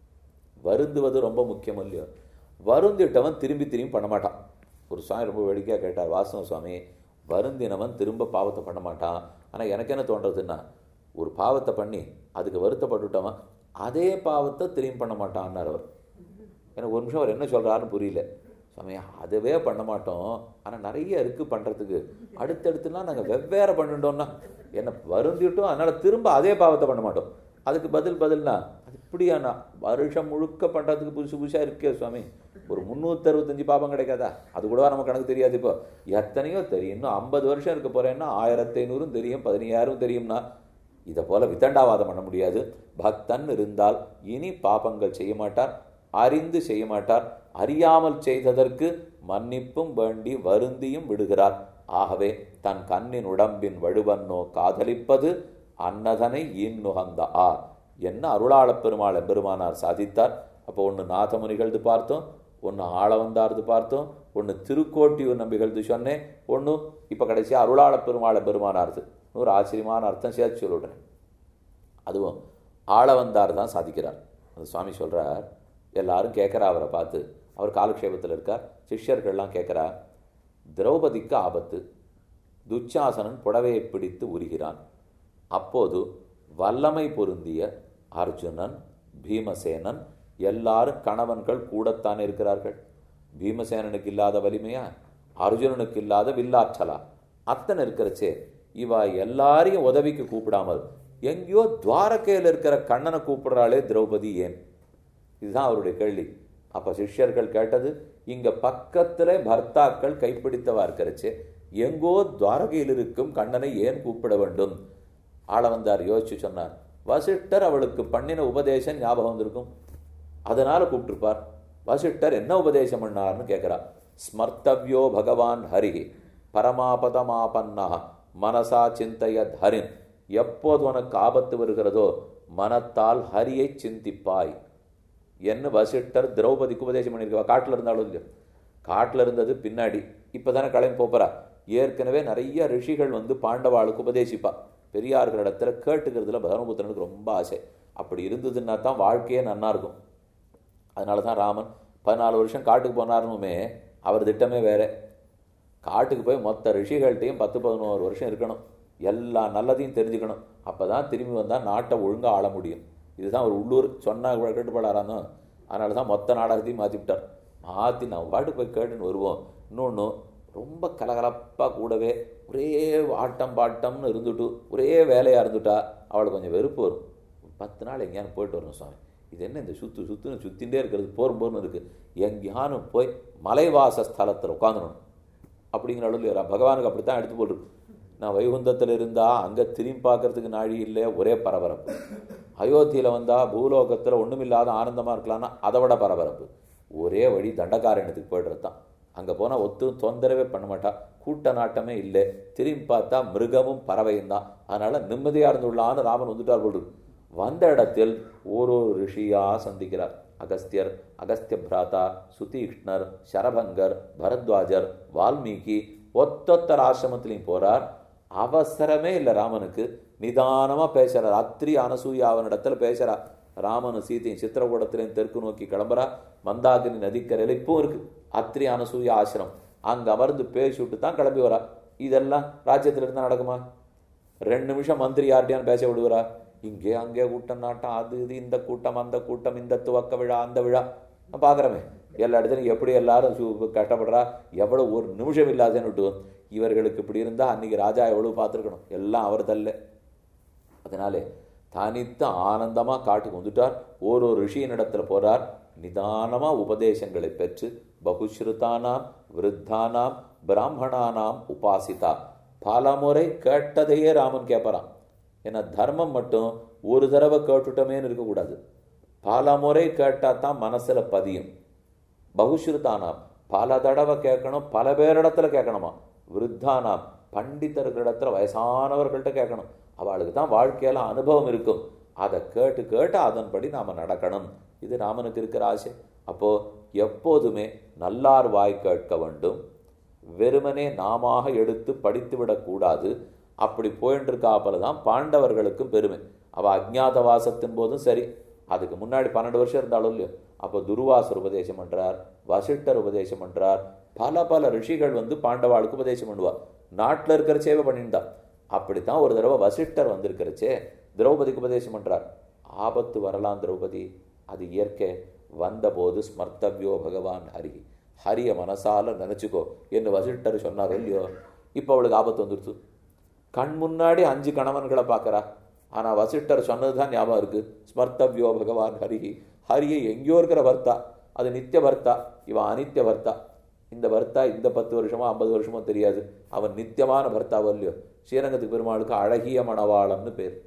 வருந்துவது ரொம்ப முக்கியம் இல்லையோ வருந்திட்டவன் திரும்பி திரும்பி பண்ண மாட்டான் ஒரு சுவாமி ரொம்ப வேடிக்கையாக கேட்டார் வாசவ சுவாமி வருந்தினவன் திரும்ப பாவத்தை பண்ண மாட்டான் ஆனால் எனக்கு என்ன தோன்றதுன்னா ஒரு பாவத்தை பண்ணி அதுக்கு வருத்தப்பட்டுட்டவன் அதே பாவத்தை திரும்பி பண்ண மாட்டான்னார் அவர் எனக்கு ஒரு நிமிஷம் அவர் என்ன சொல்கிறாருன்னு புரியல சுவாமி அதுவே பண்ண மாட்டோம் ஆனால் நிறைய இருக்குது பண்ணுறதுக்கு அடுத்தடுத்துலாம் நாங்கள் வெவ்வேறு பண்ணிட்டோம்னா என்ன வருந்திட்டோம் அதனால் திரும்ப அதே பாவத்தை பண்ண மாட்டோம் அதுக்கு பதில் பதில்னா அது இப்படியாண்ணா வருஷம் முழுக்க பண்ணுறதுக்கு புதுசு புதுசாக இருக்கே சுவாமி ஒரு முந்நூற்றறுபத்தஞ்சு பாபம் கிடைக்காதா அது கூட நமக்கு கணக்கு தெரியாது இப்போ எத்தனையோ தெரியும் இன்னும் ஐம்பது வருஷம் இருக்க போகிறேன்னா ஆயிரத்தி ஐநூறும் தெரியும் பதினையாயிரம் தெரியும்னா இதை போல வித்தண்டாவாதம் பண்ண முடியாது பக்தன் இருந்தால் இனி பாபங்கள் செய்ய மாட்டார் அறிந்து செய்ய மாட்டார் அறியாமல் செய்ததற்கு மன்னிப்பும் வேண்டி வருந்தியும் விடுகிறார் ஆகவே தன் கண்ணின் உடம்பின் வழுவன்னோ காதலிப்பது அன்னதனை ஈன்னுகந்த ஆ என்ன அருளாளப் பெருமாள் பெருமானார் சாதித்தார் அப்போ ஒன்று நாதமுனிகள்து பார்த்தோம் ஒன்று ஆளவந்தார்து பார்த்தோம் ஒன்று திருக்கோட்டியூர் நம்பிகள்து சொன்னேன் ஒன்று இப்போ கடைசி அருளாள பெருமாள பெருமானார்து ஒரு ஆச்சரியமான அர்த்தம் சேர்த்து சொல்லிவிடுறேன் அதுவும் ஆளவந்தார் தான் சாதிக்கிறார் அந்த சுவாமி சொல்கிறார் எல்லாரும் கேட்குறா அவரை பார்த்து அவர் காலக்ஷேபத்தில் இருக்கார் சிஷ்யர்கள்லாம் கேட்குறா திரௌபதிக்கு ஆபத்து துச்சாசனன் புடவையை பிடித்து உரிகிறான் அப்போது வல்லமை பொருந்திய அர்ஜுனன் பீமசேனன் எல்லாரும் கணவன்கள் கூடத்தான் இருக்கிறார்கள் பீமசேனனுக்கு இல்லாத வலிமையா அர்ஜுனனுக்கு இல்லாத வில்லாற்றலா அத்தனை இருக்கிறச்சே இவ எல்லாரையும் உதவிக்கு கூப்பிடாமல் எங்கேயோ துவாரகையில் இருக்கிற கண்ணனை கூப்பிடுறாளே திரௌபதி ஏன் இதுதான் அவருடைய கேள்வி அப்ப சிஷ்யர்கள் கேட்டது இங்க பக்கத்துல பர்த்தாக்கள் கைப்பிடித்தவா இருக்கிறச்சே எங்கோ துவாரகையில் இருக்கும் கண்ணனை ஏன் கூப்பிட வேண்டும் ஆள வந்தார் யோசிச்சு சொன்னார் வசிஷ்டர் அவளுக்கு பண்ணின உபதேசம் ஞாபகம் வந்திருக்கும் அதனால கூப்பிட்டுருப்பார் வசிஷ்டர் என்ன உபதேசம் பண்ணார்னு கேட்கிறா ஸ்மர்த்தவ்யோ பகவான் ஹரி பரமாபதமாபன்னா மனசா சிந்தைய ஹரின் எப்போது உனக்கு ஆபத்து வருகிறதோ மனத்தால் ஹரியை சிந்திப்பாய் என்ன வசிஷ்டர் திரௌபதிக்கு உபதேசம் பண்ணியிருக்கா காட்டில் இருந்தாலும் இல்லையோ காட்டில் இருந்தது பின்னாடி இப்போ தானே கிளம்பி போப்பறா ஏற்கனவே நிறைய ரிஷிகள் வந்து பாண்டவாளுக்கு உபதேசிப்பா பெரியார்கள் இடத்துல கேட்டுக்கிறதுல பரமபுத்திரனுக்கு ரொம்ப ஆசை அப்படி இருந்ததுன்னா தான் வாழ்க்கையே நன்னா இருக்கும் அதனால தான் ராமன் பதினாலு வருஷம் காட்டுக்கு போனாருனுமே அவர் திட்டமே வேற காட்டுக்கு போய் மொத்த ரிஷிகள்கிட்டையும் பத்து பதினோரு வருஷம் இருக்கணும் எல்லா நல்லதையும் தெரிஞ்சுக்கணும் அப்போ தான் திரும்பி வந்தால் நாட்டை ஒழுங்காக ஆள முடியும் இதுதான் ஒரு உள்ளூர் சொன்னால் கேட்டுப்பாடாரானோ அதனால தான் மொத்த நாடகத்தையும் மாற்றி விட்டார் மாற்றி நான் பாட்டுக்கு போய் கேட்டுன்னு வருவோம் இன்னொன்று ரொம்ப கலகலப்பாக கூடவே ஒரே ஆட்டம் பாட்டம்னு இருந்துட்டு ஒரே வேலையாக இருந்துட்டா அவளுக்கு கொஞ்சம் வெறுப்பு வரும் பத்து நாள் எங்கேயானு போயிட்டு வரணும் சுவாமி இது என்ன இந்த சுற்று சுற்றுன்னு சுற்றிகிட்டே இருக்கிறது போரும் போர்னு இருக்குது எங்கேயானும் போய் மலைவாச ஸ்தலத்தில் உட்காந்துடணும் அப்படிங்கிற அளவில் பகவானுக்கு அப்படி தான் எடுத்து போட்டுருக்கு நான் வைகுந்தத்தில் இருந்தால் அங்கே திரும்பி பார்க்கறதுக்கு நாழி இல்லை ஒரே பரபரப்பு அயோத்தியில் வந்தால் பூலோகத்தில் ஒன்றுமில்லாத ஆனந்தமாக இருக்கலாம்னா அதை விட பரபரப்பு ஒரே வழி தண்டகாரண்யத்துக்கு போய்டுறது தான் அங்கே போனால் ஒத்தும் தொந்தரவே பண்ண மாட்டா கூட்ட நாட்டமே இல்லை திரும்பி பார்த்தா மிருகமும் பறவையும் தான் அதனால் நிம்மதியாக இருந்துள்ளான்னு ராமன் வந்துட்டார் போல் வந்த இடத்தில் ஒரு ரிஷியா சந்திக்கிறார் அகஸ்தியர் அகஸ்திய பிராதா சுதீஷ்ணர் சரபங்கர் பரத்வாஜர் வால்மீகி ஒத்தொத்தர் ஆசிரமத்திலையும் போறார் அவசரமே இல்லை ராமனுக்கு நிதானமாக பேசுறார் அத்திரி அனசூயா அவனிடத்துல பேசுறா ராமனும் சீத்தையும் சித்திரகூடத்திலையும் தெற்கு நோக்கி கிளம்புறா மந்தாகினி நதிக்கரையில் இப்பவும் இருக்கு அத்திரி அனசூயா ஆசிரம் அங்கே அமர்ந்து பேசிவிட்டு தான் கிளம்பி வரா இதெல்லாம் ராஜ்யத்தில் இருந்தால் நடக்குமா ரெண்டு நிமிஷம் மந்திரி யார்கிட்டயான்னு பேச விடுவாரா இங்கே அங்கே கூட்டம் நாட்டம் அது இது இந்த கூட்டம் அந்த கூட்டம் இந்த துவக்க விழா அந்த விழா நான் பார்க்குறமே எல்லா இடத்துலையும் எப்படி எல்லாரும் சு- கஷ்டப்படுறா எவ்வளோ ஒரு நிமிஷம் இல்லாதேன்னு விட்டு இவர்களுக்கு இப்படி இருந்தால் அன்னைக்கு ராஜா எவ்வளோ பார்த்துருக்கணும் எல்லாம் அவர் தல்ல அதனாலே தனித்த ஆனந்தமாக காட்டுக்கு வந்துட்டார் ஒரு ஒரு ரிஷியின் இடத்துல போறார் நிதானமாக உபதேசங்களை பெற்று பகுஸ்ருதானாம் விருத்தானாம் பிராமணானாம் உபாசிதா பலமுறை கேட்டதையே ராமன் கேட்பறான் ஏன்னா தர்மம் மட்டும் ஒரு தடவை கேட்டுட்டோமேன்னு இருக்கக்கூடாது பல முறை கேட்டால் தான் மனசில் பதியும் பகுஸ்ருதானாம் பல தடவை கேட்கணும் பல பேரிடத்துல கேட்கணுமா விருத்தானாம் பண்டிதர்களிடத்துல வயசானவர்கள்ட்ட கேட்கணும் அவளுக்கு தான் வாழ்க்கையில அனுபவம் இருக்கும் அதை கேட்டு கேட்டு அதன்படி நாம நடக்கணும் இது ராமனுக்கு இருக்கிற ஆசை அப்போ எப்போதுமே நல்லார் வாய் கேட்க வேண்டும் வெறுமனே நாமாக எடுத்து படித்து விடக்கூடாது அப்படி போயிட்டு இருக்காப்பல தான் பாண்டவர்களுக்கும் பெருமை அவ அஜ்ஞாத வாசத்தின் போதும் சரி அதுக்கு முன்னாடி பன்னெண்டு வருஷம் இருந்தாலும் இல்லையோ அப்போ துருவாசர் உபதேசம் பண்றார் வசிஷ்டர் உபதேசம் பண்றார் பல பல ரிஷிகள் வந்து பாண்டவாளுக்கு உபதேசம் பண்ணுவா நாட்டில் இருக்கிற சேவை பண்ணியிருந்தா அப்படித்தான் ஒரு தடவை வசிஷ்டர் வந்திருக்கிறச்சே திரௌபதிக்கு உபதேசம் பண்றார் ஆபத்து வரலாம் திரௌபதி அது இயற்கை வந்தபோது ஸ்மர்த்தவ்யோ பகவான் ஹரி ஹரிய மனசால நினைச்சுக்கோ என்று வசிஷ்டர் சொன்னார் இல்லையோ இப்போ அவளுக்கு ஆபத்து வந்துடுச்சு கண் முன்னாடி அஞ்சு கணவன்களை பார்க்கறா ஆனா வசிஷ்டர் சொன்னதுதான் ஞாபகம் இருக்கு ஸ்மர்த்தவ்யோ பகவான் ஹரிஹி ஹரியை எங்கேயோ இருக்கிற வர்த்தா அது நித்திய வர்த்தா இவன் அனித்திய வர்த்தா இந்த வர்த்தா இந்த பத்து வருஷமோ ஐம்பது வருஷமோ தெரியாது அவன் நித்தியமான பர்த்தாவோ இல்லையோ ஸ்ரீரங்கத்துக்கு பெருமாளுக்கு அழகிய மணவாளம்னு பேர்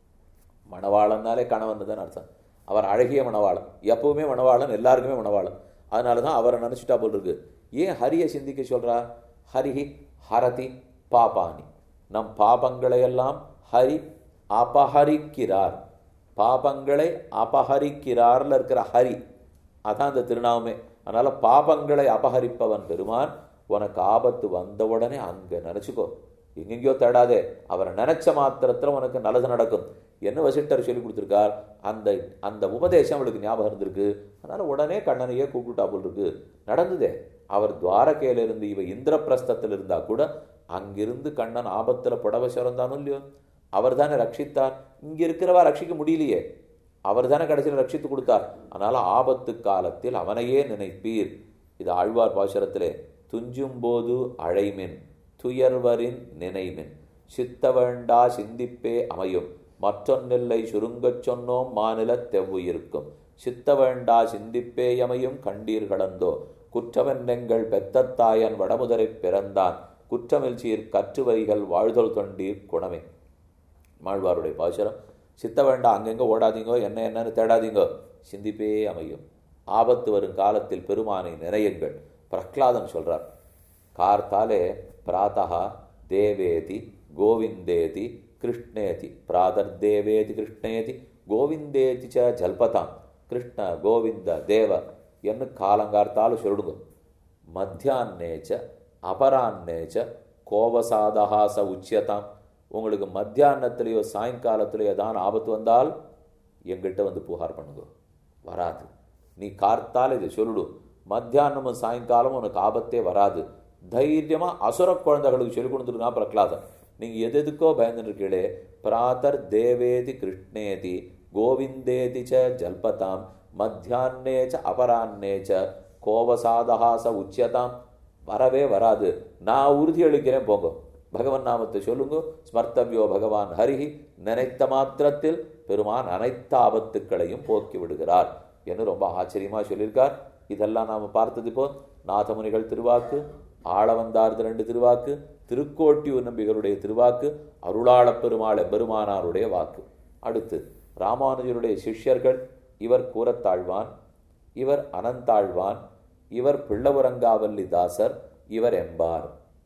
மணவாளன்னாலே கணவன் தான் அர்த்தம் அவர் அழகிய மணவாளன் எப்பவுமே மணவாளன் எல்லாருக்குமே மணவாளன் அதனால தான் அவரை நினச்சிட்டா போல் இருக்கு ஏன் ஹரியை சிந்திக்க சொல்றா ஹரிஹி ஹரதி பாபானி நம் பாபங்களை எல்லாம் ஹரி அபஹரிக்கிறார் பாபங்களை அபஹரிக்கிறார்ல இருக்கிற ஹரி அதான் அந்த திருநாமே அதனால பாபங்களை அபகரிப்பவன் பெருமான் உனக்கு ஆபத்து வந்த உடனே அங்க நினைச்சுக்கோ எங்கெங்கயோ தேடாதே அவரை நினைச்ச மாத்திரத்துல உனக்கு நல்லது நடக்கும் என்ன வசிட்டர் சொல்லி கொடுத்துருக்கார் அந்த அந்த உபதேசம் அவளுக்கு ஞாபகம் இருந்திருக்கு அதனால உடனே கண்ணனையே கூப்பிட்டா போல் இருக்கு நடந்ததே அவர் துவாரகையில இருந்து இவ இந்திரபிரஸ்தத்தில் இருந்தா கூட அங்கிருந்து கண்ணன் ஆபத்துல புடவை சிறந்தானோ இல்லையோ அவர் தானே ரட்சித்தார் இங்க இருக்கிறவா ரட்சிக்க முடியலையே அவர் தானே கடைசியில் ரட்சித்து கொடுத்தார் அதனால ஆபத்து காலத்தில் அவனையே நினைப்பீர் இது ஆழ்வார் பாசுரத்திலே துஞ்சும் போது அழைமின் துயர்வரின் நினைமின் சித்த வேண்டா சிந்திப்பே அமையும் மற்றொன்னில்லை சுருங்கச் சொன்னோம் மாநில தெவ்வுயிருக்கும் சித்த வேண்டா சிந்திப்பே அமையும் கண்டீர்களந்தோ குற்றவென்னெங்கள் பெத்தத்தாயன் வடமுதரை பிறந்தான் குற்றமில் சீர் கற்று வரிகள் வாழ்தல் தொண்டீர் குணமே மாழ்வாருடைய பாசுரம் சித்த வேண்டாம் அங்கெங்க ஓடாதீங்கோ என்ன என்னன்னு தேடாதீங்கோ சிந்திப்பே அமையும் ஆபத்து வரும் காலத்தில் பெருமானை நினையுங்கள் பிரஹ்லாதன் சொல்றார் கார்த்தாலே பிராத்தா தேவேதி கோவிந்தேதி கிருஷ்ணேதி பிராதர் தேவேதி கிருஷ்ணேதி கோவிந்தேதி ச ஜல்பதாம் கிருஷ்ண கோவிந்த தேவ என்று காலங்கார்த்தாலும் சொல்லுங்க மத்தியான்னேச்ச அபரான்னேச்ச கோவசாதஹாச உச்சியதாம் உங்களுக்கு மத்தியானத்திலேயோ சாயங்காலத்திலேயோ ஏதாவது ஆபத்து வந்தால் எங்கிட்ட வந்து புகார் பண்ணுங்க வராது நீ கார்த்தால் இதை சொல்லிடு மத்தியானமும் சாயங்காலமும் உனக்கு ஆபத்தே வராது தைரியமா அசுர குழந்தைகளுக்கு சொல்லிக் கொடுத்துருக்கா பிரகலாதன் நீங்க எது எதுக்கோ பயந்துட்டு இருக்கீங்களே பிராத்தர் தேவேதி கிருஷ்ணேதி கோவிந்தேதி ச ஜல்பதாம் மத்தியான்னே ச அபரான்னே ச கோவசாதஹாச உச்சியதாம் வரவே வராது நான் உறுதி அளிக்கிறேன் போங்க பகவன் நாமத்தை சொல்லுங்க ஸ்மர்த்தவியோ பகவான் ஹரிஹி நினைத்த மாத்திரத்தில் பெருமான் அனைத்து ஆபத்துக்களையும் போக்கி விடுகிறார் என்று ரொம்ப ஆச்சரியமா சொல்லியிருக்கார் இதெல்லாம் நாம பார்த்தது இப்போ நாதமுனிகள் திருவாக்கு ஆளவந்தார்து ரெண்டு திருவாக்கு திருக்கோட்டியூர் நம்பிகளுடைய திருவாக்கு அருளாளப் பெருமாள் எம்பெருமானாருடைய வாக்கு அடுத்து ராமானுஜருடைய சிஷ்யர்கள் இவர் கூறத்தாழ்வான் இவர் அனந்தாழ்வான் இவர் பிள்ளவுரங்காவல்லி தாசர் இவர் எம்பார்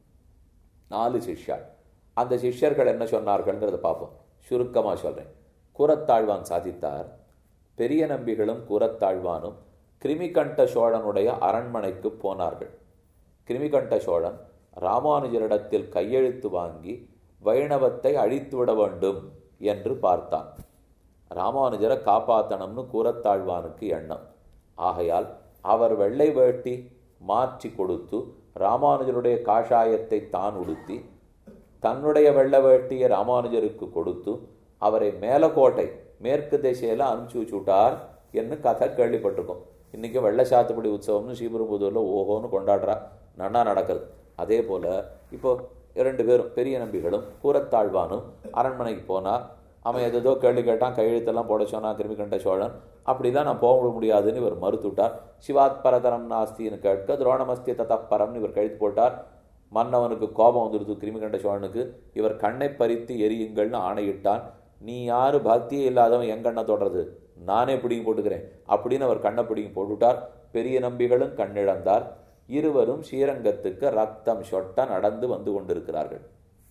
நாலு சிஷ்யாள் அந்த சிஷ்யர்கள் என்ன சொன்னார்கள்ங்கிறத பார்ப்போம் சுருக்கமாக சொல்கிறேன் கூறத்தாழ்வான் சாதித்தார் பெரிய நம்பிகளும் கூறத்தாழ்வானும் கிருமிகண்ட சோழனுடைய அரண்மனைக்கு போனார்கள் கிருமிகண்ட சோழன் ராமானுஜரிடத்தில் கையெழுத்து வாங்கி வைணவத்தை அழித்துவிட வேண்டும் என்று பார்த்தான் ராமானுஜரை காப்பாத்தணும்னு கூறத்தாழ்வானுக்கு எண்ணம் ஆகையால் அவர் வெள்ளை வேட்டி மாற்றி கொடுத்து ராமானுஜருடைய காஷாயத்தை தான் உடுத்தி தன்னுடைய வெள்ள வேட்டியை ராமானுஜருக்கு கொடுத்து அவரை மேலக்கோட்டை மேற்கு திசையில அனுப்பிச்சு வச்சுட்டார் என்று கதை கேள்விப்பட்டிருக்கோம் இன்னைக்கு வெள்ள சாத்துப்படி உற்சவம்னு ஸ்ரீபெரும்புதூர்ல ஓஹோன்னு கொண்டாடுறா நன்னா நடக்குது அதே போல இப்போ இரண்டு பேரும் பெரிய நம்பிகளும் கூறத்தாழ்வானும் அரண்மனைக்கு போனா அவன் எதோ கேள்வி கேட்டான் கையெழுத்தெல்லாம் போட சொன்னான் கிருமிகண்ட சோழன் அப்படிலாம் நான் போக முடியாதுன்னு இவர் மறுத்துட்டார் சிவாத் பரதரம் நாஸ்தின்னு கேட்க துரோணமஸ்தி தத்தப்பரம்னு இவர் கழுத்து போட்டார் மன்னவனுக்கு கோபம் வந்துடுது கிருமிகண்ட சோழனுக்கு இவர் கண்ணை பறித்து எரியுங்கள்னு ஆணையிட்டான் நீ யாரு பக்தியே இல்லாதவன் என் கண்ணை தொடறது நானே பிடிங்கி போட்டுக்கிறேன் அப்படின்னு அவர் கண்ணை பிடிங்கி போட்டுட்டார் பெரிய நம்பிகளும் கண்ணிழந்தார் இருவரும் ஸ்ரீரங்கத்துக்கு ரத்தம் சொட்ட நடந்து வந்து கொண்டிருக்கிறார்கள்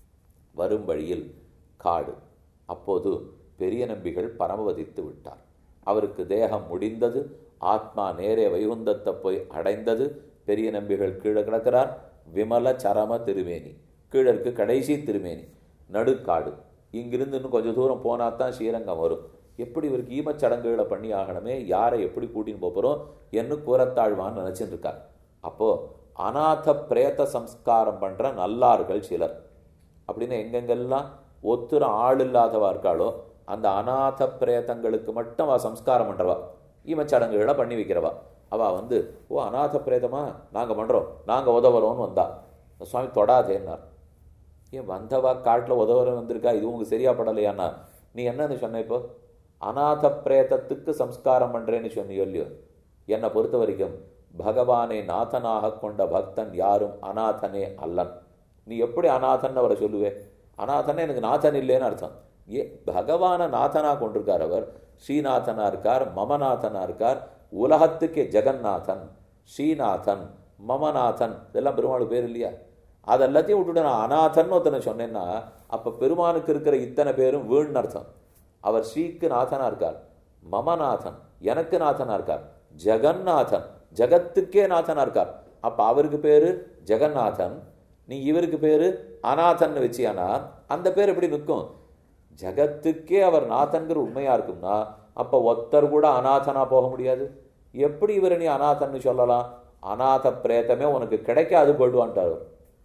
வரும் வழியில் காடு அப்போது பெரிய நம்பிகள் பரமவதித்து விட்டார் அவருக்கு தேகம் முடிந்தது ஆத்மா நேரே வைகுந்தத்தை போய் அடைந்தது பெரிய நம்பிகள் கீழே கிடக்கிறார் விமல சரம திருமேனி கீழே இருக்கு கடைசி திருமேனி நடுக்காடு இங்கிருந்து இன்னும் கொஞ்சம் தூரம் போனா தான் ஸ்ரீரங்கம் வரும் எப்படி இவருக்கு ஈமச்சடங்குகளை பண்ணி ஆகணுமே யாரை எப்படி கூட்டின்னு போகிறோம் என்று கூறத்தாழ்வான்னு நினைச்சிட்டு இருக்கார் அப்போ அநாத பிரேத சம்ஸ்காரம் பண்ற நல்லார்கள் சிலர் அப்படின்னு எங்கெங்கெல்லாம் ஒத்துர ஆள் இல்லாதவா இருக்காளோ அந்த அநாத பிரேதங்களுக்கு மட்டும் அவ சம்ஸ்காரம் பண்றவா ஈமச்சடங்குகளை பண்ணி வைக்கிறவா அவ வந்து ஓ அநாத பிரேதமா நாங்க பண்றோம் நாங்க உதவுறோம்னு வந்தா சுவாமி தொடாதேன்னார் ஏன் வந்தவா காட்டில் உதவுற வந்திருக்கா இது உங்களுக்கு சரியா படலையாண்ணா நீ என்னன்னு சொன்ன இப்போ அநாத பிரேதத்துக்கு சம்ஸ்காரம் பண்றேன்னு சொன்னியோ இல்லையோ என்னை பொறுத்த வரைக்கும் பகவானை நாதனாக கொண்ட பக்தன் யாரும் அநாதனே அல்லன் நீ எப்படி அநாதன் அவரை சொல்லுவே அநாதனே எனக்கு நாதன் இல்லைன்னு அர்த்தம் ஏ பகவான நாதனா கொண்டிருக்கார் அவர் ஸ்ரீநாதனா இருக்கார் மமநாதனா இருக்கார் உலகத்துக்கே ஜெகநாதன் ஸ்ரீநாதன் மமநாதன் இதெல்லாம் பெருமாளுக்கு பேர் இல்லையா அதெல்லாத்தையும் விட்டுட்டு நான் அநாதன் ஒருத்தனை சொன்னேன்னா அப்ப பெருமானுக்கு இருக்கிற இத்தனை பேரும் வீண் அர்த்தம் அவர் ஸ்ரீக்கு நாதனா இருக்கார் மமநாதன் எனக்கு நாதனா இருக்கார் ஜெகநாதன் ஜகத்துக்கே நாதனா இருக்கார் அப்ப அவருக்கு பேரு ஜெகநாதன் நீ இவருக்கு பேரு அநாதன் வச்சியானா அந்த பேர் எப்படி நிற்கும் ஜகத்துக்கே அவர் நாதன்கிற உண்மையா இருக்கும்னா அப்ப ஒத்தர் கூட அநாதனா போக முடியாது எப்படி இவரை நீ அநாதன்னு சொல்லலாம் அநாத பிரேதமே உனக்கு கிடைக்காது போயிடுவான்ட்டார்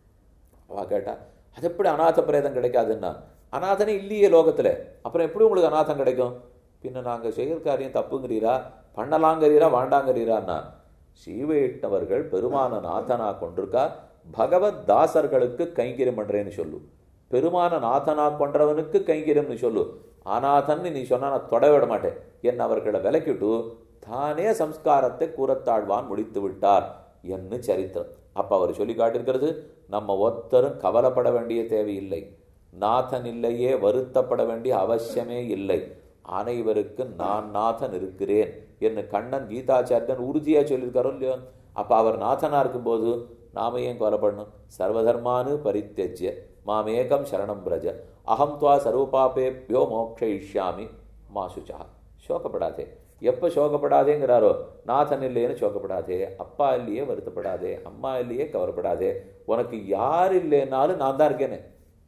அவ கேட்டா அது எப்படி அநாத பிரேதம் கிடைக்காதுன்னா அநாதனே இல்லையே லோகத்துல அப்புறம் எப்படி உங்களுக்கு அநாதம் கிடைக்கும் பின்ன நாங்க செய்கிற காரியம் தப்புங்கிறீரா பண்ணலாங்கிறீரா வாண்டாங்கிறீரான்னா ஸ்ரீவைஷ்ணவர்கள் பெருமான நாதனா கொண்டிருக்கா பகவத் தாசர்களுக்கு கைங்கரியம் பண்றேன்னு சொல்லு பெருமான நாதனா கொன்றவனுக்கு கைங்கரியம்னு சொல்லு அநாதன்னு நீ சொன்னா நான் தொட விட மாட்டேன் என் அவர்களை விலக்கிட்டு தானே சம்ஸ்காரத்தை கூறத்தாழ்வான் முடித்து விட்டார் என்று சரித்திரம் அப்ப அவர் சொல்லி காட்டியிருக்கிறது நம்ம ஒருத்தரும் கவலைப்பட வேண்டிய தேவையில்லை நாதன் இல்லையே வருத்தப்பட வேண்டிய அவசியமே இல்லை அனைவருக்கு நான் நாதன் இருக்கிறேன் என்று கண்ணன் கீதாச்சாரியன் உறுதியா சொல்லியிருக்காரோ இல்லையோ அப்ப அவர் நாதனா இருக்கும்போது நாம ஏன் கவலைப்படணும் சர்வதர்மானு பரித்தெஜ்ய மாமேகம் சரணம் பிரஜ அகம் துவா சர்வபாபேபியோ மோக்ஷயிஷ்யாமி மாசுச்சா சோகப்படாதே எப்ப சோகப்படாதேங்கிறாரோ நாதன் இல்லையேன்னு சோகப்படாதே அப்பா இல்லையே வருத்தப்படாதே அம்மா இல்லையே கவலைப்படாதே உனக்கு யார் இல்லைன்னாலும் நான் தான் இருக்கேனே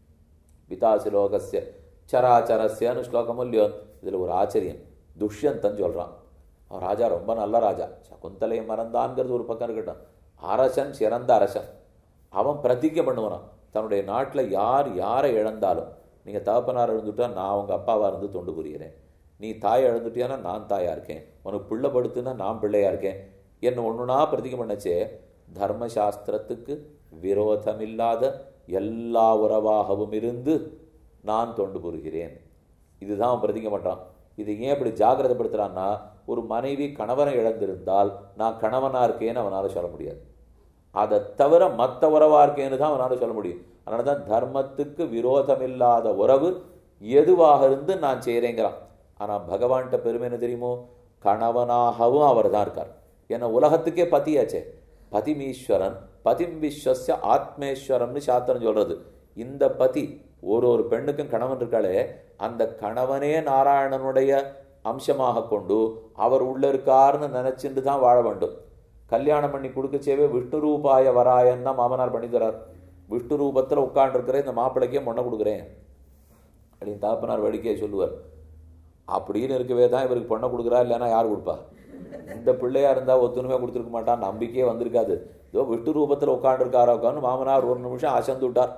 பிதாசி லோகஸ்ய சராச்சரஸ்யன்னு ஸ்லோகம் இல்லையோ இதுல ஒரு ஆச்சரியம் துஷ்யந்தன் சொல்றான் அவன் ராஜா ரொம்ப நல்ல ராஜா சகுந்தலையை மறந்தான்ங்கிறது ஒரு பக்கம் இருக்கட்டும் அரசன் சிறந்த அரசன் அவன் பிரதிஜை பண்ணுவானான் தன்னுடைய நாட்டில் யார் யாரை இழந்தாலும் நீங்கள் தகப்பனார் இழந்துட்டா நான் அவங்க அப்பாவாக இருந்து தொண்டு புரிகிறேன் நீ தாயை இழந்துட்டியானா நான் தாயா இருக்கேன் உனக்கு பிள்ளை படுத்துனா நான் பிள்ளையா இருக்கேன் என்ன ஒன்றுனா பிரதிஜை பண்ணச்சே தர்மசாஸ்திரத்துக்கு விரோதமில்லாத எல்லா உறவாகவும் இருந்து நான் தொண்டு புரிகிறேன் இதுதான் அவன் பிரதிஜை பண்ணுறான் இது ஏன் இப்படி ஜாகிரதைப்படுத்துறான்னா ஒரு மனைவி கணவனை இழந்திருந்தால் நான் கணவனா இருக்கேன்னு அவனால சொல்ல முடியாது அதை தவிர மற்ற உறவா இருக்கேன்னு தான் அவனால சொல்ல முடியும் அதனால தான் தர்மத்துக்கு விரோதமில்லாத உறவு எதுவாக இருந்து நான் செய்கிறேங்கிறான் ஆனால் பகவான்கிட்ட பெருமை என்ன தெரியுமோ கணவனாகவும் அவர் தான் இருக்கார் ஏன்னா உலகத்துக்கே பதியாச்சே பதிமீஸ்வரன் பதிம் விஸ்வசிய ஆத்மேஸ்வரம்னு சாத்திரம் சொல்றது இந்த பதி ஒரு ஒரு பெண்ணுக்கும் கணவன் இருக்காளே அந்த கணவனே நாராயணனுடைய அம்சமாக கொண்டு அவர் உள்ள இருக்காருன்னு நினைச்சுட்டு தான் வாழ வேண்டும் கல்யாணம் பண்ணி கொடுக்கச்சேவே விஷ்ணு ரூபாய வராயன் தான் மாமனார் பண்ணி தரார் விஷ்ணு ரூபத்தில் உட்காண்டிருக்கிற இந்த மாப்பிள்ளைக்கே பொண்ணை கொடுக்குறேன் அப்படின்னு தாப்பனார் வேடிக்கையை சொல்லுவார் அப்படின்னு இருக்கவே தான் இவருக்கு பொண்ணை கொடுக்குறா இல்லைன்னா யார் கொடுப்பா இந்த பிள்ளையா இருந்தா ஒத்துணுமே கொடுத்துருக்க மாட்டான் நம்பிக்கையே வந்திருக்காது ஏதோ விட்டு ரூபத்தில் உட்காந்துருக்காரா உட்காந்து மாமனார் ஒரு நிமிஷம் அசந்து விட்டார்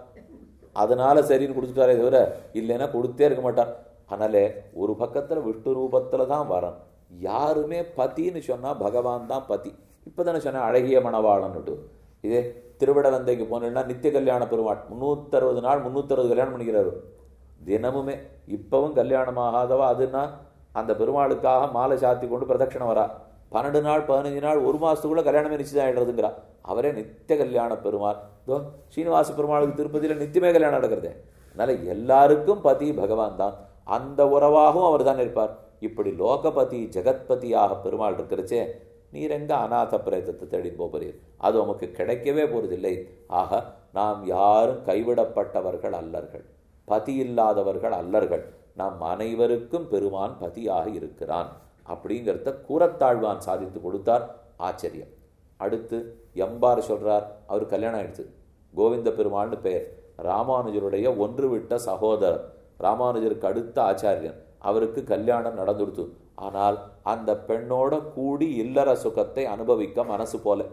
அதனால சரின்னு கொடுத்துட்டாரே தவிர இல்லைன்னா கொடுத்தே இருக்க மாட்டார் அதனாலே ஒரு பக்கத்தில் விஷ்ணு ரூபத்தில் தான் வரன் யாருமே பத்தின்னு சொன்னால் பகவான் தான் பதி இப்போ தானே சொன்னேன் அழகிய மணவாளன்னுட்டு இதே திருவிடவந்தைக்கு போனீங்கன்னா நித்திய கல்யாண பெருமாள் முந்நூற்றறுபது நாள் முந்நூற்றறுபது கல்யாணம் பண்ணிக்கிறாரு தினமுமே இப்பவும் கல்யாணம் ஆகாதவா அதுன்னா அந்த பெருமாளுக்காக மாலை சாத்தி கொண்டு பிரதட்சணம் வரா பன்னெண்டு நாள் பதினஞ்சு நாள் ஒரு மாசத்துக்குள்ள கல்யாணமே நிச்சயம் ஆயிடுறதுங்கிறா அவரே நித்திய கல்யாண பெருமாள் இதோ ஸ்ரீனிவாச பெருமாளுக்கு திருப்பதியில் நித்தியமே கல்யாணம் நடக்கிறதே அதனால எல்லாருக்கும் பதி பகவான் தான் அந்த உறவாகவும் அவர் தான் இருப்பார் இப்படி லோகபதி ஜெகத்பதியாக பெருமாள் இருக்கிறச்சே நீர் எங்க அநாத பிரேதத்தை தேடி போகிறீர் அது உமக்கு கிடைக்கவே போறதில்லை ஆக நாம் யாரும் கைவிடப்பட்டவர்கள் அல்லர்கள் பதி இல்லாதவர்கள் அல்லர்கள் நாம் அனைவருக்கும் பெருமான் பதியாக இருக்கிறான் அப்படிங்கிறத கூறத்தாழ்வான் சாதித்து கொடுத்தார் ஆச்சரியம் அடுத்து எம்பார் சொல்றார் அவர் கல்யாணம் ஆயிடுச்சு கோவிந்த பெருமாள்னு பெயர் ராமானுஜருடைய ஒன்று விட்ட சகோதரர் ராமானுஜருக்கு அடுத்த ஆச்சாரியன் அவருக்கு கல்யாணம் நடந்துடுத்து ஆனால் அந்த பெண்ணோட கூடி இல்லற சுகத்தை அனுபவிக்க மனசு போல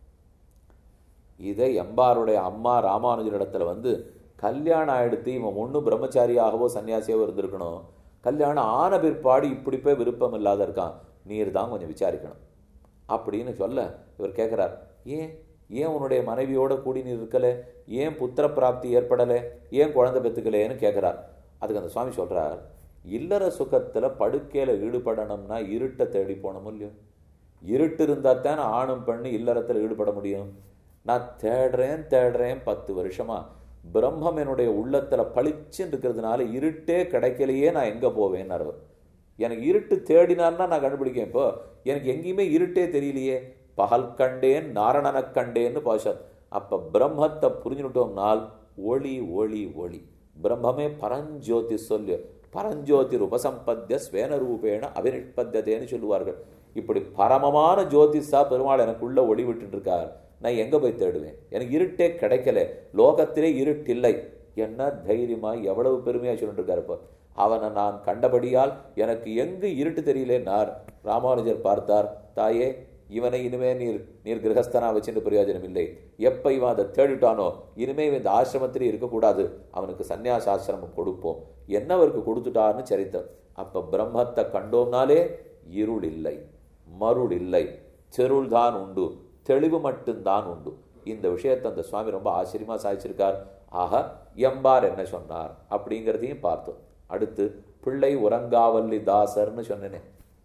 இதை எம்பாருடைய அம்மா ராமானுஜரிடத்துல வந்து கல்யாணம் ஆயிடுத்து இவன் ஒன்றும் பிரம்மச்சாரியாகவோ சன்னியாசியாவோ இருந்திருக்கணும் கல்யாணம் ஆன பிற்பாடு இப்படி போய் விருப்பம் இல்லாத இருக்கான் நீர் தான் கொஞ்சம் விசாரிக்கணும் அப்படின்னு சொல்ல இவர் கேட்குறார் ஏன் ஏன் உன்னுடைய மனைவியோட கூடி நீ இருக்கலை ஏன் புத்திர பிராப்தி ஏற்படலை ஏன் குழந்தை பெற்றுக்கலையேன்னு கேட்குறார் அதுக்கு அந்த சுவாமி சொல்கிறார் இல்லற சுகத்தில் படுக்கையில் ஈடுபடணும்னா இருட்டை தேடி போகணும் இல்லையோ இருட்டு இருந்தால் தானே ஆணும் பெண்ணு இல்லறத்தில் ஈடுபட முடியும் நான் தேடுறேன் தேடுறேன் பத்து வருஷமா பிரம்மம் என்னுடைய உள்ளத்தில் பளிச்சுன்னு இருக்கிறதுனால இருட்டே கிடைக்கலையே நான் எங்கே போவேன்னு அவர் எனக்கு இருட்டு தேடினார்னா நான் கண்டுபிடிக்கேன் இப்போ எனக்கு எங்கேயுமே இருட்டே தெரியலையே பகல் கண்டேன் நாரணன கண்டேன்னு பாஷத் அப்போ பிரம்மத்தை புரிஞ்சுட்டோம்னால் ஒளி ஒளி ஒளி பிரம்மமே பரஞ்சோதி சொல்லு பரஞ்சோதி உபசம்பத்திய ஸ்வேன ரூபேண அபினிஷ்பத்தியதேன்னு சொல்லுவார்கள் இப்படி பரமமான ஜோதிஷா பெருமாள் எனக்குள்ள ஒளி விட்டுட்டு இருக்கார் நான் எங்க போய் தேடுவேன் எனக்கு இருட்டே கிடைக்கல லோகத்திலே இருட்டில்லை என்ன தைரியமா எவ்வளவு பெருமையா சொல்லிட்டு இருக்காரு இப்போ அவனை நான் கண்டபடியால் எனக்கு எங்கு இருட்டு தெரியலேன்னார் ராமானுஜர் பார்த்தார் தாயே இவனை இனிமே நீர் நீர் கிரகஸ்தனா வச்சுட்டு பிரயோஜனம் இல்லை எப்ப இவன் அதை தேடிட்டானோ இனிமே இவன் இந்த ஆசிரமத்திலே இருக்கக்கூடாது அவனுக்கு சந்நியாச ஆசிரமம் கொடுப்போம் என்ன அவருக்கு கொடுத்துட்டார்னு சரித்தம் அப்ப பிரம்மத்தை கண்டோம்னாலே இருள் இல்லை மருள் இல்லை செருள் தான் உண்டு தெளிவு மட்டும்தான் உண்டு இந்த விஷயத்தை அந்த சுவாமி ரொம்ப ஆச்சரியமா சாதிச்சிருக்கார் ஆக எம்பார் என்ன சொன்னார் அப்படிங்கிறதையும் பார்த்தோம் அடுத்து பிள்ளை உறங்காவல்லி தாசர்னு சொன்னேனே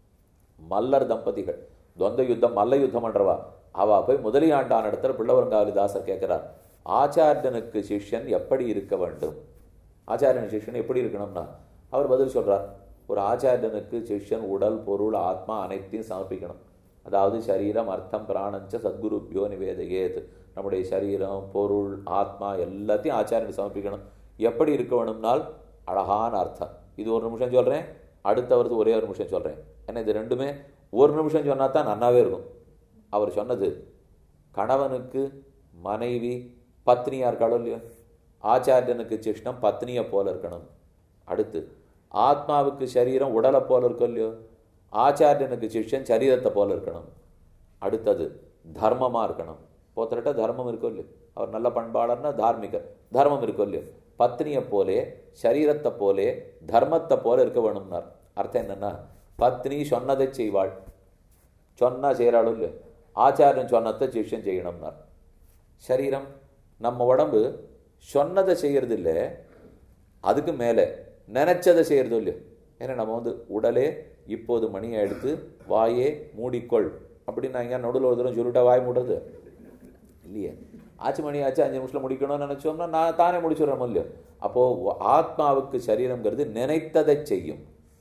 மல்லர் தம்பதிகள் தொந்த யுத்தம் மல்ல யுத்தம் பண்றவா அவ போய் முதலியாண்டான் இடத்துல பிள்ளவரங்காவலி தாசர் கேட்கிறார் ஆச்சாரியனுக்கு சிஷ்யன் எப்படி இருக்க வேண்டும் ஆச்சாரியன் சிஷ்யன் எப்படி இருக்கணும்னா அவர் பதில் சொல்றார் ஒரு ஆச்சாரியனுக்கு சிஷ்யன் உடல் பொருள் ஆத்மா அனைத்தையும் சமர்ப்பிக்கணும் அதாவது சரீரம் அர்த்தம் பிராணஞ்ச சத்குருப்பியோ நிவேதையேத் நம்முடைய சரீரம் பொருள் ஆத்மா எல்லாத்தையும் ஆச்சாரியனுக்கு சமர்ப்பிக்கணும் எப்படி இருக்க வேணும்னால் அழகான அர்த்தம் இது ஒரு நிமிஷம் சொல்றேன் அடுத்த வருது ஒரே ஒரு நிமிஷம் சொல்றேன் ஏன்னா இது ரெண்டுமே ஒரு நிமிஷம் சொன்னா தான் நன்னாவே இருக்கும் அவர் சொன்னது கணவனுக்கு மனைவி பத்னியா இருக்காளோ இல்லையோ ஆச்சாரியனுக்கு சிஷ்ணம் பத்னியை போல இருக்கணும் அடுத்து ஆத்மாவுக்கு சரீரம் உடலை போல இருக்கும் இல்லையோ ஆச்சாரியனுக்கு சிஷ்யன் சரீரத்தை போல இருக்கணும் அடுத்தது தர்மமா இருக்கணும் போத்தரட்ட தர்மம் இருக்கும் இல்லையோ அவர் நல்ல பண்பாளர்னா தார்மிகர் தர்மம் இருக்கும் இல்லையோ பத்னியை போலே சரீரத்தை போலே தர்மத்தை போல இருக்க வேணும்னார் அர்த்தம் என்னன்னா பத்னி சொன்னதை செய்வாள் சொன்னா செய்கிறாளும் இல்லை ஆச்சாரியன் சொன்னதை சிஷ்யன் செய்யணும்னார் சரீரம் நம்ம உடம்பு சொன்னதை செய்யறது இல்லை அதுக்கு மேலே நினைச்சதை செய்யறது இல்லையோ ஏன்னா நம்ம வந்து உடலே இப்போது மணியை எடுத்து வாயே மூடிக்கொள் அப்படின்னு நான் எங்கேயா நடுவில் ஒரு தூரம் சொல்லிட்டா வாய் மூடுறது இல்லையே ஆச்சு மணி ஆச்சு அஞ்சு நிமிஷத்தில் முடிக்கணும்னு நினச்சோம்னா நான் தானே முடிச்சுடுறோம் இல்லையோ அப்போது ஆத்மாவுக்கு சரீரம்ங்கிறது நினைத்ததை செய்யும்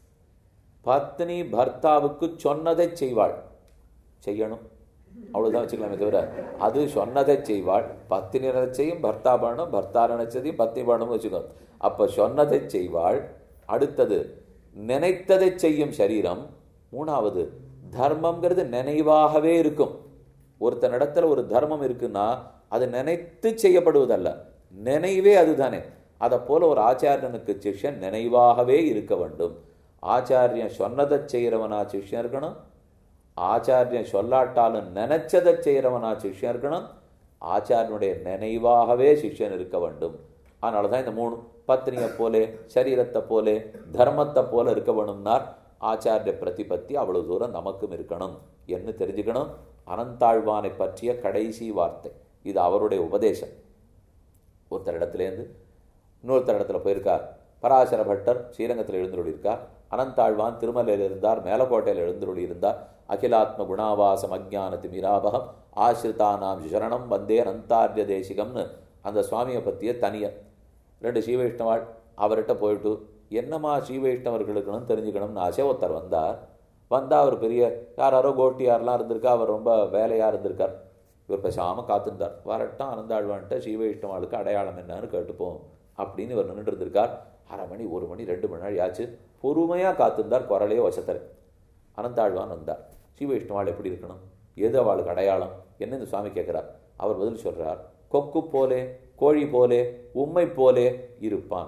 பத்னி பர்த்தாவுக்கு சொன்னதை செய்வாள் செய்யணும் அவ்வளவுதான் வச்சுக்கலாமே தவிர அது சொன்னதை செய்வாள் பத்தினி நினைச்சையும் பர்த்தா பண்ணணும் பர்த்தா நினைச்சதையும் பத்னி பண்ணணும் வச்சுக்கோ அப்ப சொன்னதை செய்வாள் அடுத்தது நினைத்ததை செய்யும் சரீரம் மூணாவது தர்மம்ங்கிறது நினைவாகவே இருக்கும் ஒருத்தன் இடத்துல ஒரு தர்மம் இருக்குன்னா அது நினைத்து செய்யப்படுவதல்ல நினைவே அதுதானே அதை போல ஒரு ஆச்சாரியனுக்கு சிஷ்யன் நினைவாகவே இருக்க வேண்டும் ஆச்சாரியன் சொன்னதை செய்கிறவனா சிஷ்யன் இருக்கணும் ஆச்சாரியன் சொல்லாட்டாலும் நினைச்சதை செய்கிறவனா சிஷ்யன் இருக்கணும் ஆச்சாரியனுடைய நினைவாகவே சிஷ்யன் இருக்க வேண்டும் அதனால தான் இந்த மூணு பத்னியை போலே சரீரத்தை போலே தர்மத்தை போல இருக்க வேணும்னார் ஆச்சாரிய பிரதிபத்தி அவ்வளவு தூரம் நமக்கும் இருக்கணும் என்று தெரிஞ்சுக்கணும் அனந்தாழ்வானை பற்றிய கடைசி வார்த்தை இது அவருடைய உபதேசம் ஒருத்தர் இடத்துலேருந்து இன்னொருத்தர் இடத்துல போயிருக்கார் பராசர பட்டர் ஸ்ரீரங்கத்தில் எழுந்துள்ளிருக்கார் அனந்தாழ்வான் திருமலையில் இருந்தார் மேலக்கோட்டையில் எழுந்துள்ளி இருந்தார் அகிலாத்ம குணாவாசம் அஜான திமிராபகம் ஆசிரிதானாம் சரணம் வந்தே அனந்தாரிய தேசிகம்னு அந்த சுவாமியை பற்றிய தனிய ரெண்டு ஸ்ரீவைஷ்ணவாள் அவர்கிட்ட போயிட்டு என்னம்மா ஸ்ரீவைஷ்ணவர்களுக்குன்னு தெரிஞ்சுக்கணும்னு ஆசை ஒருத்தர் வந்தார் வந்தால் அவர் பெரிய யாராரோ கோட்டியாரெலாம் இருந்திருக்கா அவர் ரொம்ப வேலையாக இருந்திருக்கார் இவர் பேசாமல் காத்திருந்தார் வரட்டும் அனந்தாழ்வான்ட்ட ஸ்ரீவைஷ்ணவாளுக்கு அடையாளம் என்னன்னு கேட்டுப்போம் அப்படின்னு இவர் நின்றுட்டு இருந்திருக்கார் அரை மணி ஒரு மணி ரெண்டு மணி நாள் ஆச்சு பொறுமையாக காத்திருந்தார் குரலையே வசத்தர் அனந்தாழ்வான் வந்தார் ஸ்ரீவைஷ்ணவாள் எப்படி இருக்கணும் எது அவளுக்கு அடையாளம் என்ன இந்த சுவாமி கேட்குறார் அவர் பதில் சொல்றார் கொக்கு போலே கோழி போலே உம்மை போலே இருப்பான்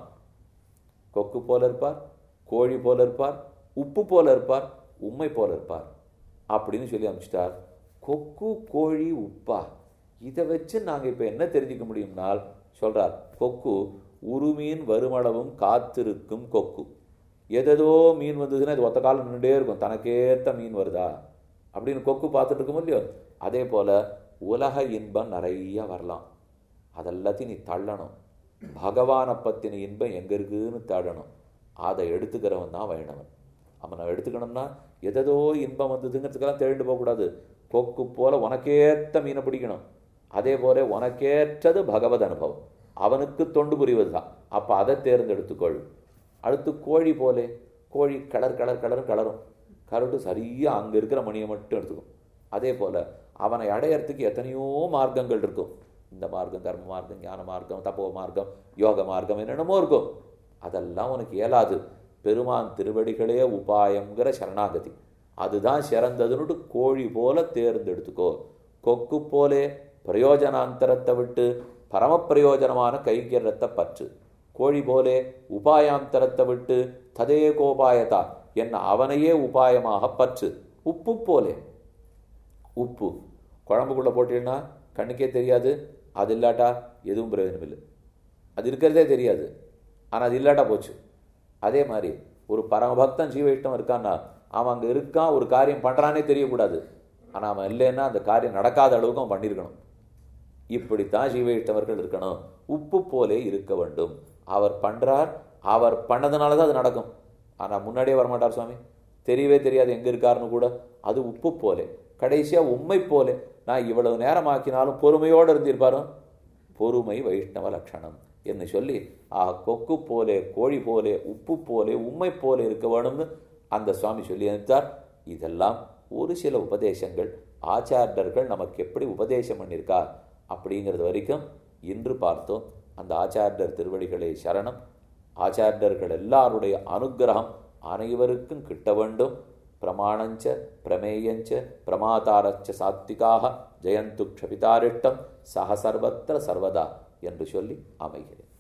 கொக்கு போல இருப்பார் கோழி போல இருப்பார் உப்பு போல இருப்பார் உண்மை போல இருப்பார் அப்படின்னு சொல்லி அனுப்பிச்சிட்டார் கொக்கு கோழி உப்பா இதை வச்சு நாங்கள் இப்போ என்ன தெரிஞ்சுக்க முடியும்னால் சொல்றார் கொக்கு உருமீன் வருமளவும் காத்திருக்கும் கொக்கு எதேதோ மீன் வந்ததுன்னா இது ஒத்த காலம் நின்றுட்டே இருக்கும் தனக்கேத்த மீன் வருதா அப்படின்னு கொக்கு பார்த்துட்டு இருக்கும் இல்லையோ அதே போல உலக இன்பம் நிறைய வரலாம் அதெல்லாத்தையும் நீ தள்ளணும் பகவானை பற்றின இன்பம் எங்கே இருக்குதுன்னு தேடணும் அதை எடுத்துக்கிறவன் தான் வைணவன் அவனை எடுத்துக்கணும்னா எதோ இன்பம் வந்ததுங்கிறதுக்கெல்லாம் தேடிட்டு போகக்கூடாது கொக்கு போல உனக்கேற்ற மீனை பிடிக்கணும் அதே போல உனக்கேற்றது பகவத் அனுபவம் அவனுக்கு தொண்டு புரிவது தான் அப்போ அதை தேர்ந்தெடுத்துக்கொள் அடுத்து கோழி போலே கோழி கலர் கலர் கலர் கலரும் கலட்டு சரியாக அங்கே இருக்கிற மணியை மட்டும் எடுத்துக்கும் அதே போல் அவனை அடையறதுக்கு எத்தனையோ மார்க்கங்கள் இருக்கும் இந்த மார்க்கம் கர்ம மார்க்கம் ஞான மார்க்கம் தப்போ மார்க்கம் யோக மார்க்கம் என்னென்னமோ இருக்கும் அதெல்லாம் உனக்கு இயலாது பெருமான் திருவடிகளே உபாயங்கிற சரணாகதி அதுதான் சிறந்ததுன்னுட்டு கோழி போல தேர்ந்தெடுத்துக்கோ கொக்கு போலே பிரயோஜனாந்தரத்தை விட்டு பரமப்பிரயோஜனமான கைங்கரத்தை பற்று கோழி போலே உபாயாந்தரத்தை விட்டு ததே கோபாயதா என்ன அவனையே உபாயமாக பற்று உப்பு போலே உப்பு குழம்புக்குள்ளே போட்டீங்கன்னா கண்ணுக்கே தெரியாது அது இல்லாட்டா எதுவும் பிரயோஜனம் இல்லை அது இருக்கிறதே தெரியாது ஆனால் அது இல்லாட்டா போச்சு அதே மாதிரி ஒரு பரமபக்தன் ஜீவைஷ்டம் இருக்கான்னா அவன் அங்கே இருக்கான் ஒரு காரியம் பண்ணுறானே தெரியக்கூடாது ஆனால் அவன் இல்லைன்னா அந்த காரியம் நடக்காத அளவுக்கு அவன் பண்ணியிருக்கணும் இப்படித்தான் ஜீவையிட்டவர்கள் இருக்கணும் உப்பு போலே இருக்க வேண்டும் அவர் பண்றார் அவர் பண்ணதுனால தான் அது நடக்கும் ஆனால் முன்னாடியே வரமாட்டார் சுவாமி தெரியவே தெரியாது எங்கே இருக்காருன்னு கூட அது உப்பு போலே கடைசியாக உண்மை போலே நான் இவ்வளவு நேரம் ஆக்கினாலும் பொறுமையோடு இருந்திருப்பாரோ பொறுமை வைஷ்ணவ லட்சணம் என்று சொல்லி ஆ கொக்கு போலே கோழி போலே உப்பு போலே உண்மை போலே இருக்க வேணும்னு அந்த சுவாமி சொல்லி அனுப்பித்தார் இதெல்லாம் ஒரு சில உபதேசங்கள் ஆச்சாரியர்கள் நமக்கு எப்படி உபதேசம் பண்ணியிருக்கார் அப்படிங்கிறது வரைக்கும் இன்று பார்த்தோம் அந்த ஆச்சாரியர் திருவடிகளே சரணம் ஆச்சாரியர்கள் எல்லாருடைய அனுகிரகம் அனைவருக்கும் கிட்ட வேண்டும் பிரமாணஞ்ச பிரமேயஞ்ச பிரமாதாரச்ச சாத்விகாக ஜெயந்து க்ஷபிதாரிட்டம் சக சர்வத்திர சர்வதா என்று சொல்லி அமைகிறேன்